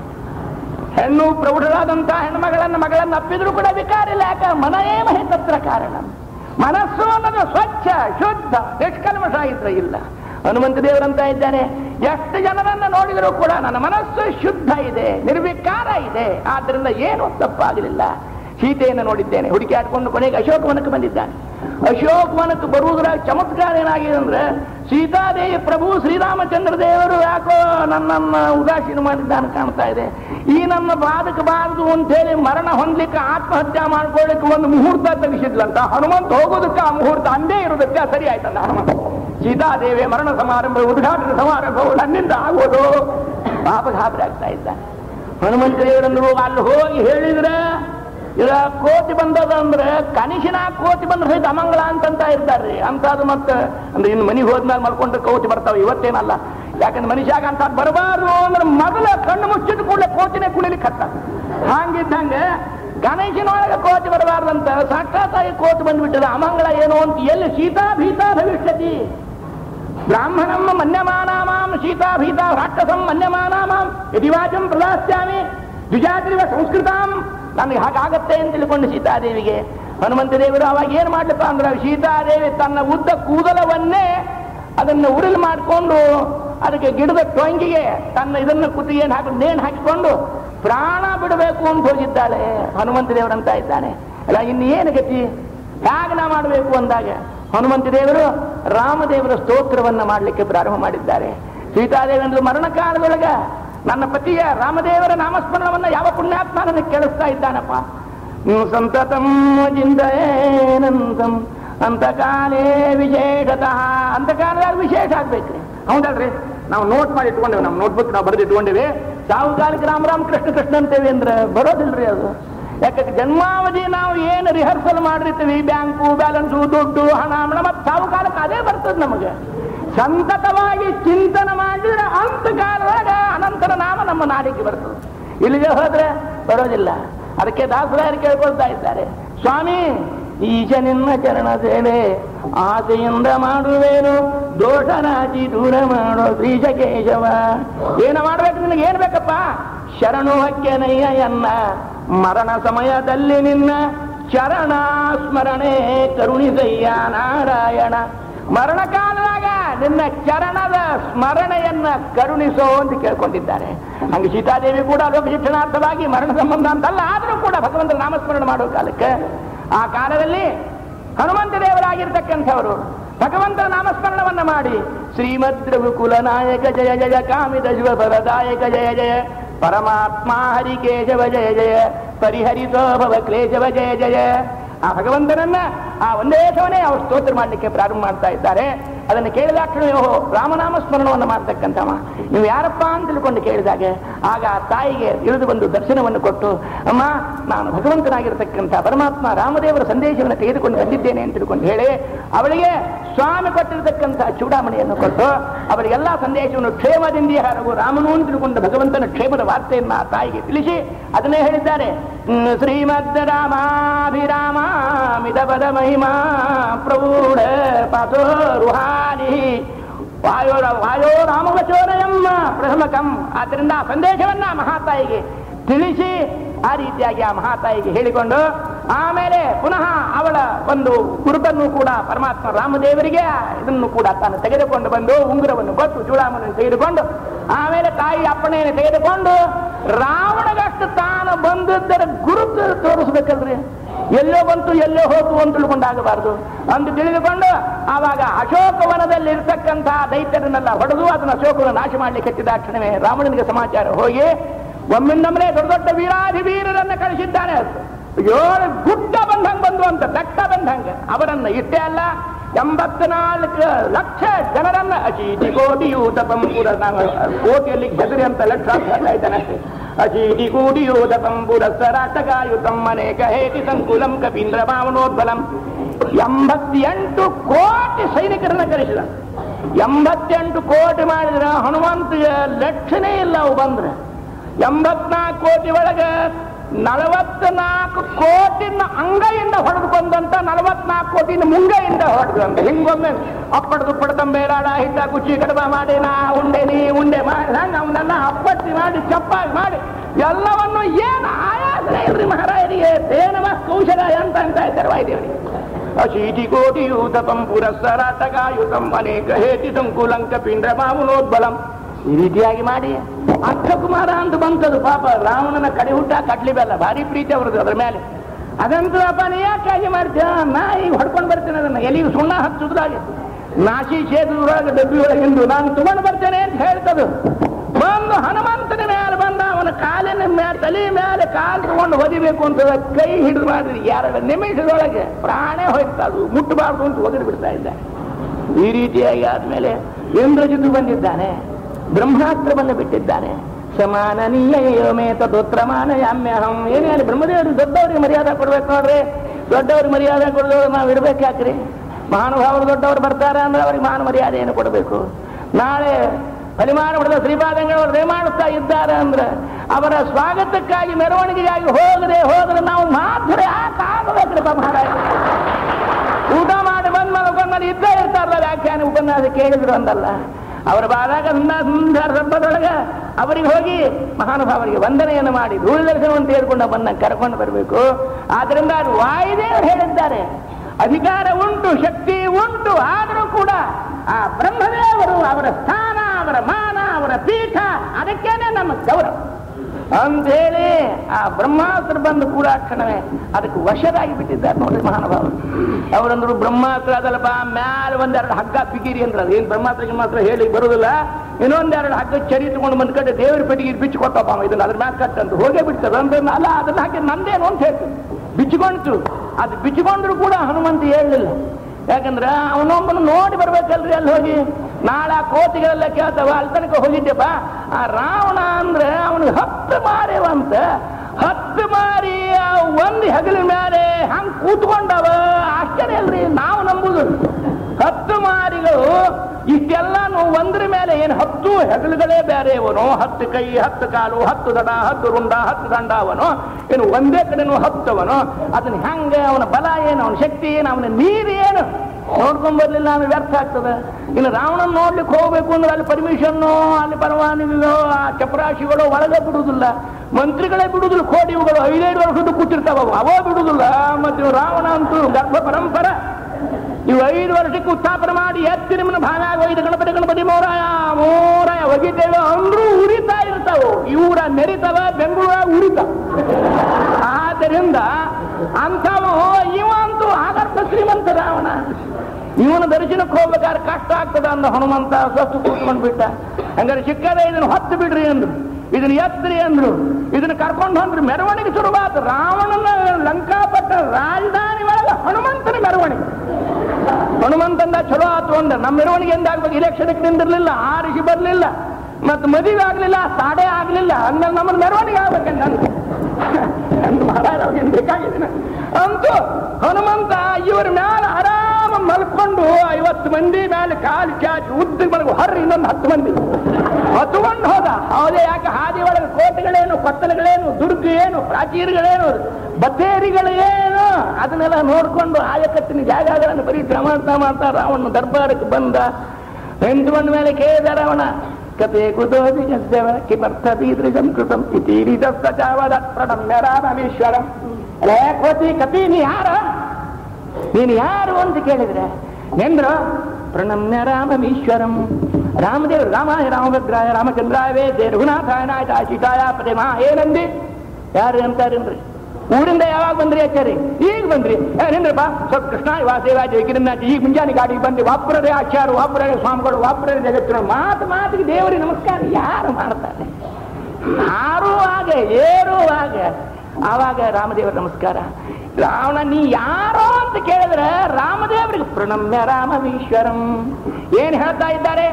ಹೆಣ್ಣು ಪ್ರೌಢರಾದಂತಹ ಹೆಣ್ಮಗಳನ್ನ ಮಗಳನ್ನ ಅಪ್ಪಿದ್ರು ಕೂಡ ವಿಕಾರ ಇಲ್ಲ ಯಾಕೆ ಮನೆಯೇ ಮಹಿತತ್ರ ಕಾರಣ ಮನಸ್ಸು ಅನ್ನೋದು ಸ್ವಚ್ಛ ಶುದ್ಧ ನಿಷ್ಕಲ್ಮಶ ಇದ್ರೆ ಇಲ್ಲ ಹನುಮಂತ ದೇವರಂತ ಇದ್ದಾರೆ ಎಷ್ಟು ಜನರನ್ನ ನೋಡಿದರೂ ಕೂಡ ನನ್ನ ಮನಸ್ಸು ಶುದ್ಧ ಇದೆ ನಿರ್ವಿಕಾರ ಇದೆ ಆದ್ದರಿಂದ ಏನು ತಪ್ಪಾಗಲಿಲ್ಲ ಸೀತೆಯನ್ನು ನೋಡಿದ್ದೇನೆ ಹುಡುಕಿ ಆಡ್ಕೊಂಡು ಕೊನೆಗೆ ಅಶೋಕವನಕ್ಕೆ ಬಂದಿದ್ದಾನೆ ಅಶೋಕವನಕ್ಕೆ ಬರುವುದರ ಚಮತ್ಕಾರ ಏನಾಗಿದೆ ಅಂದ್ರೆ ಸೀತಾದೇವಿ ಪ್ರಭು ಶ್ರೀರಾಮಚಂದ್ರ ದೇವರು ಯಾಕೋ ನನ್ನನ್ನ ಉದಾಸೀನ ಮಾಡಿದ್ದಾನೆ ಕಾಣ್ತಾ ಇದೆ ಈ ನನ್ನ ಬಾಧಕ ಬಾರದು ಅಂತೇಳಿ ಮರಣ ಹೊಂದಲಿಕ್ಕೆ ಆತ್ಮಹತ್ಯೆ ಮಾಡ್ಕೊಳ್ಳಿಕ್ಕೆ ಒಂದು ಮುಹೂರ್ತ ತೆಗಿಸಿದ್ಲಂತ ಹನುಮಂತ ಹೋಗೋದಕ್ಕೆ ಆ ಮುಹೂರ್ತ ಅಂದೇ ಇರೋದಕ್ಕೆ ಸರಿ ಆಯ್ತಲ್ಲ ಹನುಮಂತ ಸೀತಾದೇವಿಯ ಮರಣ ಸಮಾರಂಭ ಉದ್ಘಾಟನಾ ಸಮಾರಂಭವು ನನ್ನಿಂದ ಆಗೋದು ಪಾಪ ಗಾಬರಿ ಆಗ್ತಾ ಇದ್ದ ಹನುಮಂತ ದೇವರಂದ್ರು ಅಲ್ಲಿ ಹೋಗಿ ಹೇಳಿದ್ರೆ ಇಲ್ಲ ಕೋತಿ ಬಂದದ ಅಂದ್ರೆ ಕನಿಷಿನ ಕೋತಿ ಬಂದ್ರೆ ಸಹಿತ ಅಮಂಗಳ ಅಂತಂತ ಇರ್ತಾರ್ರಿ ಅಂತದ್ದು ಮತ್ತೆ ಅಂದ್ರೆ ಇನ್ನು ಮನೆಗೆ ಹೋದ್ಮೇಲೆ ಮಲ್ಕೊಂಡ್ರೆ ಕೋತಿ ಬರ್ತಾವ ಇವತ್ತೇನಲ್ಲ ಯಾಕಂದ್ರೆ ಮನುಷ್ಯಾಗ ಅಂತ ಬರಬಾರ್ದು ಅಂದ್ರೆ ಮೊದಲ ಕಣ್ಣು ಮುಚ್ಚಿದ ಕೂಡಲೇ ಕೋತಿನೇ ಕುಣಿಲಿಕ್ಕೆ ಹತ್ತ ಹಾಗಿದ್ದಂಗೆ ಗಣೇಶನೊಳಗೆ ಕೋತಿ ಬರಬಾರ್ದಂತ ಸಾಕ್ಷಾತ್ತಾಗಿ ಕೋತಿ ಬಂದ್ಬಿಟ್ಟದ ಅಮಂಗಳ ಏನು ಅಂತ ಎಲ್ಲಿ ಸೀತಾ ಭೀತಾ ಭವಿಷ್ಯತಿ ಬ್ರಾಹ್ಮಣಂ ಮನ್ಯಮಾನಾಮಾಂ ಸೀತಾ ಭೀತಾ ರಾಕ್ಷಸಂ ಮನ್ಯಮಾನಾಮಾಂ ಯದಿವಾಚಂ ಪ್ರದಾಸ್ಯಾಮಿ ದ್ವಿಜಾದ್ರಿವ ಸಂಸ್ಕೃತಾಂ ನನಗೆ ಹಾಗಾಗತ್ತೆ ಅಂತ ತಿಳ್ಕೊಂಡು ಸೀತಾದೇವಿಗೆ ಹನುಮಂತ ದೇವರು ಅವಾಗ ಏನ್ ಮಾಡ್ಲಪ್ಪ ಅಂದ್ರೆ ಸೀತಾದೇವಿ ತನ್ನ ಉದ್ದ ಕೂದಲವನ್ನೇ ಅದನ್ನು ಉರುಳು ಮಾಡಿಕೊಂಡು ಅದಕ್ಕೆ ಗಿಡದ ಟೊಂಗಿಗೆ ತನ್ನ ಇದನ್ನು ಕುತ್ತಿಗೆಯನ್ನು ಹಾಕಿ ನೇಣು ಹಾಕಿಕೊಂಡು ಪ್ರಾಣ ಬಿಡಬೇಕು ಅಂತ ಹೋಗಿದ್ದಾಳೆ ಹನುಮಂತ ದೇವರಂತ ಇದ್ದಾನೆ ಅಲ್ಲ ಇನ್ನು ಏನು ಗತಿ ಹೇಗೆ ನಾ ಮಾಡಬೇಕು ಅಂದಾಗ ಹನುಮಂತ ದೇವರು ರಾಮದೇವರ ಸ್ತೋತ್ರವನ್ನ ಮಾಡಲಿಕ್ಕೆ ಪ್ರಾರಂಭ ಮಾಡಿದ್ದಾರೆ ಸೀತಾದೇವಿ ಅಂದ್ರೆ ಮರಣ ಕಾಲದೊಳಗ ನನ್ನ ಪತಿಯ ರಾಮದೇವರ ನಾಮಸ್ಮರಣವನ್ನ ಯಾವ ಪುಣ್ಯಾತ್ಮ ನನಗೆ ಕೇಳಿಸ್ತಾ ಇದ್ದಾನಪ್ಪ ನೀವು ಸಂತತಂ ಚಿಂತೆನಂತಂ ಅಂತ ಕಾಲೇ ವಿಶೇಷತಃ ಅಂತ ಕಾಲದಾಗ ವಿಶೇಷ ಆಗ್ಬೇಕ್ರಿ ಹೌದಲ್ರಿ ನಾವು ನೋಟ್ ಮಾಡಿ ಇಟ್ಕೊಂಡೇವೆ ನಮ್ಮ ನೋಟ್ಬುಕ್ ನಾವು ಬರೆದು ಇಟ್ಕೊಂಡಿವಿ ಸಾವು ಕಾಲಕ್ಕೆ ರಾಮ ರಾಮ ಕೃಷ್ಣ ಕೃಷ್ಣ ಅಂತೇವಿ ಅಂದ್ರೆ ಬರೋದಿಲ್ರಿ ಅದು ಯಾಕಂದ್ರೆ ಜನ್ಮಾವಧಿ ನಾವು ಏನು ರಿಹರ್ಸಲ್ ಮಾಡಿರ್ತೀವಿ ಬ್ಯಾಂಕು ಬ್ಯಾಲೆನ್ಸು ದುಡ್ಡು ಹಣ ಹಣ ಮತ್ತೆ ಸಾವು ಕಾಲಕ್ಕೆ ಅದೇ ಬರ್ತದೆ ನಮಗೆ ಸಂತತವಾಗಿ ಚಿಂತನೆ ಮಾಡಿದ್ರೆ ಅಂತ ಕಾಲದಾಗ ಅನಂತರ ನಾಮ ನಮ್ಮ ನಾಡಿಗೆ ಬರ್ತದೆ ಇಲ್ಲಿಗೆ ಹೋದ್ರೆ ಬರೋದಿಲ್ಲ ಅದಕ್ಕೆ ದಾಸರಾಯರು ಕೇಳ್ಕೊಳ್ತಾ ಇದ್ದಾರೆ ಸ್ವಾಮಿ ಈಶ ನಿನ್ನ ಚರಣ ಸೇವೆ ಆಸೆಯಿಂದ ಮಾಡುವೇನು ದೋಷರಾಜಿ ದೂರ ಮಾಡೋ ಶ್ರೀಶ ಕೇಶವ ಏನ ಮಾಡ್ಬೇಕು ನಿನಗೆ ಏನ್ ಬೇಕಪ್ಪ ಶರಣು ಹಕ್ಕೆನಯ್ಯ ಎನ್ನ ಮರಣ ಸಮಯದಲ್ಲಿ ನಿನ್ನ ಚರಣ ಸ್ಮರಣೆ ಕರುಣಿಸಯ್ಯ ನಾರಾಯಣ ಮರಣ ಕಾಲದಾಗ ನಿನ್ನ ಚರಣದ ಸ್ಮರಣೆಯನ್ನ ಕರುಣಿಸೋ ಅಂತ ಕೇಳ್ಕೊಂಡಿದ್ದಾರೆ ಹಂಗೆ ಸೀತಾದೇವಿ ಕೂಡ ಲೋಕ ಶಿಕ್ಷಣಾರ್ಥವಾಗಿ ಮರಣ ಸಂಬಂಧ ಅಂತಲ್ಲ ಆದರೂ ಕೂಡ ಭಗವಂತನ ನಾಮಸ್ಮರಣೆ ಮಾಡೋ ಕಾಲಕ್ಕೆ ಆ ಕಾಲದಲ್ಲಿ ಹನುಮಂತ ದೇವರಾಗಿರ್ತಕ್ಕಂಥವರು ಭಗವಂತನ ನಾಮಸ್ಮರಣವನ್ನ ಮಾಡಿ ಶ್ರೀಮದ್ ರಘುಕುಲ ನಾಯಕ ಜಯ ಜಯ ಕಾಮಿದ ಶಿವಪರದಾಯಕ ಜಯ ಜಯ ಪರಮಾತ್ಮ ಹರಿ ಕೇಶವ ಜಯ ಜಯ ಪರಿಹರಿತೋ ಭವ ಕ್ಲೇಶವ ಜಯ ಜಯ ಆ ಭಗವಂತನನ್ನ ಆ ಒಂದೇ ಸಮನೆ ಅವರು ಸ್ತೋತ್ರ ಮಾಡಲಿಕ್ಕೆ ಪ್ರಾರಂಭ ಮಾಡ್ತಾ ಇದ್ದಾರೆ ಅದನ್ನು ಕೇಳಿದ ತಕ್ಷಣ ಓಹೋ ರಾಮನಾಮ ಸ್ಮರಣವನ್ನು ಮಾಡ್ತಕ್ಕಂಥವ ನೀವು ಯಾರಪ್ಪ ಅಂತ ತಿಳ್ಕೊಂಡು ಕೇಳಿದಾಗ ಆಗ ಆ ತಾಯಿಗೆ ಇಳಿದು ಬಂದು ದರ್ಶನವನ್ನು ಕೊಟ್ಟು ಅಮ್ಮ ನಾನು ಭಗವಂತನಾಗಿರತಕ್ಕಂಥ ಪರಮಾತ್ಮ ರಾಮದೇವರ ಸಂದೇಶವನ್ನು ತೆಗೆದುಕೊಂಡು ಬಂದಿದ್ದೇನೆ ಅಂತ ತಿಳ್ಕೊಂಡು ಹೇಳಿ ಅವಳಿಗೆ ಸ್ವಾಮಿ ಕೊಟ್ಟಿರತಕ್ಕಂಥ ಚೂಡಾಮಣಿಯನ್ನು ಕೊಟ್ಟು ಅವರಿಗೆಲ್ಲ ಸಂದೇಶವನ್ನು ಕ್ಷೇಮದಿಂದ ಹರಗು ರಾಮನು ಅಂತ ತಿಳ್ಕೊಂಡು ಭಗವಂತನ ಕ್ಷೇಮದ ವಾರ್ತೆಯನ್ನು ಆ ತಾಯಿಗೆ ತಿಳಿಸಿ ಅದನ್ನೇ ಹೇಳಿದ್ದಾರೆ ಹ್ಮ್, ಶ್ರೀಮದ್ ರಾಮಾಭಿರಾಮ ಮಿದಪದ ಮಹಿಮಾ ಪ್ರೌಢ ಪಥೋ ರುಹಾನಿ ವಾಯೋ ವಾಯೋ ರಾಮವಚೋರಯಮ್ಮ ಪ್ರಥಮಕಂ ಆದ್ದರಿಂದ ಆ ಸಂದೇಶವನ್ನ ಮಹಾತಾಯಿಗೆ ತಿಳಿಸಿ ಆ ರೀತಿಯಾಗಿ ಆ ಮಹಾತಾಯಿಗೆ ಹೇಳಿಕೊಂಡು ಆಮೇಲೆ ಪುನಃ ಅವಳ ಒಂದು ಗುರುತನ್ನು ಕೂಡ ಪರಮಾತ್ಮ ರಾಮದೇವರಿಗೆ ಇದನ್ನು ಕೂಡ ತಾನು ತೆಗೆದುಕೊಂಡು ಬಂದು ಉಂಗುರವನ್ನು ಕೊಟ್ಟು ಚೂಡಾಮಣವನ್ನು ತೆಗೆದುಕೊಂಡು ಆಮೇಲೆ ತಾಯಿ ಅಪ್ಪಣೆಯನ್ನು ತೆಗೆದುಕೊಂಡು ರಾವಣಗಷ್ಟು ತಾನು ಬಂದದ್ದರ ಗುರುತು ತೋರಿಸ್ಬೇಕಲ್ರಿ ಎಲ್ಲೋ ಬಂತು ಎಲ್ಲೋ ಹೋತು ಅಂತ ತಿಳ್ಕೊಂಡಾಗಬಾರದು ಅಂತ ತಿಳಿದುಕೊಂಡು ಆವಾಗ ಅಶೋಕವನದಲ್ಲಿ ಇರ್ತಕ್ಕಂತಹ ದೈತ್ಯರನ್ನೆಲ್ಲ ಹೊಡೆದು ಅದನ್ನ ಅಶೋಕವನ್ನು ನಾಶ ಮಾಡಲಿಕ್ಕೆ ಹಚ್ಚಿದ ಕ್ಷಣವೇ ರಾವಣನಿಗೆ ಸಮಾಚಾರ ಹೋಗಿ ಒಮ್ಮಿಂದೊಮ್ಮೆ ದೊಡ್ಡ ದೊಡ್ಡ ವೀರಾಧಿ ವೀರರನ್ನ ಕಳಿಸಿದ್ದಾನೆ ಏಳು ಗುಡ್ಡ ಬಂದಂಗ್ ಬಂದು ಅಂತ ಬೆಟ್ಟ ಬಂದಂಗ ಅವರನ್ನ ಇಷ್ಟೇ ಅಲ್ಲ ಎಂಬತ್ನಾಲ್ಕು ಲಕ್ಷ ಜನರನ್ನ ಅಚೀತಿ ಕೋಟಿಯು ತಪಂಪುರ ನಾವು ಕೋಟಿಯಲ್ಲಿ ಗೆದರಿ ಅಂತ ಲಕ್ಷ ಅಂತ ಹೇಳ್ತಾ ಇದ್ದಾನೆ ಅಷ್ಟೇ ಅಚೀತಿ ಕೋಟಿಯು ತಪಂಪುರ ಸರಾಟಗಾಯುತಂ ಅನೇಕ ಹೇತಿ ಸಂಕುಲಂ ಕಪೀಂದ್ರ ಭಾವನೋದ್ಬಲಂ ಎಂಬತ್ತೆಂಟು ಕೋಟಿ ಸೈನಿಕರನ್ನ ಕರೆಸಿದ ಎಂಬತ್ತೆಂಟು ಕೋಟಿ ಮಾಡಿದ್ರೆ ಹನುಮಂತಿಗೆ ಲಕ್ಷಣೇ ಇಲ್ಲ ಅವು ಬಂದ್ರೆ ಎಂಬತ್ನಾಲ್ಕು ಕೋಟಿ ಒಳಗೆ ನಲವತ್ನಾಲ್ಕು ಕೋಟಿನ ಅಂಗೈಯಿಂದ ಹೊಡೆದು ಬಂದಂತ ನಲವತ್ನಾಲ್ಕು ಕೋಟಿನ ಮುಂಗೈಯಿಂದ ಹೊಡೆದು ಅಂತ ಹಿಂಗೊಮ್ಮೆ ಅಪ್ಪಡ ದುಪ್ಪಡ ತಂಬೇರಾಡ ಹಿಟ್ಟ ಕುಚ್ಚಿ ಕಡಬ ಮಾಡಿ ನಾ ಉಂಡೆ ನೀ ಉಂಡೆ ಮಾಡಿ ಹಂಗ ಅವನ್ನೆಲ್ಲ ಅಪ್ಪಟ್ಟಿ ಮಾಡಿ ಚಪ್ಪಾಗಿ ಮಾಡಿ ಎಲ್ಲವನ್ನು ಏನು ಆಯಾಸ ಇಲ್ರಿ ಮಹಾರಾಯರಿಗೆ ತೇನವ ಕೌಶಲ ಅಂತ ಅಂತ ಇದ್ದಾರೆ ವಾಯುದೇವರಿಗೆ ಅಶೀತಿ ಕೋಟಿಯೂತಪಂ ಪುರಸ್ಸರಾಟಗಾಯುತಂ ಅನೇಕ ಹೇತಿ ಸಂಕುಲಂಕ ಪಿಂಡ್ರ ಮಾವುನೋದ್ಬಲಂ ಈ ರೀತಿಯಾಗಿ ಮಾಡಿ ಅಕ್ಷಕುಮಾರ ಅಂತ ಬಂತದು ಪಾಪ ರಾವಣನ ಕಡೆ ಹುಟ್ಟ ಕಟ್ಲಿ ಬೆಲ್ಲ ಭಾರಿ ಪ್ರೀತಿ ಅವ್ರದ್ದು ಅದ್ರ ಮೇಲೆ ಅದಂತೂ ಅಪ್ಪ ನೀ ಯಾಕಾಗಿ ಮಾಡ್ತೀಯ ನಾ ಈಗ ಹೊಡ್ಕೊಂಡು ಬರ್ತೀನಿ ಅದನ್ನ ಎಲ್ಲಿಗೆ ಸುಣ್ಣ ಹಚ್ಚುದ್ರಾಗೆ ನಾಶಿ ಸೇತುದ್ರೊಳಗೆ ಡಬ್ಬಿ ಒಳಗಿಂದು ನಾನು ತಗೊಂಡು ಬರ್ತೇನೆ ಅಂತ ಹೇಳ್ತದು ಬಂದು ಹನುಮಂತನ ಮೇಲೆ ಬಂದ ಅವನ ಕಾಲಿನ ಮೇಲೆ ತಲೆ ಮೇಲೆ ಕಾಲು ತಗೊಂಡು ಹೊದಿಬೇಕು ಅಂತ ಕೈ ಹಿಡಿದು ಮಾಡಿದ್ರಿ ಎರಡು ನಿಮಿಷದೊಳಗೆ ಪ್ರಾಣೇ ಹೋಯ್ತು ಅದು ಮುಟ್ಟಬಾರ್ದು ಅಂತ ಒದರಿ ಬಿಡ್ತಾ ಇದ್ದ ಈ ರೀತಿಯಾಗಿ ಆದ್ಮೇಲೆ ಇಂದ್ರಜಿತು ಬಂದಿದ್ದಾನೆ ಬ್ರಹ್ಮಾಸ್ತ್ರವನ್ನು ಬಿಟ್ಟಿದ್ದಾನೆ ಸಮಾನನೀಯಮೇ ತದೋತ್ರಮಾನ ಯಾಮ್ಯಹಂ ಏನೇನು ಬ್ರಹ್ಮದೇವರು ದೊಡ್ಡವರಿಗೆ ಮರ್ಯಾದೆ ಕೊಡ್ಬೇಕು ನೋಡ್ರಿ ದೊಡ್ಡವ್ರಿಗೆ ಮರ್ಯಾದೆ ಕೊಡೋದು ನಾವು ಇಡ್ಬೇಕು ಯಾಕ್ರಿ ಮಹಾನುಭಾವರು ದೊಡ್ಡವರು ಬರ್ತಾರ ಅಂದ್ರೆ ಅವ್ರಿಗೆ ಮಾನ ಮರ್ಯಾದೆಯನ್ನು ಕೊಡಬೇಕು ನಾಳೆ ಪರಿಮಾಣ ಪಡೆದ ಶ್ರೀಪಾದಂಗಳವರು ರೇಮಾಡಿಸ್ತಾ ಇದ್ದಾರೆ ಅಂದ್ರೆ ಅವರ ಸ್ವಾಗತಕ್ಕಾಗಿ ಮೆರವಣಿಗೆಗಾಗಿ ಹೋಗದೆ ಹೋದ್ರೆ ನಾವು ಮಾತ್ರ ಯಾಕೆ ಆಗಬೇಕ್ರಪ್ಪ ಮಹಾರಾಜ ಊಟ ಮಾಡಿ ಬಂದ್ ಮಲ್ಕೊಂಡ್ಮೇಲೆ ಇದ್ದೇ ಇರ್ತಾರಲ್ಲ ವ್ಯಾಖ್ಯಾನ ಉಪನ್ಯಾಸ ಕೇಳಿದ್ರು ಅಂದಲ್ಲ ಅವರ ಬಾದಾಗ ಸುಂದರ ಸಂದರ್ಭದೊಳಗೆ ಅವರಿಗೆ ಹೋಗಿ ಮಹಾನುಭಾವರಿಗೆ ವಂದನೆಯನ್ನು ಮಾಡಿ ಧೂಳು ದರ್ಶನವನ್ನು ತೆಗೆದುಕೊಂಡು ಅವನ್ನ ಕರ್ಕೊಂಡು ಬರಬೇಕು ಆದ್ರಿಂದ ಅದು ವಾಯುದೇವರು ಹೇಳಿದ್ದಾರೆ ಅಧಿಕಾರ ಉಂಟು ಶಕ್ತಿ ಉಂಟು ಆದರೂ ಕೂಡ ಆ ಬ್ರಹ್ಮದೇವರು ಅವರ ಸ್ಥಾನ ಅವರ ಮಾನ ಅವರ ಪೀಠ ಅದಕ್ಕೇನೆ ನಮ್ಮ ಗೌರವ ಅಂತೇಳಿ ಆ ಬ್ರಹ್ಮಾಸ್ತ್ರ ಬಂದು ಕೂಡ ಕ್ಷಣವೇ ಅದಕ್ಕೆ ವಶರಾಗಿ ಬಿಟ್ಟಿದ್ದಾರೆ ನೋಡ್ರಿ ಮಹಾನುಭಾವರು ಅವರಂದ್ರು ಬ್ರಹ್ಮಾಸ್ತ್ರ ಅದಲ್ಲಪ್ಪ ಮ್ಯಾಲ ಒಂದೆರಡು ಹಗ್ಗ ಬಿಗಿರಿ ಅಂದ್ರ ಏನ್ ಬ್ರಹ್ಮಾಸ್ತ್ರ ಮಾತ್ರ ಹೇಳಿ ಬರುದಿಲ್ಲ ಇನ್ನೊಂದೆರಡು ಹಗ್ಗ ಚರಿ ತಗೊಂಡು ಬಂದ್ ಕಡೆ ದೇವರ ಪೆಟ್ಟಿಗೆ ಬಿಚ್ಚಿ ಕೊಟ್ಟಪ್ಪ ಇದನ್ನ ಅದ್ರ ಮ್ಯಾಲ ಕಟ್ಟಂತ ಹೋಗೇ ಬಿಡ್ತದ ಅಂದ್ರೆ ಅಲ್ಲ ಅದನ್ನ ಹಾಕಿ ನಂದೇನು ಅಂತ ಹೇಳ್ತು ಬಿಚ್ಚಿಕೊಂಡ್ತು ಅದು ಬಿಚ್ಚಿಕೊಂಡ್ರು ಕೂಡ ಹನುಮಂತ ಹೇಳಲಿಲ್ಲ ಯಾಕಂದ್ರೆ ಅವನೊಬ್ಬನು ನೋಡಿ ಬರ್ಬೇಕಲ್ರಿ ಅಲ್ಲಿ ಹೋಗಿ ನಾಳೆ ಆ ಕೋತಿಗಳೆಲ್ಲ ಕೇಳ್ತಾವ ಅಲ್ಲಿ ತನಕ ಹೋಗಿದ್ದೆಪ್ಪ ಆ ರಾವಣ ಅಂದ್ರೆ ಅವನಿಗೆ ಹತ್ತು ಮಾರೇವಂತ ಹತ್ತು ಮಾರಿ ಆ ಒಂದು ಹೆಗಲಿನ ಮೇಲೆ ಹಂಗ್ ಕೂತ್ಕೊಂಡವ ಆಶ್ಚರ್ಯ ಅಲ್ರಿ ನಾವು ನಂಬುದು ಹತ್ತು ಮಾರಿಗಳು ಇಷ್ಟೆಲ್ಲಾನು ಒಂದ್ರ ಮೇಲೆ ಏನು ಹತ್ತು ಹೆಗಲುಗಳೇ ಬೇರೆ ಅವನು ಹತ್ತು ಕೈ ಹತ್ತು ಕಾಲು ಹತ್ತು ದಡ ಹತ್ತು ರುಂಡ ಹತ್ತು ದಂಡ ಅವನು ಏನು ಒಂದೇ ಕಡೆನೂ ಹತ್ತವನು ಅದನ್ನ ಹೆಂಗ ಅವನ ಬಲ ಏನು ಅವನ ಶಕ್ತಿ ಏನು ಅವನ ನೀರು ಏನು ನೋಡ್ಕೊಂಡ್ ಬರ್ಲಿಲ್ಲ ಅಂದ್ರೆ ವ್ಯರ್ಥ ಆಗ್ತದೆ ಇನ್ನು ರಾವಣನ್ ನೋಡ್ಲಿಕ್ಕೆ ಹೋಗ್ಬೇಕು ಅಂದ್ರೆ ಅಲ್ಲಿ ಪರ್ಮಿಷನ್ನು ಅಲ್ಲಿ ಪರವಾನಗಿಗಳು ಆ ಚಪರಾಶಿಗಳು ಒಳಗೆ ಬಿಡುವುದಿಲ್ಲ ಮಂತ್ರಿಗಳೇ ಬಿಡುವುದಿಲ್ಲ ಕೋಟಿಗಳು ಐದೈದು ವರ್ಷದ ಕೂತಿರ್ತಾವ ಅವು. ಅವೋ ಬಿಡುವುದಿಲ್ಲ ಮತ್ತೆ ಇವು ರಾವಣ ಅಂತೂ ಗರ್ಭ ಪರಂಪರ ಇವು ಐದು ವರ್ಷಕ್ಕೆ ಉತ್ಥಾಪನ ಮಾಡಿ ಎತ್ತಿ ನಿಮ್ಮನ್ನ ಭಾಗ ಒಯ್ದು ಗಣಪತಿ ಗಣಪತಿ ಮೋರಾಯ ಮೋರಾಯ ಒಗಿತೇವೆ ಅಂದ್ರೂ ಉರಿತಾ ಇರ್ತಾವು ಇವರ ಮೆರಿತವ ಬೆಂಗಳೂರ ಉರಿತಾವ ಆದ್ದರಿಂದ ಅಂಥವು ಇವ ಅಂತೂ ಆಗರ್ಭ ಶ್ರೀಮಂತ ರಾವಣ ಇವನ ದರ್ಶನಕ್ಕೆ ಹೋಗ್ಬೇಕಾದ್ರೆ ಕಷ್ಟ ಆಗ್ತದ ಅಂದ ಹನುಮಂತ ಸ್ವತ್ತು ಕೂತ್ಕೊಂಡು ಬಿಟ್ಟ ಹಂಗಾರೆ ಸಿಕ್ಕದೆ ಇದನ್ನ ಹೊತ್ತು ಬಿಡ್ರಿ ಅಂದ್ರು ಇದನ್ನ ಎತ್ರಿ ಅಂದ್ರು ಇದನ್ನ ಕರ್ಕೊಂಡು ಹೊಂದ್ರಿ ಮೆರವಣಿಗೆ ಶುರುವಾತ ರಾವಣನ ಲಂಕಾಪಟ್ಟ ರಾಜಧಾನಿ ಒಳಗೆ ಹನುಮಂತನ ಮೆರವಣಿಗೆ ಹನುಮಂತಂದ ಚಲೋ ಆತು ಅಂದ ನಮ್ಮ ಮೆರವಣಿಗೆ ಎಂದಾಗ್ಬೇಕು ಇಲೆಕ್ಷನ್ ನಿಂದಿರ್ಲಿಲ್ಲ ಆರಿಸಿ ಬರ್ಲಿಲ್ಲ ಮತ್ತೆ ಮದುವೆ ಆಗ್ಲಿಲ್ಲ ಸಾಡೆ ಆಗ್ಲಿಲ್ಲ ಅಂದ್ಮೇಲೆ ನಮ್ಮನ್ನ ಮೆರವಣಿಗೆ ಆಗ್ಬೇಕಂತ ಅಂದ್ ಮಹಾರಾಜ ಅವ್ರಿಗೇನ್ ಬೇಕಾಗಿದೆ ಅಂತೂ ಹನುಮಂತ ಇವ್ರ ಮ್ಯಾಲ ಆರಾಮ ಮಲ್ಕೊಂಡು ಐವತ್ತು ಮಂದಿ ಮೇಲೆ ಕಾಲು ಚಾಚಿ ಉದ್ದ ಮಲಗು ಹರ್ರಿ ಇನ್ನೊಂದು ಹತ್ತು ಮಂದಿ ಹತ್ಕೊಂಡು ಹೋದ ಹೌದೇ ಯಾಕೆ ಹಾದಿ ಒಳಗೆ ಕೋಟೆಗಳೇನು ಕೊತ್ತಲಗಳೇನು ದುರ್ಗ ಏನು ಪ್ರಾಚೀರಗಳೇನು ಬತ್ತೇರಿಗಳು ಏನು ಅದನ್ನೆಲ್ಲ ನೋಡ್ಕೊಂಡು ಆಯಕಟ್ಟಿನ ಜಾಗಗಳನ್ನು ಪರಿಶ್ರಮ ಮಾಡ್ತಾ ಮಾಡ್ತಾ ರಾವಣ ದರ್ಬಾರಕ್ಕೆ ಬಂದ ಹೆಂಡ್ಕೊಂಡ ಮೇಲೆ ಕೇಳಿದ ರಾವಣ ಕತೆ ಕುತೋದಿ ಗದ್ದವ ಕಿಮರ್ಥ ಬೀದೃಜಂ ಕೃತಂ ಇತೀರಿದಸ್ತಾವದ ಪ್ರಣಮ್ಯ ರಾಮೀಶ್ವರಂ ಅಲೇ ಕೋತಿ ಕಪಿ ನೀ ಯಾರ ನೀನು ಯಾರು ಅಂತ ಕೇಳಿದ್ರೆ ನೆಂದ್ರು ಪ್ರಣಮ್ಯ ರಾಮಮೀಶ್ವರಂ ರಾಮದೇವ್ ರಾಮಾಯ ರಾಮಭದ್ರಾಯ ರಾಮಚಂದ್ರಾಯವೇ ಜಯ ರಘುನಾಥಾಯ ನಾಯ ಸೀತಾಯ ಪದೇ ಮಾ ಏನಂದಿ ಯಾರು ಅಂತಾರೇನ್ರಿ ಊರಿಂದ ಯಾವಾಗ ಬಂದ್ರಿ ಆಚಾರಿ ಈಗ ಬಂದ್ರಿ ಏನೇನ್ರಪ್ಪ ಸ್ವಲ್ಪ ಕೃಷ್ಣ ವಾಸೇವ ಜಯಕಿರನ್ನ ಈಗ ಮುಂಜಾನೆ ಗಾಡಿಗೆ ಬಂದು ವಾಪುರರೇ ಆಚಾರ ವಾಪುರರೇ ಸ್ವಾಮಿಗಳು ವಾಪುರರೇ ಜಗತ್ತಿನ ಮಾತು ಮಾತಿಗೆ ದೇವರಿಗೆ ನಮಸ್ಕಾರ ಯಾರು ಮಾಡ್ತಾರೆ ಯಾರು ಹಾಗೆ ಏರು ಹಾಗೆ ಆವಾಗ ರಾಮದೇವರ ನಮಸ್ಕಾರ ರಾವಣ ನೀ ಯಾರೋ ಅಂತ ಕೇಳಿದ್ರೆ ರಾಮದೇವರಿಗೆ ಪ್ರಣಮ್ಯ ರಾಮವೀಶ್ವರಂ ಏನ್ ಹೇಳ್ತಾ ಇದ್ದಾರೆ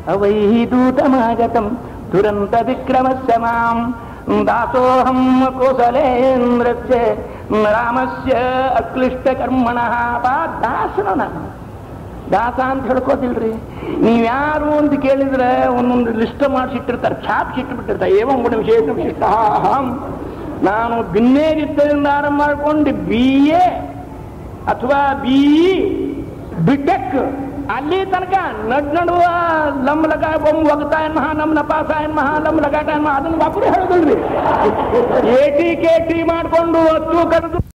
ಅವೈದೂತಮಾಗತಂ ದುರಂತ ವಿಕ್ರಮಸ್ಯ ಮಾಂ ದಾಸೋಹಂ ಕೋಸಲೇಂದ್ರಸ್ಯ ರಾಮಸ್ಯ ಅಕ್ಲಿಷ್ಟ ಕರ್ಮಣಃ ಬಾ ದಾಸನು ನಾನು ದಾಸ ಅಂತ ಹೇಳ್ಕೋದಿಲ್ರಿ ನೀವ್ಯಾರು ಅಂತ ಕೇಳಿದ್ರೆ ಒಂದೊಂದು ಲಿಸ್ಟ್ ಮಾಡಿಸಿಟ್ಟಿರ್ತಾರೆ ಛಾಪ್ ಸಿಟ್ಟಿಬಿಟ್ಟಿರ್ತಾರೆ ಏವ ಗುಣ ವಿಶೇಷ ವಿಶಿಷ್ಟ ಅಹಂ ನಾನು ಭಿನ್ನೇರಿದ್ದರಿಂದ ಆರಂಭ ಮಾಡ್ಕೊಂಡು ಬಿ ಎ ಅಥವಾ ಬಿ ಬಿಟೆಕ್ ಅಲ್ಲಿ ತನಕ ನಡ್ ನಡುವ ಲಮ್ ಲಗ ಬೊಮ್ಮ ಒಗತಾ ಎನ್ ಮಹಾ ನಮ್ ನಪಾಸ ಎನ್ ಮಹಾ ಲಮ್ ಲಗಾಟ ಎನ್ ಮಹಾ ಅದನ್ನ ಒಬ್ಬರು ಹೇಳೋದಿಲ್ರಿ ಏಟಿ ಕೇಟಿ ಮಾಡ್ಕೊಂಡು ಹತ್ತು ಕರೆದು